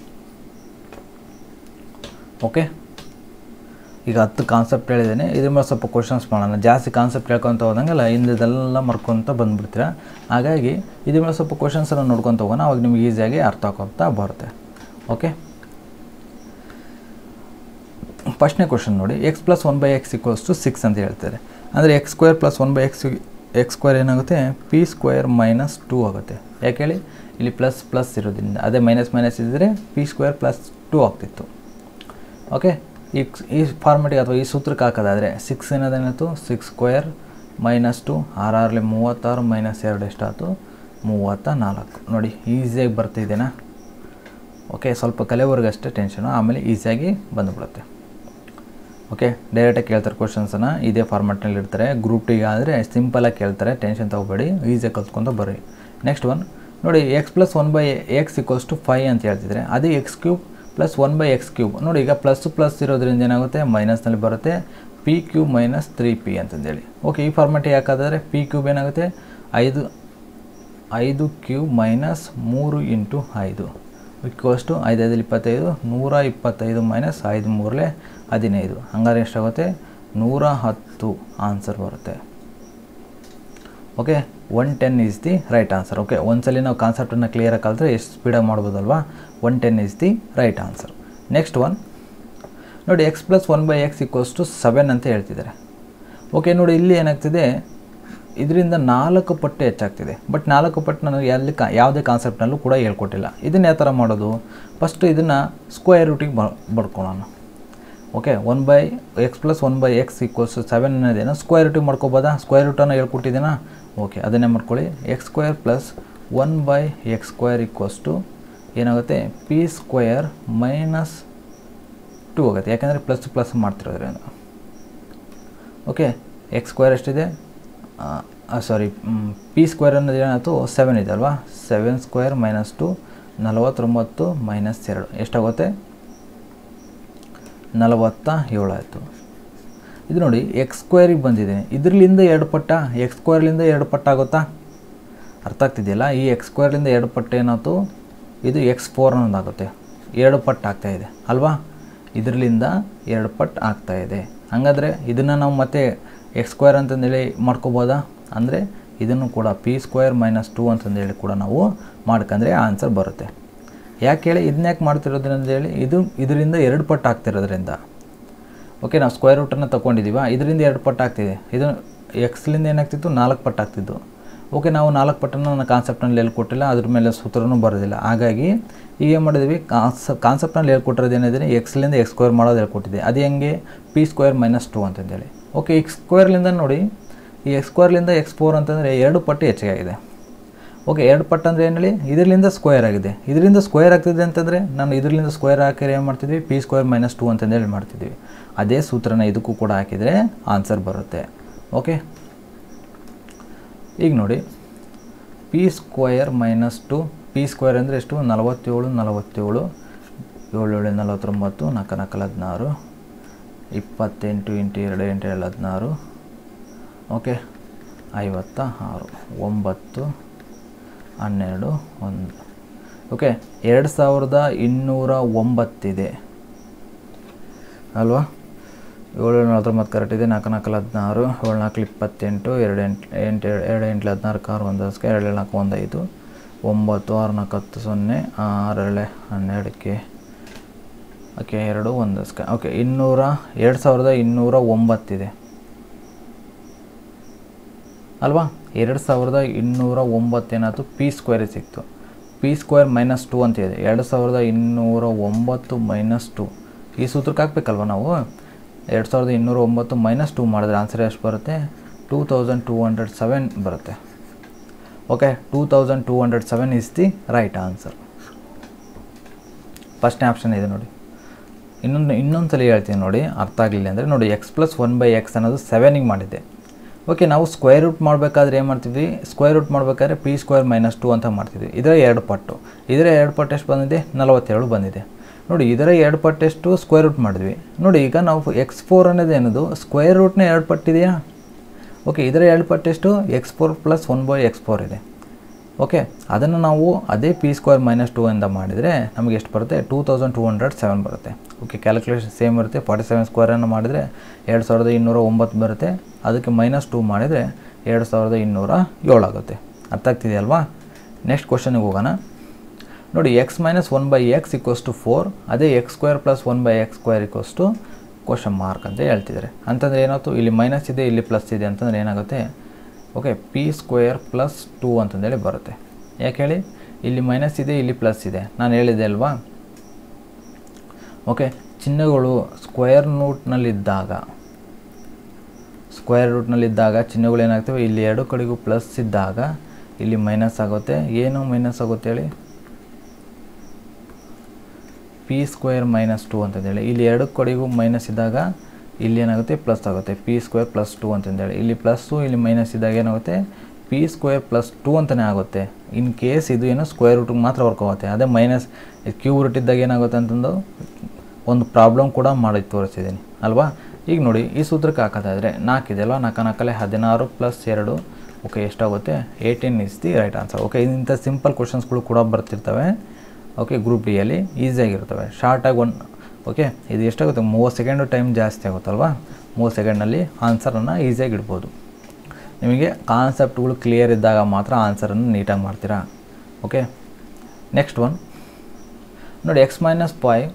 okay ಈಗ ಹತ್ತು ಕಾನ್ಸೆಪ್ಟ್ ಹೇಳಿದ್ದೇನೆ ಇದ್ರ ಮೇಲೆ ಸ್ವಲ್ಪ ಕ್ವಶನ್ಸ್ ಮಾಡೋಣ ಜಾಸ್ತಿ ಕಾನ್ಸೆಪ್ಟ್ ಹೇಳ್ಕೊತ ಹೋದಂಗೆಲ್ಲ ಹಿಂದೆಲ್ಲ ಮರ್ಕೊತ ಬಂದುಬಿಡ್ತೀರ ಹಾಗಾಗಿ ಇದ್ರ ಮೇಲೆ ಸ್ವಲ್ಪ ಕ್ವಶನ್ಸನ್ನು ನೋಡ್ಕೊತ ಹೋಗೋಣ ಅವಾಗ ನಿಮ್ಗೆ ಈಸಿಯಾಗಿ ಅರ್ಥ ಆಗೋಗ್ತಾ ಬರುತ್ತೆ ಓಕೆ ಫಸ್ಟ್ನೇ ಕ್ವಶನ್ ನೋಡಿ X plus one by X equals to six ಅಂತ ಹೇಳ್ತಾರೆ ಅಂದರೆ X square plus one by X X square ಏನಾಗುತ್ತೆ ಪಿ ಸ್ಕ್ವೇರ್ ಮೈನಸ್ ಟೂ ಆಗುತ್ತೆ ಯಾಕೆ ಹೇಳಿ ಇಲ್ಲಿ ಪ್ಲಸ್ ಪ್ಲಸ್ ಇರೋದ್ರಿಂದ ಅದೇ ಮೈನಸ್ ಮೈನಸ್ ಇದ್ದರೆ ಪಿ ಸ್ಕ್ವೇರ್ ಪ್ಲಸ್ ಟೂ ಆಗ್ತಿತ್ತು ಓಕೆ ಈ ಈ ಫಾರ್ಮೆಟಿಗೆ ಅಥವಾ ಈ ಸೂತ್ರಕ್ಕೆ ಹಾಕೋದಾದರೆ ಸಿಕ್ಸ್ ಏನದೇನಾಯ್ತು ಸಿಕ್ಸ್ ಸ್ಕ್ವೇರ್ ಮೈನಸ್ ಟು ಆರ್ ಆರ್ಲಿ ಮೂವತ್ತಾರು ಮೈನಸ್ ಎರಡು ಎಷ್ಟಾಯ್ತು ಮೂವತ್ತ ನಾಲ್ಕು ನೋಡಿ ಈಸಿಯಾಗಿ ಬರ್ತಿದ್ದೇನಾ ಓಕೆ ಸ್ವಲ್ಪ ಕಲೆವರೆಗೆ ಅಷ್ಟೇ ಟೆನ್ಷನು ಆಮೇಲೆ ಈಸಿಯಾಗಿ ಬಂದುಬಿಡುತ್ತೆ ಓಕೆ ಡೈರೆಕ್ಟಾಗಿ ಕೇಳ್ತಾರೆ ಕ್ವಶನ್ಸನ್ನು ಇದೇ ಫಾರ್ಮೆಟ್ನಲ್ಲಿ ಇರ್ತಾರೆ ಗ್ರೂಪ್ ಟಿಗೆ ಆದರೆ ಸಿಂಪಲಾಗಿ ಕೇಳ್ತಾರೆ ಟೆನ್ಷನ್ ತೊಗೋಬೇಡಿ ಈಸಿಯಾಗಿ ಕಲ್ತ್ಕೊಂತ ಬರ್ರಿ ನೆಕ್ಸ್ಟ್ ಒನ್ ನೋಡಿ X plus one by X equals to five ಅಂತ ಹೇಳ್ತಿದ್ರೆ ಅದೇ X cube plus one by X cube ನೋಡಿ ಈಗ ಪ್ಲಸ್ ಪ್ಲಸ್ ಇರೋದ್ರಿಂದ ಏನಾಗುತ್ತೆ ಮೈನಸ್ನಲ್ಲಿ ಬರುತ್ತೆ P cube minus three P ಅಂತಂದೇಳಿ ಓಕೆ ಈ ಫಾರ್ಮೆಟಿಗೆ ಯಾಕಾದರೆ ಪಿ ಕ್ಯೂಬ್ ಏನಾಗುತ್ತೆ ಐದು ಐದು ಕ್ಯೂಬ್ ಮೈನಸ್ ಮೂರು ಇಂಟು ಐದು ಇಕ್ವಸ್ಟು ಐದೈದಲ್ಲಿ ಇಪ್ಪತ್ತೈದು ನೂರ ಇಪ್ಪತ್ತೈದು ಮೈನಸ್ ಐದು ಮೂರಲೆ ಹದಿನೈದು ಹಂಗಾರೆ ಎಷ್ಟಾಗುತ್ತೆ ನೂರ ಹತ್ತು ಆನ್ಸರ್ ಬರುತ್ತೆ okay one ten is the right answer okay ಒಂದ್ಸಲಿ ನಾವು ಕಾನ್ಸೆಪ್ಟನ್ನು ಕ್ಲಿಯರಾಗಿ ಕಲಿತ್ರೆ ಎಷ್ಟು ಸ್ಪೀಡಾಗಿ ಮಾಡ್ಬೋದಲ್ವಾ one ten is the right answer next one ನೋಡಿ X plus one by X equals to seven ಅಂತ ಹೇಳ್ತಿದ್ದಾರೆ ಓಕೆ ನೋಡಿ ಇಲ್ಲಿ ಏನಾಗ್ತಿದೆ ಇದರಿಂದ ನಾಲ್ಕು ಪಟ್ಟು ಹೆಚ್ಚಾಗ್ತಿದೆ ಬಟ್ ನಾಲ್ಕು ಪಟ್ಟು ನನಗೆ ಎಲ್ಲಿ ಕಾ ಯಾವುದೇ ಕಾನ್ಸೆಪ್ಟ್ನಲ್ಲೂ ಕೂಡ ಹೇಳ್ಕೊಟ್ಟಿಲ್ಲ ಇದನ್ನು ಯಾವ ಥರ ಮಾಡೋದು ಫಸ್ಟು ಇದನ್ನು ಸ್ಕ್ವೇರ್ ರೂಟಿಗೆ ಬ ಬಡ್ಕೊಳ್ಳೋಣ okay one by X plus one by X equals seven ಅನ್ನೋದೇನೋ ಸ್ಕ್ವೇರ್ ರೂಟಿಗೆ ಮಾಡ್ಕೋಬೋದಾ ಸ್ಕ್ವೇರ್ ರೂಟನ್ನು ಹೇಳ್ಕೊಟ್ಟಿದ್ದೀನಾ ಓಕೆ ಅದನ್ನೇ ಮಾಡ್ಕೊಳ್ಳಿ X square plus one by X square equals to ಏನಾಗುತ್ತೆ ಪಿ ಸ್ಕ್ವೇರ್ ಮೈನಸ್ ಟು ಆಗುತ್ತೆ ಯಾಕೆಂದರೆ ಪ್ಲಸ್ ಪ್ಲಸ್ ಮಾಡ್ತಿರೋದ್ರಿಂದ ಓಕೆ ಎಕ್ಸ್ ಸ್ಕ್ವೇರ್ ಎಷ್ಟಿದೆ ಸಾರಿ ಪಿ ಸ್ಕ್ವೇರ್ ಅನ್ನೋದು ಏನಾಯ್ತು ಸೆವೆನ್ ಇದೆ ಅಲ್ವಾ ಸೆವೆನ್ ಸ್ಕ್ವೇರ್ ಮೈನಸ್ ಟು ನಲವತ್ತೊಂಬತ್ತು ಮೈನಸ್ ಎರಡು ಎಷ್ಟಾಗುತ್ತೆ ನಲವತ್ತ ಏಳು ಆಯಿತು ಇದು ನೋಡಿ ಎಕ್ಸ್ ಸ್ಕ್ವೇರಿಗೆ ಬಂದಿದ್ದೀನಿ ಇದರಲ್ಲಿಂದ ಎರಡು ಪಟ್ಟ ಎಕ್ಸ್ ಸ್ಕ್ವೇರ್ಲಿಂದ ಎರಡು ಪಟ್ಟ ಆಗುತ್ತಾ ಅರ್ಥ ಆಗ್ತಿದೆಯಲ್ಲ ಈ ಎಕ್ಸ್ ಸ್ಕ್ವೇರ್ಲಿಂದ ಎರಡು ಪಟ್ಟು ಏನಾಯ್ತು ಇದು ಎಕ್ಸ್ ಫೋರ್ ಅನ್ನೋದಾಗುತ್ತೆ ಎರಡು ಪಟ್ಟು ಆಗ್ತಾ ಇದೆ ಅಲ್ವಾ ಇದರಲ್ಲಿಂದ ಎರಡು ಪಟ್ಟು ಆಗ್ತಾ ಇದೆ ಹಾಗಾದರೆ ಇದನ್ನು ನಾವು ಮತ್ತೆ ಎಕ್ಸ್ ಸ್ಕ್ವೇರ್ ಅಂತಂದೇಳಿ ಮಾಡ್ಕೋಬೋದಾ ಅಂದರೆ ಇದನ್ನು ಕೂಡ ಪಿ ಸ್ಕ್ವೇರ್ ಮೈನಸ್ ಟೂ ಅಂತಂದೇಳಿ ಕೂಡ ನಾವು ಮಾಡ್ಕೊಂಡ್ರೆ ಆನ್ಸರ್ ಬರುತ್ತೆ ಯಾಕೆ ಹೇಳಿ ಇದನ್ನ ಯಾಕೆ ಮಾಡ್ತಿರೋದ್ರಿಂದ ಹೇಳಿ ಇದು ಇದರಿಂದ ಎರಡು ಪಟ್ಟು ಆಗ್ತಿರೋದ್ರಿಂದ ಓಕೆ ನಾವು ಸ್ಕ್ವೇರ್ ರೂಟನ್ನು ತೊಗೊಂಡಿದ್ದೀವ ಇದರಿಂದ ಎರಡು ಪಟ್ಟು ಆಗ್ತಿದೆ ಇದು ಎಕ್ಸ್ಲಿಂದ ಏನಾಗ್ತಿತ್ತು ನಾಲ್ಕು ಪಟ್ಟು ಆಗ್ತಿದ್ದು ಓಕೆ ನಾವು ನಾಲ್ಕು ಪಟ್ಟನ್ನು ನನ್ನ ಕಾನ್ಸೆಪ್ಟ್ನಲ್ಲಿ ಹೇಳ್ಕೊಟ್ಟಿಲ್ಲ ಅದ್ರ ಮೇಲೆ ಸೂತ್ರನೂ ಬರೋದಿಲ್ಲ ಹಾಗಾಗಿ ಈಗ ಏನು ಮಾಡಿದ್ವಿ ಕಾನ್ಸ ಕಾನ್ಸೆಪ್ಟ್ನಲ್ಲಿ ಹೇಳ್ಕೊಟ್ಟಿರೋದು ಏನಿದೆ ಎಕ್ಸ್ಲಿಂದ ಎಕ್ಸ್ ಸ್ಕ್ವೇರ್ ಮಾಡೋದು ಹೇಳ್ಕೊಟ್ಟಿದೆ ಅದು ಹೆಂಗೆ ಪಿ ಸ್ಕ್ವೇರ್ ಮೈನಸ್ ಟು ಅಂತಂದೇಳಿ ಓಕೆ ಎಕ್ಸ್ ಸ್ಕ್ವೇರ್ಲಿಂದ ನೋಡಿ ಈ ಎಕ್ಸ್ ಸ್ಕ್ವೇರ್ಲಿಂದ ಎಕ್ಸ್ ಫೋರ್ ಅಂತಂದರೆ ಎರಡು ಪಟ್ಟು ಹೆಚ್ಚಿಗೆ ಆಗಿದೆ ಓಕೆ ಎರಡು ಪಟ್ಟು ಅಂದರೆ ಏನು ಹೇಳಿ ಇದರಿಂದ ಸ್ಕ್ವೇರ್ ಆಗಿದೆ ಇದರಿಂದ ಸ್ಕ್ವೇರ್ ಆಗ್ತಿದೆ ಅಂತಂದರೆ ನಾನು ಇದರಿಂದ ಸ್ಕ್ವೇರ್ ಹಾಕಿದ್ರೆ ಏನು ಮಾಡ್ತಿದ್ವಿ ಪಿ ಸ್ಕ್ವೇರ್ ಮೈನಸ್ ಟು ಅಂತಂದೇಳಿ ಮಾಡ್ತಿದ್ವಿ ಅದೇ ಸೂತ್ರನ ಇದಕ್ಕೂ ಕೂಡ ಹಾಕಿದರೆ ಆನ್ಸರ್ ಬರುತ್ತೆ ಓಕೆ ಈಗ ನೋಡಿ P square minus two P square ಅಂದರೆ ಎಷ್ಟು ನಲವತ್ತೇಳು ನಲವತ್ತೇಳು ಏಳು ಏಳು ನಲವತ್ತೊಂಬತ್ತು ನಾಲ್ಕು ನಾಲ್ಕು ಹದಿನಾರು ಇಪ್ಪತ್ತೆಂಟು ಇಂಟು ಎರಡು ಎಂಟು ಏಳು ಹದಿನಾರು ಓಕೆ ಐವತ್ತ ಆರು ಒಂಬತ್ತು ಹನ್ನೆರಡು ಒಂದು ಓಕೆ ಎರಡು ಸಾವಿರದ ಇನ್ನೂರ ಒಂಬತ್ತಿದೆ ಅಲ್ವಾ ಏಳು ನಲವತ್ತೊಂಬತ್ತು ಕರೆಕ್ಟ್ ಇದೆ ನಾಲ್ಕು ನಾಲ್ಕು ಹದಿನಾರು ಏಳು ನಾಲ್ಕು ಇಪ್ಪತ್ತೆಂಟು ಎರಡು ಎಂಟು ಎಂಟು ಎರಡು ಎಂಟು ಹದಿನಾರು ಆರು ಒಂದು ಹಸ್ಕೆ ಎರಡು ಏಳು ನಾಲ್ಕು ಒಂದು ಐದು ಒಂಬತ್ತು ಆರು ನಾಲ್ಕು ಹತ್ತು ಸೊನ್ನೆ ಆರು ಏಳೆ ಹನ್ನೆರಡಕ್ಕೆ ಓಕೆ ಎರಡು ಒಂದು ಹಸ್ಕೆ ಓಕೆ ಇನ್ನೂರ ಎರಡು ಸಾವಿರದ ಇನ್ನೂರ ಒಂಬತ್ತಿದೆ ಅಲ್ವಾ ಎರಡು ಸಾವಿರದ ಇನ್ನೂರ ಒಂಬತ್ತೇನಾಯ್ತು ಪಿ ಸ್ಕ್ವೇರ್ ಸಿಕ್ತು ಪಿ ಸ್ಕ್ವೇರ್ ಮೈನಸ್ ಟು ಅಂತ ಇದೆ ಎರಡು ಸಾವಿರದ ಇನ್ನೂರ ಒಂಬತ್ತು ಮೈನಸ್ ಟು ಈ ಸೂತ್ರಕ್ಕೆ ಹಾಕ್ಬೇಕಲ್ವ ನಾವು ಎರಡು ಸಾವಿರದ ಇನ್ನೂರ ಒಂಬತ್ತು ಮೈನಸ್ ಟೂ ಮಾಡಿದ್ರೆ ಆನ್ಸರ್ ಎಷ್ಟು ಬರುತ್ತೆ two thousand two hundred seven ಬರುತ್ತೆ okay two thousand two hundred seven is the right answer ಫಸ್ಟ್ನೇ ಆಪ್ಷನ್ ಇದೆ ನೋಡಿ ಇನ್ನೊಂದು ಇನ್ನೊಂದು ಸಲ ಹೇಳ್ತೀನಿ ನೋಡಿ ಅರ್ಥ ಆಗಲಿಲ್ಲ ಅಂದರೆ ನೋಡಿ X plus one by X ಅನ್ನೋದು ಸೆವೆನಿಗೆ ಮಾಡಿದ್ದೆ ಓಕೆ ನಾವು ಸ್ಕ್ವೇರ್ ರೂಟ್ ಮಾಡಬೇಕಾದ್ರೆ ಏನು ಮಾಡ್ತಿದ್ವಿ ಸ್ಕ್ವೇರ್ ರೂಟ್ ಮಾಡಬೇಕಾದ್ರೆ ಪಿ ಸ್ಕ್ವೇರ್ ಮೈನಸ್ ಟು ಅಂತ ಮಾಡ್ತಿದ್ವಿ ಇದರ ಎರಡು ಪಟ್ಟು ಇದರ ಎರಡು ಪಟ್ಟು ಎಷ್ಟು ಬಂದಿದೆ ನಲವತ್ತೇಳು ಬಂದಿದೆ ನೋಡಿ ಇದರ ಎರಡು ಪಟ್ಟು ಎಷ್ಟು ಸ್ಕ್ವೇರ್ ರೂಟ್ ಮಾಡಿದ್ವಿ ನೋಡಿ ಈಗ ನಾವು ಎಕ್ಸ್ ಫೋರ್ ಅನ್ನೋದು ಏನದು ಸ್ಕ್ವೇರ್ ರೂಟ್ನ ಎರಡು ಪಟ್ಟಿದೆಯಾ ಓಕೆ ಇದರ ಎರಡು ಪಟ್ಟು ಎಷ್ಟು X four plus one by X four ಇದೆ ಓಕೆ ಅದನ್ನು ನಾವು ಅದೇ ಪಿ ಸ್ಕ್ವೇರ್ ಮೈನಸ್ ಟೂ ಇಂದ ಮಾಡಿದರೆ ನಮಗೆ ಎಷ್ಟು ಬರುತ್ತೆ two thousand two hundred seven ಬರುತ್ತೆ ಓಕೆ ಕ್ಯಾಲ್ಕುಲೇಷನ್ ಸೇಮ್ ಇರುತ್ತೆ ಫಾರ್ಟಿ ಸೆವೆನ್ ಸ್ಕ್ವೇರನ್ನು ಮಾಡಿದರೆ ಎರಡು ಸಾವಿರದ ಇನ್ನೂರ ಒಂಬತ್ತು ಬರುತ್ತೆ ಅದಕ್ಕೆ ಮೈನಸ್ ಟೂ ಮಾಡಿದರೆ ಎರಡು ಸಾವಿರದ ಇನ್ನೂರ ಏಳು ಆಗುತ್ತೆ ಅರ್ಥ ಆಗ್ತಿದೆಯಲ್ವಾ ನೆಕ್ಸ್ಟ್ ಕ್ವಶನಿಗೆ ಹೋಗೋಣ ನೋಡಿ X minus one by X equals to four ಅದೇ X square plus one by X square equals to question mark ಅಂತ ಹೇಳ್ತಿದ್ದಾರೆ ಅಂತಂದರೆ ಏನಾಯ್ತು ಇಲ್ಲಿ ಮೈನಸ್ ಇದೆ ಇಲ್ಲಿ ಪ್ಲಸ್ ಇದೆ ಅಂತಂದರೆ ಏನಾಗುತ್ತೆ okay P square plus two ಅಂತಂದೇಳಿ ಬರುತ್ತೆ ಯಾಕೆ ಹೇಳಿ ಇಲ್ಲಿ ಮೈನಸ್ ಇದೆ ಇಲ್ಲಿ ಪ್ಲಸ್ ಇದೆ ನಾನು ಹೇಳಿದೆ ಅಲ್ವಾ ಓಕೆ ಚಿಹ್ನೆಗಳು ಸ್ಕ್ವೇರ್ ರೂಟ್ನಲ್ಲಿದ್ದಾಗ ಸ್ಕ್ವೇರ್ ರೂಟ್ನಲ್ಲಿದ್ದಾಗ ಚಿಹ್ನೆಗಳು ಏನಾಗ್ತವೆ ಇಲ್ಲಿ ಎರಡು ಕಡೆಗೂ ಪ್ಲಸ್ ಇದ್ದಾಗ ಇಲ್ಲಿ ಮೈನಸ್ ಆಗುತ್ತೆ ಏನು ಮೈನಸ್ ಆಗುತ್ತೆ ಹೇಳಿ ಪಿ ಸ್ಕ್ವೇರ್ ಮೈನಸ್ ಟು ಅಂತಂದೇಳಿ ಇಲ್ಲಿ ಎರಡು ಕಡೆಗೂ ಮೈನಸ್ ಇದ್ದಾಗ ಇಲ್ಲಿ ಏನಾಗುತ್ತೆ ಪ್ಲಸ್ ಆಗುತ್ತೆ ಪಿ ಸ್ಕ್ವೇರ್ ಪ್ಲಸ್ ಟು ಅಂತಂದೇಳಿ ಇಲ್ಲಿ ಪ್ಲಸ್ಸು ಇಲ್ಲಿ ಮೈನಸ್ ಇದ್ದಾಗ ಏನಾಗುತ್ತೆ ಪಿ ಸ್ಕ್ವೇರ್ ಪ್ಲಸ್ ಟು ಅಂತಲೇ ಆಗುತ್ತೆ ಇನ್ ಕೇಸ್ ಇದು ಏನೋ ಸ್ಕ್ವೇರ್ ರೂಟಿಗೆ ಮಾತ್ರ ವರ್ಕ್ ಆಗುತ್ತೆ ಅದೇ ಮೈನಸ್ ಕ್ಯೂ ರೂಟ್ ಇದ್ದಾಗ ಏನಾಗುತ್ತೆ ಅಂತಂದು ಒಂದು ಪ್ರಾಬ್ಲಮ್ ಕೂಡ ಮಾಡಿ ತೋರಿಸಿದ್ದೀನಿ ಅಲ್ವಾ ಈಗ ನೋಡಿ ಈ ಸೂತ್ರಕ್ಕೆ ಹಾಕೋದಾದರೆ ನಾಲ್ಕಿದೆ ಅಲ್ವಾ ನಾಲ್ಕು ನಾಲ್ಕಲ್ಲೇ ಹದಿನಾರು ಪ್ಲಸ್ ಎರಡು ಓಕೆ ಎಷ್ಟಾಗುತ್ತೆ eighteen is the right answer okay ಇಂಥ ಸಿಂಪಲ್ ಕ್ವಶನ್ಸ್ಗಳು ಕೂಡ ಬರ್ತಿರ್ತವೆ ಓಕೆ ಗ್ರೂಪ್ ಡಿಯಲ್ಲಿ ಈಸಿಯಾಗಿರ್ತವೆ ಶಾರ್ಟಾಗಿ ಒನ್ ಓಕೆ ಇದು ಎಷ್ಟಾಗುತ್ತೆ ಮೂವತ್ತು ಸೆಕೆಂಡು ಟೈಮ್ ಜಾಸ್ತಿ ಆಗುತ್ತಲ್ವಾ ಮೂವತ್ತು ಸೆಕೆಂಡ್ನಲ್ಲಿ ಆನ್ಸರನ್ನು ಈಸಿಯಾಗಿ ಇಡ್ಬೋದು ನಿಮಗೆ ಕಾನ್ಸೆಪ್ಟ್ಗಳು ಕ್ಲಿಯರ್ ಇದ್ದಾಗ ಮಾತ್ರ ಆನ್ಸರನ್ನು ನೀಟಾಗಿ ಮಾಡ್ತೀರಾ ಓಕೆ ನೆಕ್ಸ್ಟ್ ಒನ್ ನೋಡಿ X minus five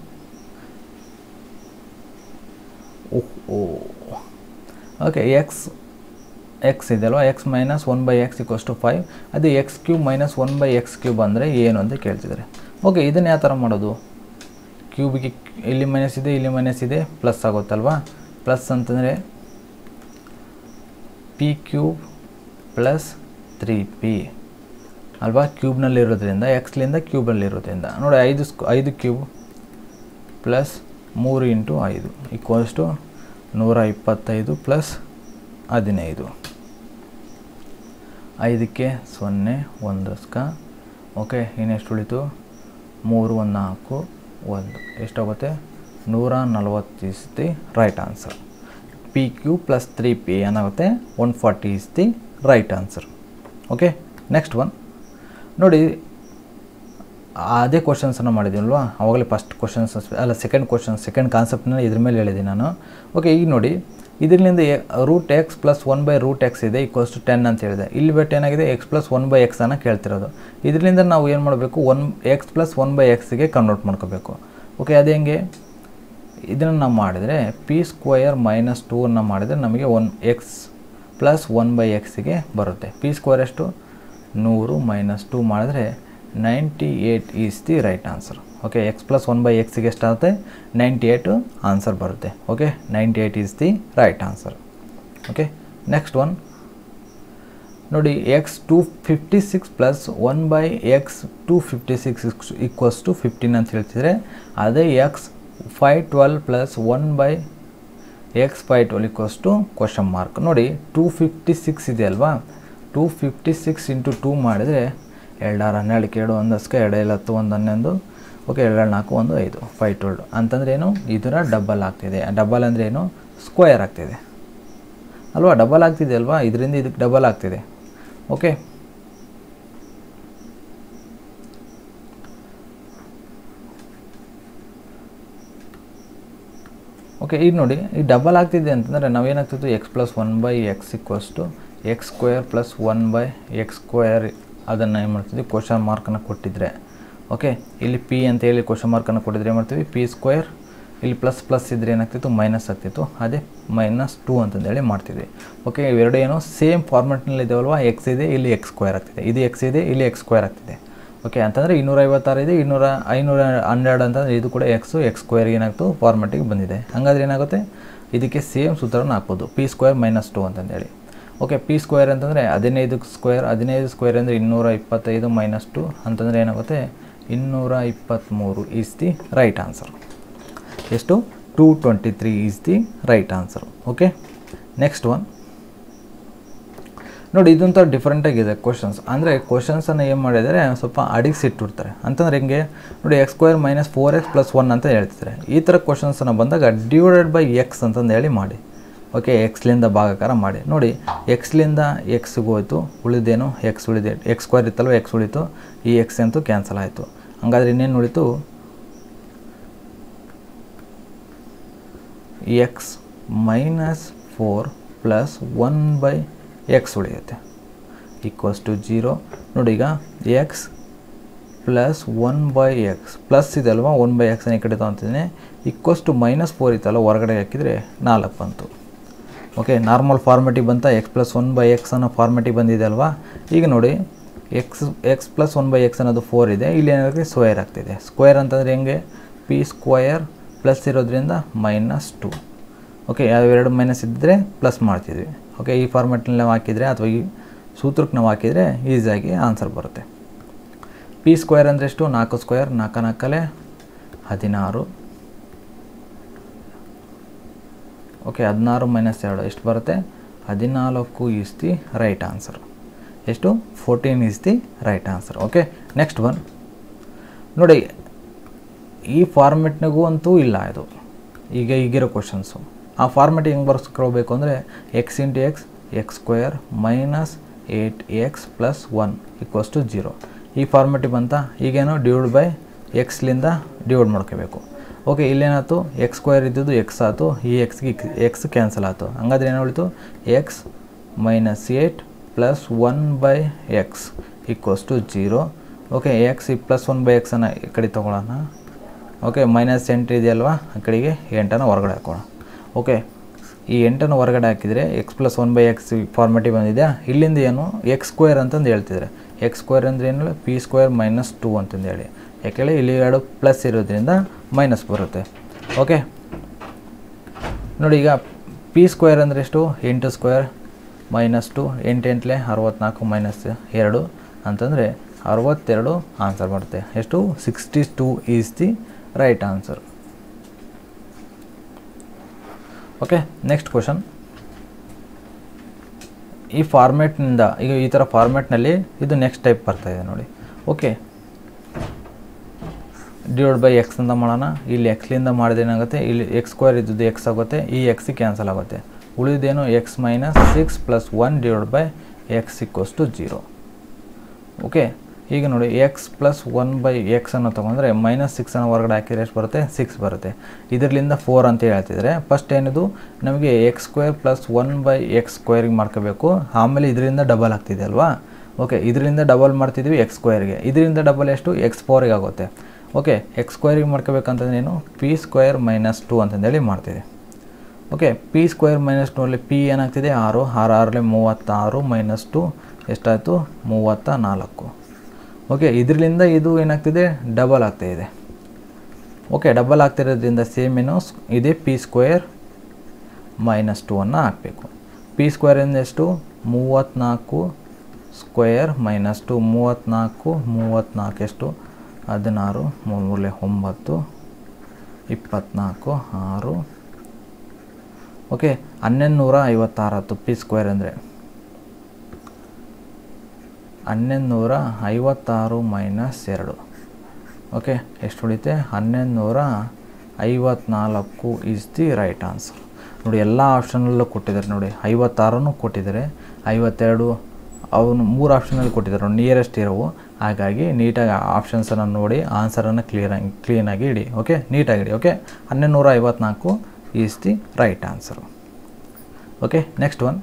okay X X ಇದೆಯಲ್ವ X minus one by X equals to five ಅದು X cube minus one by X cube ಅಂದರೆ ಏನು ಅಂತ ಕೇಳ್ತಿದ್ದಾರೆ ಓಕೆ ಇದನ್ನು ಯಾವ ಥರ ಮಾಡೋದು ಕ್ಯೂಬಿಗೆ ಇಲ್ಲಿ ಮೈನಸ್ ಇದೆ ಇಲ್ಲಿ ಮೈನಸ್ ಇದೆ ಪ್ಲಸ್ ಆಗುತ್ತಲ್ವಾ ಪ್ಲಸ್ ಅಂತಂದರೆ P cube plus three P ಅಲ್ವಾ ಕ್ಯೂಬ್ನಲ್ಲಿರೋದ್ರಿಂದ ಎಕ್ಸ್ಲಿಂದ ಕ್ಯೂಬಲ್ಲಿರೋದ್ರಿಂದ ನೋಡಿ ಐದು ಸ್ಕ್ ಐದು ಕ್ಯೂಬ್ ಪ್ಲಸ್ ಮೂರು ಇಂಟು ಐದು ಈಕ್ವಲ್ಸ್ ಟು ನೂರ ಇಪ್ಪತ್ತೈದು ಪ್ಲಸ್ ಹದಿನೈದು ಐದಕ್ಕೆ ಸೊನ್ನೆ ಒಂದು ಸ್ಕ ಓಕೆ ಇನ್ನೆಷ್ಟು ಉಳಿತು ಮೂರು ಒಂದು ನಾಲ್ಕು ಒಂದು ಎಷ್ಟಾಗುತ್ತೆ ನೂರ ನಲವತ್ತು is the right answer P cube plus three P ಏನಾಗುತ್ತೆ one forty is the right answer okay next one ನೋಡಿ ಅದೇ ಕ್ವಶನ್ಸನ್ನು ಮಾಡಿದ್ದೀನಲ್ವಾ ಆವಾಗಲೇ ಫಸ್ಟ್ ಕ್ವಶನ್ಸ್ ಅಲ್ಲ ಸೆಕೆಂಡ್ ಕ್ವಶನ್ ಸೆಕೆಂಡ್ ಕಾನ್ಸೆಪ್ಟನ್ನ ಇದ್ರ ಮೇಲೆ ಹೇಳಿದ್ದೀನಿ ನಾನು ಓಕೆ ಈಗ ನೋಡಿ ಇದರಿಂದ root X plus one by root X ಇದೆ ಈಕ್ವಲ್ಸ್ ಟು ಟೆನ್ ಅಂತ ಹೇಳಿದೆ ಇಲ್ಲಿ ಬಟ್ ಏನಾಗಿದೆ X plus one by X ಅನ್ನು ಕೇಳ್ತಿರೋದು ಇದರಿಂದ ನಾವು ಏನು ಮಾಡಬೇಕು one X plus one by ಎಕ್ಸ್ಗೆ ಕನ್ವರ್ಟ್ ಮಾಡ್ಕೋಬೇಕು ಓಕೆ ಅದು ಹೆಂಗೆ ಇದನ್ನು ನಾವು ಮಾಡಿದರೆ ಪಿ ಸ್ಕ್ವಯರ್ ಮೈನಸ್ ಟೂ ಅನ್ನು ಮಾಡಿದರೆ ನಮಗೆ one X plus one by ಎಕ್ಸಿಗೆ ಬರುತ್ತೆ ಪಿ ಸ್ಕ್ವೇರ್ ಎಷ್ಟು ನೂರು ಮೈನಸ್ ಟೂ ಮಾಡಿದ್ರೆ ninety eight is the right answer okay X plus one by ಎಕ್ಸಿಗೆ ಎಷ್ಟಾಗುತ್ತೆ ನೈಂಟಿ ಏಯ್ಟು ಆನ್ಸರ್ ಬರುತ್ತೆ okay ninety eight is the right answer okay next one ನೋಡಿ X to fifty six plus one by X to fifty six equals to fifteen ಅಂತ ಹೇಳ್ತಿದ್ರೆ ಅದೇ X five twelve plus one by X five twelve equals to question mark ನೋಡಿ two fifty six ಇದೆ ಅಲ್ವಾ two fifty six into two ಮಾಡಿದರೆ ಎರಡಾರು ಹನ್ನೆರಡು ಎರಡು ಒಂದು ಹಸ್ಕ ಎರಡು ಏಳು ಹತ್ತು ಒಂದು ಹನ್ನೊಂದು ಓಕೆ ಎರಡು ನಾಲ್ಕು ಒಂದು ಐದು ಫೈ ಟ್ವೆಲ್ವ್ ಅಂತಂದ್ರೆ ಏನು ಇದರ ಡಬಲ್ ಆಗ್ತಿದೆ ಡಬಲ್ ಅಂದರೆ ಏನು ಸ್ಕ್ವೇರ್ ಆಗ್ತಿದೆ ಅಲ್ವಾ ಡಬಲ್ ಆಗ್ತಿದೆ ಅಲ್ವಾ ಇದರಿಂದ ಇದಕ್ಕೆ ಡಬಲ್ ಆಗ್ತಿದೆ ಓಕೆ ಓಕೆ ಈಗ ನೋಡಿ ಈ ಡಬಲ್ ಆಗ್ತಿದೆ ಅಂತಂದರೆ ನಾವೇನಾಗ್ತಿತ್ತು X plus one by X equals to X square plus one by X square ಅದನ್ನು ಏನು ಮಾಡ್ತಿದ್ವಿ ಕ್ವಶನ್ ಮಾರ್ಕನ್ನು ಕೊಟ್ಟಿದ್ರೆ ಓಕೆ ಇಲ್ಲಿ ಪಿ ಅಂತ ಹೇಳಿ ಕ್ವಶನ್ ಮಾರ್ಕನ್ನು ಕೊಟ್ಟಿದ್ರೆ ಏನು ಮಾಡ್ತೀವಿ ಪಿ ಸ್ಕ್ವೇರ್ ಇಲ್ಲಿ ಪ್ಲಸ್ ಪ್ಲಸ್ ಇದ್ದರೆ ಏನಾಗ್ತಿತ್ತು ಮೈನಸ್ ಆಗ್ತಿತ್ತು ಅದೇ ಮೈನಸ್ ಟೂ ಅಂತಂದೇಳಿ ಮಾಡ್ತಿದ್ವಿ ಓಕೆ ಇವೆರಡು ಏನು ಸೇಮ್ ಫಾರ್ಮೆಟ್ನಲ್ಲಿ ಇದಾವಲ್ವಾ ಎಕ್ಸ್ ಇದೆ ಇಲ್ಲಿ ಎಕ್ಸ್ ಸ್ಕ್ವೇರ್ ಆಗ್ತಿದೆ ಇದು ಎಕ್ಸ್ ಇದೆ ಇಲ್ಲಿ ಎಕ್ಸ್ ಸ್ಕ್ವೇರ್ ಆಗ್ತಿದೆ ಓಕೆ ಅಂತಂದರೆ ಇನ್ನೂರ ಐವತ್ತಾರು ಇದೆ ಇನ್ನೂರ ಐನೂರ ಹನ್ನೆರಡು ಅಂತಂದರೆ ಇದು ಕೂಡ ಎಕ್ಸು ಎಕ್ಸ್ ಸ್ಕ್ವೇರ್ ಏನಾಗ್ತು ಫಾರ್ಮೆಟಿಗೆ ಬಂದಿದೆ ಹಾಗಾದ್ರೆ ಏನಾಗುತ್ತೆ ಇದಕ್ಕೆ ಸೇಮ್ ಸೂತ್ರನ ಹಾಕ್ಬೋದು ಪಿ ಸ್ಕ್ವೇರ್ ಮೈನಸ್ ಟು ಅಂತಂದೇಳಿ ಓಕೆ ಪಿ ಸ್ಕ್ವೇರ್ ಅಂತಂದರೆ ಹದಿನೈದು ಸ್ಕ್ವೇರ್ ಹದಿನೈದು ಸ್ಕ್ವೇರ್ ಅಂದರೆ ಇನ್ನೂರ ಇಪ್ಪತ್ತೈದು ಮೈನಸ್ ಟು ಅಂತಂದರೆ ಏನಾಗುತ್ತೆ ಇನ್ನೂರ ಇಪ್ಪತ್ತ್ಮೂರು ಈಸ್ ದಿ ರೈಟ್ ಆನ್ಸರ್ ಎಷ್ಟು two twenty three is the right answer okay next one ನೋಡಿ ಇದೊಂಥರ ಡಿಫ್ರೆಂಟಾಗಿದೆ ಕ್ವಶನ್ಸ್ ಅಂದರೆ ಕ್ವಶನ್ಸನ್ನು ಏನು ಮಾಡಿದರೆ ಸ್ವಲ್ಪ ಅಡಿಗಿಸಿಟ್ಟಿರ್ತಾರೆ ಅಂತಂದ್ರೆ ಹೆಂಗೆ ನೋಡಿ x square minus four X plus one ಅಂತ ಹೇಳ್ತಿದ್ದಾರೆ ಈ ಥರ ಕ್ವಶನ್ಸನ್ನು ಬಂದಾಗ ಡಿವೈಡೆಡ್ ಬೈ ಎಕ್ಸ್ ಅಂತಂದು ಹೇಳಿ ಮಾಡಿ ಓಕೆ ಎಕ್ಸ್ಲಿಂದ ಭಾಗಾಕಾರ ಮಾಡಿ ನೋಡಿ ಎಕ್ಸ್ಲಿಂದ ಎಕ್ಸ್ಗೆ ಹೋಯ್ತು ಉಳಿದೇನು ಎಕ್ಸ್ ಉಳಿದೆ ಎಕ್ಸ್ ಸ್ಕ್ವೇರ್ ಇತ್ತಲ್ವ ಎಕ್ಸ್ ಉಳಿತು ಈ ಎಕ್ಸ್ ಅಂತೂ ಕ್ಯಾನ್ಸಲ್ ಆಯಿತು ಹಂಗಾದ್ರೆ ಇನ್ನೇನು ಉಳಿತು x minus four plus one by x ಉಳಿಯುತ್ತೆ ಈಕ್ವಲ್ಸ್ ಟು ಜೀರೋ ನೋಡಿ ಈಗ x plus one by X plus ಇದಲ್ವಾ ಒನ್ ಬೈ ಎಕ್ಸ್ ಈ ಕಡೆ ತೊಗೊತಿದ್ದೀನಿ ಈಕ್ವಲ್ಸ್ ಟು ಮೈನಸ್ ಫೋರ್ ಇತ್ತಲ್ಲ ಹೊರಗಡೆ ಹಾಕಿದರೆ ನಾಲ್ಕು ಬಂತು ಓಕೆ ನಾರ್ಮಲ್ ಫಾರ್ಮೆಟಿಗೆ ಬಂತ x plus one by x ಅನ್ನೋ ಫಾರ್ಮೆಟಿಗೆ ಬಂದಿದೆ ಅಲ್ವಾ ಈಗ ನೋಡಿ X x plus one by X ಅನ್ನೋದು ಫೋರ್ ಇದೆ ಇಲ್ಲಿ ಏನಾಗುತ್ತೆ ಸ್ಕ್ವೇರ್ ಆಗ್ತಿದೆ ಸ್ಕ್ವೇರ್ ಅಂತಂದರೆ ಹೆಂಗೆ ಪಿ ಸ್ಕ್ವಯರ್ ಪ್ಲಸ್ ಇರೋದ್ರಿಂದ ಮೈನಸ್ ಟು ಓಕೆ ಎರಡು ಮೈನಸ್ ಇದ್ದರೆ ಪ್ಲಸ್ ಮಾಡ್ತಿದ್ವಿ ಓಕೆ ಈ ಫಾರ್ಮೆಟ್ನಲ್ಲಿ ನಾವು ಹಾಕಿದರೆ ಅಥವಾ ಈ ಸೂತ್ರಕ್ಕೆ ನಾವು ಹಾಕಿದರೆ ಈಸಿಯಾಗಿ ಆನ್ಸರ್ ಬರುತ್ತೆ ಪಿ ಸ್ಕ್ವೇರ್ ಅಂದರೆ ಎಷ್ಟು ನಾಲ್ಕು ಸ್ಕ್ವೇರ್ ನಾಲ್ಕು ನಾಲ್ಕಲೆ ಹದಿನಾರು ಓಕೆ ಹದಿನಾರು ಮೈನಸ್ ಎರಡು ಎಷ್ಟು ಬರುತ್ತೆ ಹದಿನಾಲ್ಕು ಈಸ್ ದಿ ರೈಟ್ ಆನ್ಸರ್ ಎಷ್ಟು fourteen is the right answer okay next one ನೋಡಿ ಈ ಫಾರ್ಮೆಟ್ನಾಗೂ ಅಂತೂ ಇಲ್ಲ ಇದು ಈಗ ಈಗಿರೋ ಕ್ವಶನ್ಸು ಆ ಫಾರ್ಮೆಟ್ ಹೆಂಗೆ ಬರ್ಸ್ಕೊಳ್ಬೇಕು ಅಂದರೆ x into x X square minus eight x plus one equals to zero ಈ ಫಾರ್ಮೆಟಿಗೆ ಬಂತ ಈಗೇನೋ ಡಿವೈಡ್ ಬೈ ಎಕ್ಸ್ಲಿಂದ ಡಿವೈಡ್ ಮಾಡ್ಕೋಬೇಕು ಓಕೆ ಇಲ್ಲೇನಾಯ್ತು ಎಕ್ಸ್ ಸ್ಕ್ವೇರ್ ಇದ್ದಿದ್ದು ಎಕ್ಸ್ ಆಯಿತು ಈ ಎಕ್ಸ್ಗೆ ಎಕ್ಸ್ ಕ್ಯಾನ್ಸಲ್ ಆಯಿತು ಹಂಗಾದ್ರೆ ಏನು ಉಳಿತು x minus eight plus one by x equals to zero okay x ಈ ಪ್ಲಸ್ ಒನ್ ಬೈ ಎಕ್ಸನ್ನು ಈ ಕಡೆ ತೊಗೊಳ್ಳೋಣ ಓಕೆ ಮೈನಸ್ ಎಂಟು ಇದೆಯಲ್ವಾ ಆ ಕಡೆಗೆ ಎಂಟನ್ನು ಹೊರಗಡೆ ಹಾಕೋಣ ಓಕೆ ಈ ಎಂಟನ್ನು ಹೊರಗಡೆ ಹಾಕಿದರೆ x plus one by x ಫಾರ್ಮೆಟಿವ್ ಬಂದಿದೆ ಇಲ್ಲಿಂದ ಏನು ಎಕ್ಸ್ ಸ್ಕ್ವೇರ್ ಅಂತಂದು ಹೇಳ್ತಿದ್ದಾರೆ ಎಕ್ಸ್ ಸ್ಕ್ವೇರ್ ಅಂದರೆ ಏನು ಪಿ ಸ್ಕ್ವೇರ್ ಮೈನಸ್ ಟು ಅಂತಂದು ಹೇಳಿ ಯಾಕೆಳಿ ಇಲ್ಲಿ ಎರಡು ಪ್ಲಸ್ ಇರೋದ್ರಿಂದ ಮೈನಸ್ ಬರುತ್ತೆ ಓಕೆ ನೋಡಿ ಈಗ ಪಿ ಸ್ಕ್ವೇರ್ ಅಂದರೆ ಎಷ್ಟು ಎಂಟು ಸ್ಕ್ವೇರ್ ಮೈನಸ್ ಟು ಎಂಟು ಎಂಟ್ಲೆ ಅರವತ್ನಾಲ್ಕು ಮೈನಸ್ ಎರಡು ಅಂತಂದರೆ ಅರವತ್ತೆರಡು ಆನ್ಸರ್ ಬರುತ್ತೆ ಎಷ್ಟು sixty two is the right answer okay next question ಈ ಫಾರ್ಮೆಟ್ನಿಂದ ಈಗ ಈ ಥರ ಫಾರ್ಮೆಟ್ನಲ್ಲಿ ಇದು ನೆಕ್ಸ್ಟ್ ಟೈಪ್ ಬರ್ತಾ ಇದೆ ನೋಡಿ ಓಕೆ ಡಿವೈಡ್ ಬೈ ಎಕ್ಸ್ ಅಂತ ಮಾಡೋಣ ಇಲ್ಲಿ ಎಕ್ಸ್ಲಿಂದ ಮಾಡಿದ್ರೆ ಏನಾಗುತ್ತೆ ಇಲ್ಲಿ ಎಕ್ಸ್ ಸ್ಕ್ವೇರ್ ಇದ್ದದ್ದು ಎಕ್ಸ್ ಆಗುತ್ತೆ ಈ ಎಕ್ಸ್ ಕ್ಯಾನ್ಸಲ್ ಆಗುತ್ತೆ ಉಳಿದೇನು x minus six plus one divide by X equals to zero okay ಈಗ ನೋಡಿ X plus one by X ಅನ್ನು ತೊಗೊಂಡ್ರೆ ಮೈನಸ್ ಸಿಕ್ಸನ್ನು ಹೊರಗಡೆ ಹಾಕಿದ್ರೆ ಎಷ್ಟು ಬರುತ್ತೆ ಸಿಕ್ಸ್ ಬರುತ್ತೆ ಇದರಿಂದ ಫೋರ್ ಅಂತ ಹೇಳ್ತಿದ್ರೆ ಫಸ್ಟ್ ಏನಿದು ನಮಗೆ x square plus one by x ಸ್ಕ್ವೇರಿಗೆ ಮಾಡ್ಕೋಬೇಕು ಆಮೇಲೆ ಇದರಿಂದ ಡಬಲ್ ಆಗ್ತಿದೆ ಅಲ್ವಾ ಓಕೆ ಇದರಿಂದ ಡಬಲ್ ಮಾಡ್ತಿದ್ವಿ ಎಕ್ಸ್ ಸ್ಕ್ವೇರ್ಗೆ ಇದರಿಂದ ಡಬಲ್ ಎಷ್ಟು ಎಕ್ಸ್ ಫೋರಿಗೆ ಆಗುತ್ತೆ ಓಕೆ ಎಕ್ಸ್ ಸ್ಕ್ವೇರಿಗೆ ಮಾಡ್ಕೋಬೇಕಂತಂದ್ರೆ ಏನು ಪಿ ಸ್ಕ್ವೇರ್ ಮೈನಸ್ ಟು ಅಂತಂದೇಳಿ ಮಾಡ್ತಿದೆ okay P square minus two ಅಲ್ಲಿ ಪಿ ಏನಾಗ್ತಿದೆ ಆರು ಆರು ಆರರಲ್ಲಿ ಮೂವತ್ತಾರು ಮೈನಸ್ ಟು ಎಷ್ಟಾಯಿತು ಮೂವತ್ತ ನಾಲ್ಕು ಓಕೆ ಇದರಿಂದ ಇದು ಏನಾಗ್ತಿದೆ ಡಬಲ್ ಆಗ್ತಾಯಿದೆ ಓಕೆ ಡಬಲ್ ಆಗ್ತಿರೋದ್ರಿಂದ ಸೇಮ್ ಏನು ಇದೇ ಪಿ ಸ್ಕ್ವೇರ್ ಮೈನಸ್ ಟು ಅನ್ನು ಹಾಕಬೇಕು ಪಿ ಸ್ಕ್ವೇರಿಂದ ಎಷ್ಟು ಮೂವತ್ತ್ನಾಲ್ಕು ಸ್ಕ್ವೇರ್ ಮೈನಸ್ ಟು ಮೂವತ್ತ್ನಾಲ್ಕು ಮೂವತ್ತ್ನಾಲ್ಕು ಎಷ್ಟು ಹದಿನಾರು ಮೂರು ಮೂರಲೆ ಒಂಬತ್ತು ಇಪ್ಪತ್ತ್ನಾಲ್ಕು ಆರು ಓಕೆ ಹನ್ನೊಂದು ನೂರ ಐವತ್ತಾರತ್ತು ಪಿ ಸ್ಕ್ವೇರ್ ಅಂದರೆ ಹನ್ನೊಂದು ನೂರ ಐವತ್ತಾರು ಮೈನಸ್ ಎರಡು ಓಕೆ ಎಷ್ಟು ಉಳಿತೆ ಹನ್ನೊಂದು ನೂರ ಐವತ್ನಾಲ್ಕು ಈಸ್ ದಿ ರೈಟ್ ಆನ್ಸರ್ ನೋಡಿ ಎಲ್ಲ ಆಪ್ಷನಲ್ಲೂ ಕೊಟ್ಟಿದ್ದಾರೆ ನೋಡಿ ಐವತ್ತಾರನ್ನು ಕೊಟ್ಟಿದ್ದಾರೆ ಐವತ್ತೆರಡು ಅವನು ಮೂರು ಆಪ್ಷನಲ್ಲಿ ಕೊಟ್ಟಿದ್ದಾರೆ ನೋಡಿ ನಿಯರೆಸ್ಟ್ ಇರೋವು ಹಾಗಾಗಿ ನೀಟಾಗಿ ಆಪ್ಷನ್ಸನ್ನು ನೋಡಿ ಆನ್ಸರನ್ನು ಕ್ಲಿಯರಾಗಿ ಕ್ಲೀನಾಗಿ ಇಡಿ ಓಕೆ ನೀಟಾಗಿ ಇಡಿ ಓಕೆ ಹನ್ನೊಂದು ನೂರ ಐವತ್ನಾಲ್ಕು is the right answer okay next one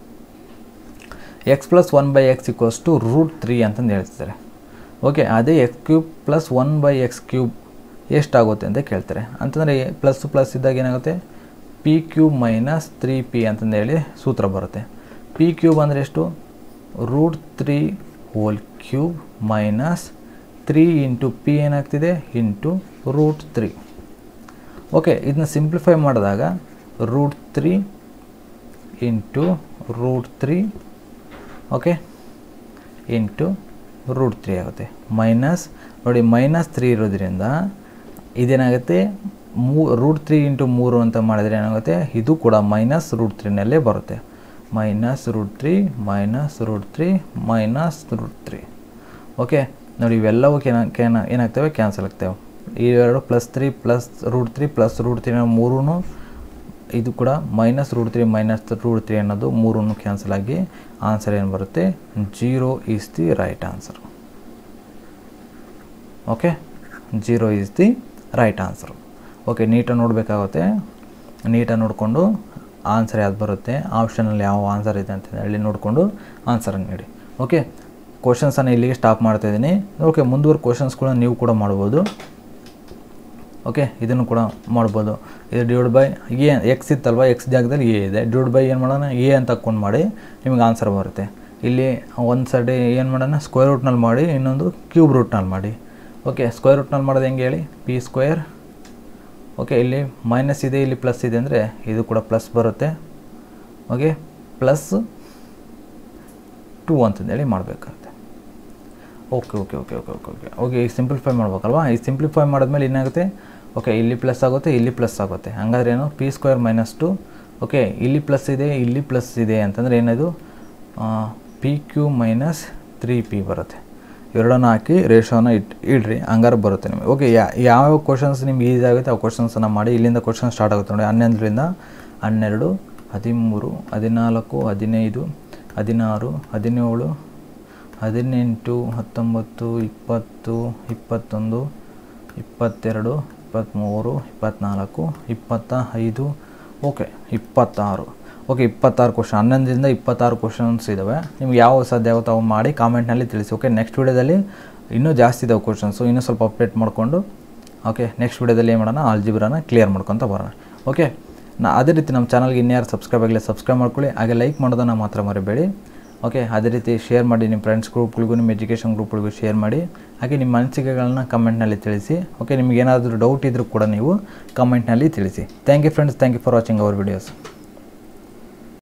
X plus one by X equals to root three ಅಂತಂದು ಹೇಳ್ತಿದ್ದಾರೆ ಓಕೆ ಅದೇ X cube plus one by X cube ಎಷ್ಟಾಗುತ್ತೆ ಅಂತ ಕೇಳ್ತಾರೆ ಅಂತಂದರೆ ಪ್ಲಸ್ ಪ್ಲಸ್ ಇದ್ದಾಗ ಏನಾಗುತ್ತೆ p cube minus three p ಅಂತಂದು ಹೇಳಿ ಸೂತ್ರ ಬರುತ್ತೆ ಪಿ ಕ್ಯೂಬ್ ಅಂದರೆ ಎಷ್ಟು root three whole cube minus three into p ಏನಾಗ್ತಿದೆ ಇಂಟು ರೂಟ್ ತ್ರೀ ಓಕೆ ಇದನ್ನ ಸಿಂಪ್ಲಿಫೈ ಮಾಡಿದಾಗ root three into root three okay into root three ಆಗುತ್ತೆ ಮೈನಸ್ ನೋಡಿ ಮೈನಸ್ ತ್ರೀ ಇರೋದ್ರಿಂದ ಇದೇನಾಗುತ್ತೆ ಮೂ ರೂಟ್ ತ್ರೀ ಇಂಟು ಮೂರು ಅಂತ ಮಾಡಿದ್ರೆ ಏನಾಗುತ್ತೆ ಇದು ಕೂಡ ಮೈನಸ್ ರೂಟ್ ತ್ರೀನಲ್ಲೇ ಬರುತ್ತೆ minus root three minus root three minus root three okay ನೋಡಿ ಇವೆಲ್ಲವೂ ಏನ ಏನ ಏನಾಗ್ತವೆ ಕ್ಯಾನ್ಸಲ್ ಆಗ್ತವೆ ಇವೆರಡು plus three plus root three plus root three ಮೂರೂ ಇದು ಕೂಡ minus root three minus root three ಅನ್ನೋದು ಮೂರೂ ಕ್ಯಾನ್ಸಲ್ ಆಗಿ ಆನ್ಸರ್ ಏನು ಬರುತ್ತೆ zero is the right answer okay zero is the right answer okay ನೀಟಾಗಿ ನೋಡಬೇಕಾಗುತ್ತೆ ನೀಟಾಗಿ ನೋಡಿಕೊಂಡು ಆನ್ಸರ್ ಯಾವ್ದು ಬರುತ್ತೆ ಆಪ್ಷನಲ್ಲಿ ಯಾವ ಆನ್ಸರ್ ಇದೆ ಅಂತ ಹೇಳಿ ನೋಡಿಕೊಂಡು ಆನ್ಸರನ್ನು ನೀಡಿ ಓಕೆ ಕ್ವಶನ್ಸನ್ನು ಇಲ್ಲಿಗೆ ಸ್ಟಾಪ್ ಮಾಡ್ತಾಯಿದ್ದೀನಿ ಓಕೆ ಮುಂದುವರೆ ಕ್ವಶನ್ಸ್ಗಳನ್ನ ನೀವು ಕೂಡ ಮಾಡ್ಬೋದು ಓಕೆ ಇದನ್ನು ಕೂಡ ಮಾಡ್ಬೋದು ಇದು ಡಿವೈಡ್ ಬೈ ಎ ಎಕ್ಸ್ ಇತ್ತಲ್ವ ಎಕ್ಸ್ ಜಾಗದಲ್ಲಿ ಎ ಇದೆ ಡಿವೈಡ್ ಬೈ ಏನು ಮಾಡೋಣ ಎ ಅಂತ ಹಾಕ್ಕೊಂಡು ಮಾಡಿ ನಿಮಗೆ ಆನ್ಸರ್ ಬರುತ್ತೆ ಇಲ್ಲಿ ಒಂದು ಸೈಡ್ ಏನು ಮಾಡೋಣ ಸ್ಕ್ವೇರ್ ರೂಟ್ನಲ್ಲಿ ಮಾಡಿ ಇನ್ನೊಂದು ಕ್ಯೂಬ್ ರೂಟ್ನಲ್ಲಿ ಮಾಡಿ ಓಕೆ ಸ್ಕ್ವೇರ್ ರೂಟ್ನಲ್ಲಿ ಮಾಡೋದು ಹೆಂಗೆ ಹೇಳಿ ಪಿ ಸ್ಕ್ವೇರ್ ಓಕೆ ಇಲ್ಲಿ ಮೈನಸ್ ಇದೆ ಇಲ್ಲಿ ಪ್ಲಸ್ ಇದೆ ಅಂದರೆ ಇದು ಕೂಡ ಪ್ಲಸ್ ಬರುತ್ತೆ ಓಕೆ ಪ್ಲಸ್ ಟೂ ಅಂತಂದೇಳಿ ಮಾಡಬೇಕಾಗುತ್ತೆ okay okay okay okay okay okay okay ಈಗ ಸಿಂಪ್ಲಿಫೈ ಮಾಡ್ಬೇಕಲ್ವಾ ಈ ಸಿಂಪ್ಲಿಫೈ ಮಾಡಿದ್ಮೇಲೆ ಏನಾಗುತ್ತೆ ಓಕೆ ಇಲ್ಲಿ ಪ್ಲಸ್ ಆಗುತ್ತೆ ಇಲ್ಲಿ ಪ್ಲಸ್ ಆಗುತ್ತೆ ಹಂಗಾದ್ರೆ ಏನು p square minus two okay ಇಲ್ಲಿ ಪ್ಲಸ್ ಇದೆ ಇಲ್ಲಿ ಪ್ಲಸ್ ಇದೆ ಅಂತಂದರೆ ಏನದು p cube minus three p ಬರುತ್ತೆ ಎರಡನ್ನ ಹಾಕಿ ರೇಷೋನ ಇಟ್ ಇಡ್ರಿ ಹಂಗಾರೆ ಬರುತ್ತೆ ನಿಮಗೆ ಓಕೆ ಯಾ ಯಾವ ಕ್ವಶನ್ಸ್ ನಿಮ್ಗೆ ಈಸಿ ಆಗುತ್ತೆ ಆ ಕ್ವಶನ್ಸನ್ನು ಮಾಡಿ ಇಲ್ಲಿಂದ ಕ್ವಶನ್ ಸ್ಟಾರ್ಟ್ ಆಗುತ್ತೆ ನೋಡಿ ಹನ್ನೊಂದರಿಂದ ಹನ್ನೆರಡು ಹದಿಮೂರು ಹದಿನಾಲ್ಕು ಹದಿನೈದು ಹದಿನಾರು ಹದಿನೇಳು ಹದಿನೆಂಟು ಹತ್ತೊಂಬತ್ತು ಇಪ್ಪತ್ತು ಇಪ್ಪತ್ತೊಂದು ಇಪ್ಪತ್ತೆರಡು ಇಪ್ಪತ್ತ್ಮೂರು ಇಪ್ಪತ್ತ್ನಾಲ್ಕು ಇಪ್ಪತ್ತ ಐದು ಓಕೆ ಇಪ್ಪತ್ತಾರು ಓಕೆ ಇಪ್ಪತ್ತಾರು ಕ್ವಶನ್ ಹನ್ನೊಂದರಿಂದ ಇಪ್ಪತ್ತಾರು ಕ್ವಶನ್ಸ್ ಇದ್ದಾವೆ ನಿಮ್ಗೆ ಯಾವ ಸಾಧ್ಯ ಆಗುತ್ತೋ ಅವು ಮಾಡಿ ಕಾಮೆಂಟ್ನಲ್ಲಿ ತಿಳಿಸಿ ಓಕೆ ನೆಕ್ಸ್ಟ್ ವೀಡಿಯೋದಲ್ಲಿ ಇನ್ನೂ ಜಾಸ್ತಿ ಇದಾವೆ ಕ್ವಶನ್ಸು ಇನ್ನೂ ಸ್ವಲ್ಪ ಅಪ್ಡೇಟ್ ಮಾಡಿಕೊಂಡು ಓಕೆ ನೆಕ್ಸ್ಟ್ ವೀಡಿಯೋದಲ್ಲಿ ಏನು ಮಾಡೋಣ ಆಲ್ಜಿಬ್ರಾನ ಕ್ಲಿಯರ್ ಮಾಡ್ಕೊತ ಬರೋಣ ಓಕೆ ನಾ ಅದೇ ರೀತಿ ನಮ್ಮ ಚಾನಲ್ಗೆ ಇನ್ಯಾರು ಸಬ್ಸ್ಕ್ರೈಬ್ ಆಗಲಿ ಸಬ್ಸ್ಕ್ರೈಬ್ ಮಾಡ್ಕೊಳ್ಳಿ ಹಾಗೆ ಲೈಕ್ ಮಾಡೋದನ್ನು ಮಾತ್ರ ಮರಿಬೇಡಿ ಓಕೆ ಅದೇ ರೀತಿ ಶೇರ್ ಮಾಡಿ ನಿಮ್ಮ ಫ್ರೆಂಡ್ಸ್ ಗ್ರೂಪ್ಗಳಿಗೂ ನಿಮ್ಮ ಎಜುಕೇಷನ್ ಗ್ರೂಪ್ಗಳಿಗೂ ಶೇರ್ ಮಾಡಿ ಹಾಗೆ ನಿಮ್ಮ ಅನಿಸಿಕೆಗಳನ್ನ ಕಮೆಂಟ್ನಲ್ಲಿ ತಿಳಿಸಿ ಓಕೆ ನಿಮ್ಗೆ ಏನಾದರೂ ಡೌಟ್ ಇದ್ದರೂ ಕೂಡ ನೀವು ಕಮೆಂಟ್ನಲ್ಲಿ ತಿಳಿಸಿ thank you friends thank you for watching our videos